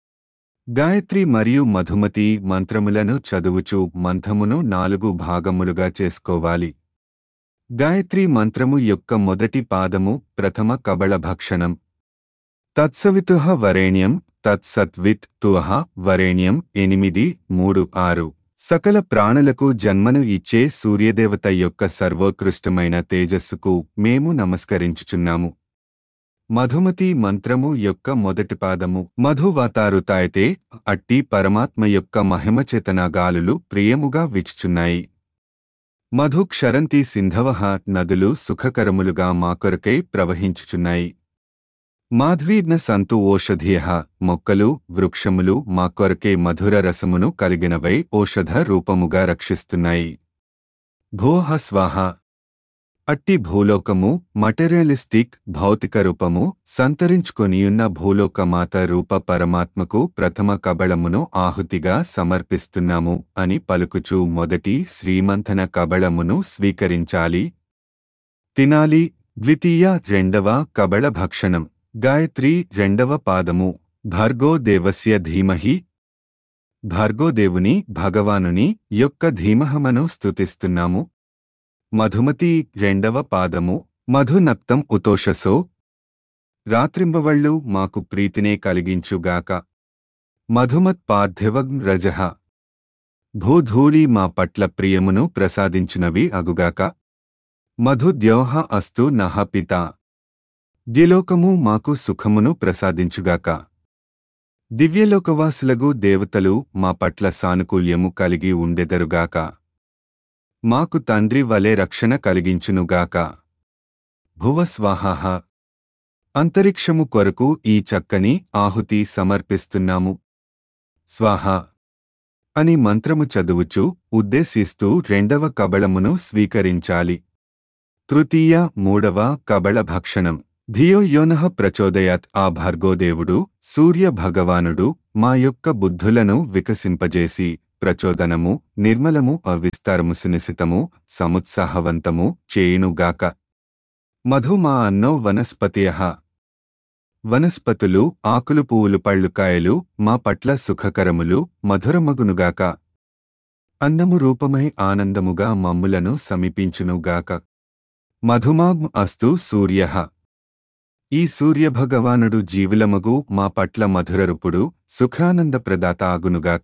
Speaker 1: గాయత్రి మరియు మధుమతి మంత్రములను చదువుచు మంథమును నాలుగు భాగములుగా చేసుకోవాలి గాయత్రి మంత్రము యొక్క మొదటి పాదము ప్రథమ కబళ భక్షణం తత్సవితుహ వరేణ్యం తత్సత్విత్ తుహ వరేణ్యం ఎనిమిది మూడు ఆరు సకల ప్రాణులకు జన్మను ఇచ్చే సూర్యదేవత యొక్క సర్వోత్కృష్టమైన తేజస్సుకు మేము నమస్కరించుచున్నాము మధుమతి మంత్రము యొక్క మొదటి పాదము మధువాతారుతాయితే అట్టి పరమాత్మ యొక్క మహిమచేతన గాలులు ప్రియముగా విచుచున్నాయి మధు క్షరంతి సింధవః నదులు సుఖకరములుగా మా కొరకై ప్రవహించుచున్నాయి మాధ్వీర్న సంతు ఓషధియ మొక్కలు వృక్షములు మా కొరకే మధుర రసమును కలిగినవై ఓషధ రూపముగా రక్షిస్తున్నాయి భోహ స్వాహ అట్టి భూలోకము మటెరియలిస్టిక్ భౌతిక రూపము సంతరించుకొనియున్న భూలోకమాత రూప పరమాత్మకు ప్రథమ కబళమును ఆహుతిగా సమర్పిస్తున్నాము అని పలుకుచూ మొదటి శ్రీమంతన కబళమును స్వీకరించాలి తినాలి ద్వితీయ రెండవ కబళ భక్షణం గాయత్రి రెండవ పాదము భర్గో దేవస్య ధీమహి భార్గోదేవుని భగవానుని యొక్క ధీమహమను స్తుతిస్తున్నాము మధుమతి రెండవ పాదము మధునక్తం ఉతోషసో రాత్రింబవళ్ళు మాకు ప్రీతినే కలిగించుగాక మధుమత్ పార్థివం రజః భూధూళి మా పట్ల ప్రియమును ప్రసాదించునవి అగుగాక మధుద్యోహ అస్తు నహ పిత ద్విలోకము మాకు సుఖమును ప్రసాదించుగాక దివ్యలోకవాసులగు దేవతలు మా పట్ల సానుకూల్యము కలిగి ఉండెదరుగాక మాకు తండ్రి వలె రక్షణ కలిగించునుగాక భువస్వాహాహ అంతరిక్షము కొరకు ఈ చక్కని ఆహుతి సమర్పిస్తున్నాము స్వాహ అని మంత్రము చదువుచు ఉద్దేశిస్తూ రెండవ కబళమును స్వీకరించాలి తృతీయ మూడవ కబళ భక్షణం ధియో యోనః ప్రచోదయాత్ ఆ భార్గోదేవుడు సూర్య భగవానుడు మా యొక్క బుద్ధులను వికసింపజేసి ప్రచోదనము నిర్మలము అవిస్తారము సునిశితము సముత్సాహవంతము చేయునుగాక మధు మా అన్నో వనస్పతియః వనస్పతులు ఆకులు పువ్వులు పళ్ళు కాయలు మా పట్ల సుఖకరములు మధురమగునుగాక అన్నము రూపమై ఆనందముగా మమ్ములను సమీపించునుగాక మధుమాగ్ అస్తు సూర్యః ఈ సూర్యభగవానుడు జీవులమగు మా పట్ల మధురరుపుడు సుఖానందప్రదాత ఆగునుగాక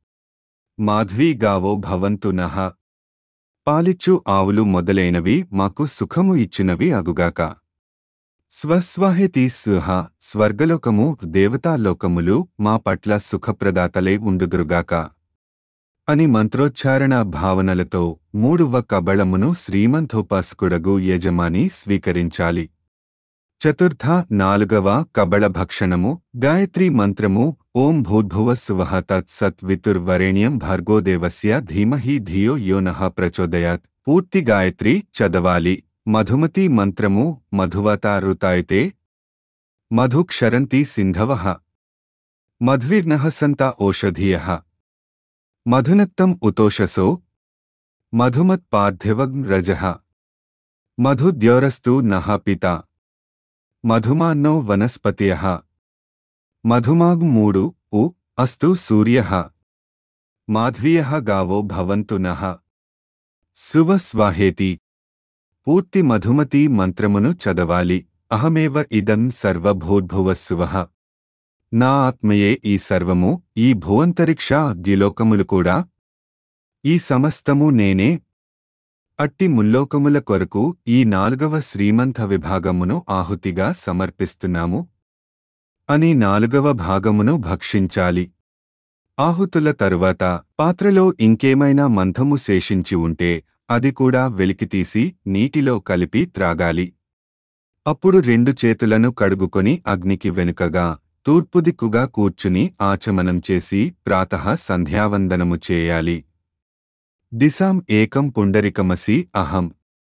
Speaker 1: మాధ్వీ గావో భవంతు నః పాలిచ్చు ఆవులు మొదలైనవి మాకు సుఖము ఇచ్చినవి అగుగాక స్వస్వాహేతి సుహ స్వర్గలోకము దేవతాలోకములు మా పట్ల సుఖప్రదాతలే ఉండుదురుగాక అని మంత్రోచ్చారణ భావనలతో మూడవ కబళమును శ్రీమంతోపాసకుడగు యజమాని స్వీకరించాలి చతుర్థ నాలుగవ కబళ భక్షణము గాయత్రీ మంత్రము ఓం భూద్భువ సువః తత్సత్ వితుర్వరేణ్యం భార్గోదేవస్య ధీమహి ధియో యోనః ప్రచోదయాత్ పూర్తి గాయత్రి చదవాలి మధుమతి మంత్రము మధువతారుతాయితే మధుక్షరంతి సింధవః మధ్విర్నః సంత ఓషధియః మధునక్తం ఉతోషసో మధుమత్పార్థివం రజః మధుద్యోరస్తు నః పితా మధుమాన్నో వనస్పతియః మధుమాగ్ మూడు ఉ అస్తు సూర్యః మాధ్వీయః గావో భవంతు నః సువస్వాహేతి పూర్తి మధుమతి మంత్రమును చదవాలి అహమేవ ఇదం సర్వభూద్భువస్సువః నా ఆత్మయే ఈ సర్వము ఈ భూంతరిక్ష ద్యులోకములు కూడా ఈ సమస్తము నేనే అట్టి ముల్లోకముల కొరకు ఈ నాలుగవ శ్రీమంత విభాగమును ఆహుతిగా సమర్పిస్తున్నాము అని నాలుగవ భాగమును భక్షించాలి ఆహుతుల తరువాత పాత్రలో ఇంకేమైనా మంథము శేషించి ఉంటే అది కూడా వెలికితీసి నీటిలో కలిపి త్రాగాలి అప్పుడు రెండు చేతులను కడుగుకొని అగ్నికి వెనుకగా తూర్పు దిక్కుగా కూర్చుని ఆచమనం చేసి ప్రాతః సంధ్యావందనము చేయాలి దిశాం ఏకం పుండరికమసి అహం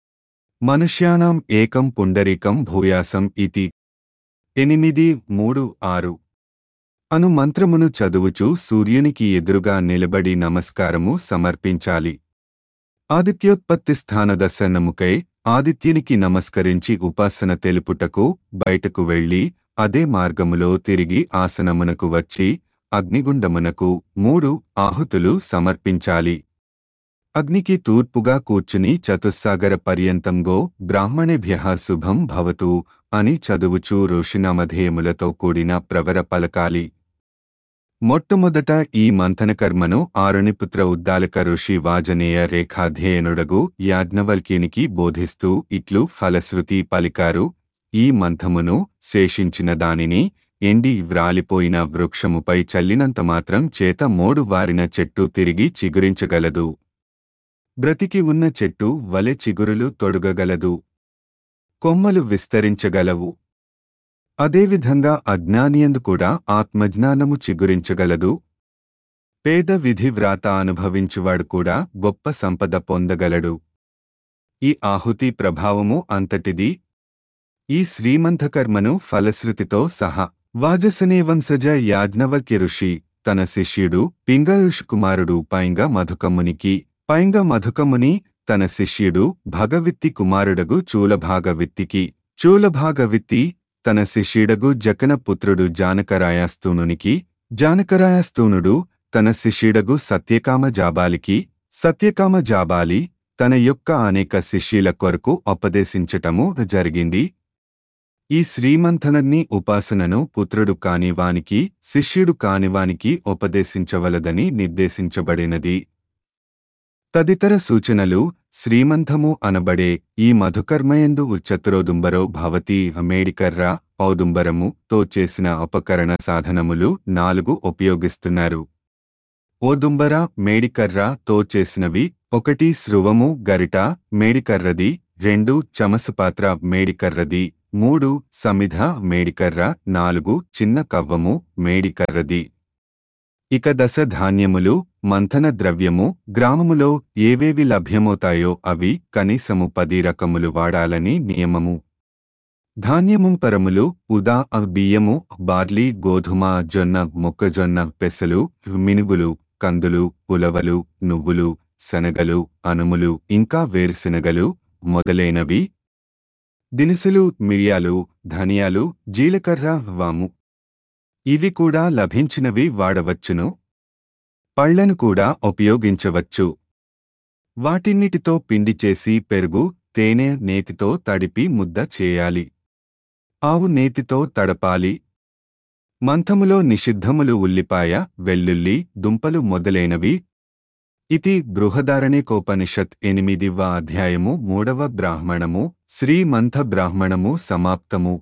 Speaker 1: మనుష్యానాం ఏకం పుండరికం భూయాసం ఇతి ఎనిమిది మూడు ఆరు అను మంత్రమును చదువుచూ సూర్యునికి ఎదురుగా నిలబడి నమస్కారము సమర్పించాలి ఆదిత్యోత్పత్తి స్థాన దర్శనముకై ఆదిత్యునికి నమస్కరించి ఉపాసన తెలుపుటకు బయటకు వెళ్లి అదే మార్గములో తిరిగి ఆసనమునకు వచ్చి అగ్నిగుండమునకు మూడు ఆహుతులు సమర్పించాలి అగ్నికి తూర్పుగా కూర్చుని చతుస్సాగర పర్యంతంగో బ్రాహ్మణేభ్య శుభం భవతు అని చదువుచూ ఋషినామధేయములతో కూడిన ప్రవర పలకాలి మొట్టమొదట ఈ మంథనకర్మను ఆరుణిపుత్ర ఉద్దాలక ఋషి వాజనేయ రేఖాధ్యయనుడగు యాజ్ఞవల్క్యునికి బోధిస్తూ ఇట్లు ఫలశ్రుతి పలికారు ఈ మంథమును శేషించిన దానిని ఎండి వ్రాలిపోయిన వృక్షముపై చల్లినంత మాత్రం చేత మోడు వారిన చెట్టు తిరిగి చిగురించగలదు బ్రతికి ఉన్న చెట్టు వలె చిగురులు తొడుగగలదు కొమ్మలు విస్తరించగలవు అదేవిధంగా అజ్ఞానియందు కూడా ఆత్మజ్ఞానము చిగురించగలదు పేద విధి వ్రాత అనుభవించువాడు కూడా గొప్ప సంపద పొందగలడు ఈ ఆహుతి ప్రభావము అంతటిది ఈ శ్రీమంతకర్మను ఫలశ్రుతితో సహా వాజసనే వంశజ యాజ్ఞవల్క్య ఋషి తన శిష్యుడు పింగ ఋషికుమారుడు పైంగ మధుకమ్మునికి పైంగ మధుకమ్ముని తన శిష్యుడు భగవిత్తి కుమారుడగు చూలభాగవిత్తికి చూలభాగవిత్తి తన శిష్యుడగు జకన పుత్రుడు జానకరాయస్తూనునికి జానకరాయస్తూనుడు తన శిష్యుడగు సత్యకామ జాబాలికి సత్యకామ జాబాలి తన యొక్క అనేక శిష్యుల కొరకు ఉపదేశించటము జరిగింది ఈ శ్రీమంథనన్ని ఉపాసనను పుత్రుడు కానివానికి శిష్యుడు కానివానికి ఉపదేశించవలదని నిర్దేశించబడినది తదితర సూచనలు శ్రీమంథము అనబడే ఈ మధుకర్మయందు చతురోదుంబరో భవతి మేడికర్ర ఔదుంబరము తో చేసిన ఉపకరణ సాధనములు నాలుగు ఉపయోగిస్తున్నారు ఓదుంబర మేడికర్ర తో చేసినవి ఒకటి స్రువము గరిట మేడికర్రది రెండు చమసపాత్ర మేడికర్రది మూడు సమిధ మేడికర్ర నాలుగు చిన్న కవ్వము మేడికర్రది ఇక దశ ధాన్యములు మంథన ద్రవ్యము గ్రామములో ఏవేవి లభ్యమవుతాయో అవి కనీసము పది రకములు వాడాలని నియమము ధాన్యము పరములు ఉదా బియ్యము బార్లీ గోధుమ జొన్న మొక్కజొన్న పెసలు మినుగులు కందులు ఉలవలు నువ్వులు శనగలు అనుములు ఇంకా వేరుశనగలు మొదలైనవి దినుసులు మిరియాలు ధనియాలు జీలకర్ర వాము ఇవి కూడా లభించినవి వాడవచ్చును పళ్లను కూడా ఉపయోగించవచ్చు వాటిన్నిటితో పిండి చేసి పెరుగు తేనె నేతితో తడిపి ముద్ద చేయాలి ఆవు నేతితో తడపాలి మంథములో నిషిద్ధములు ఉల్లిపాయ వెల్లుల్లి దుంపలు మొదలైనవి ఇది బృహదారణికోపనిషత్ ఎనిమిదివ అధ్యాయము మూడవ బ్రాహ్మణము శ్రీమంథ బ్రాహ్మణము సమాప్తము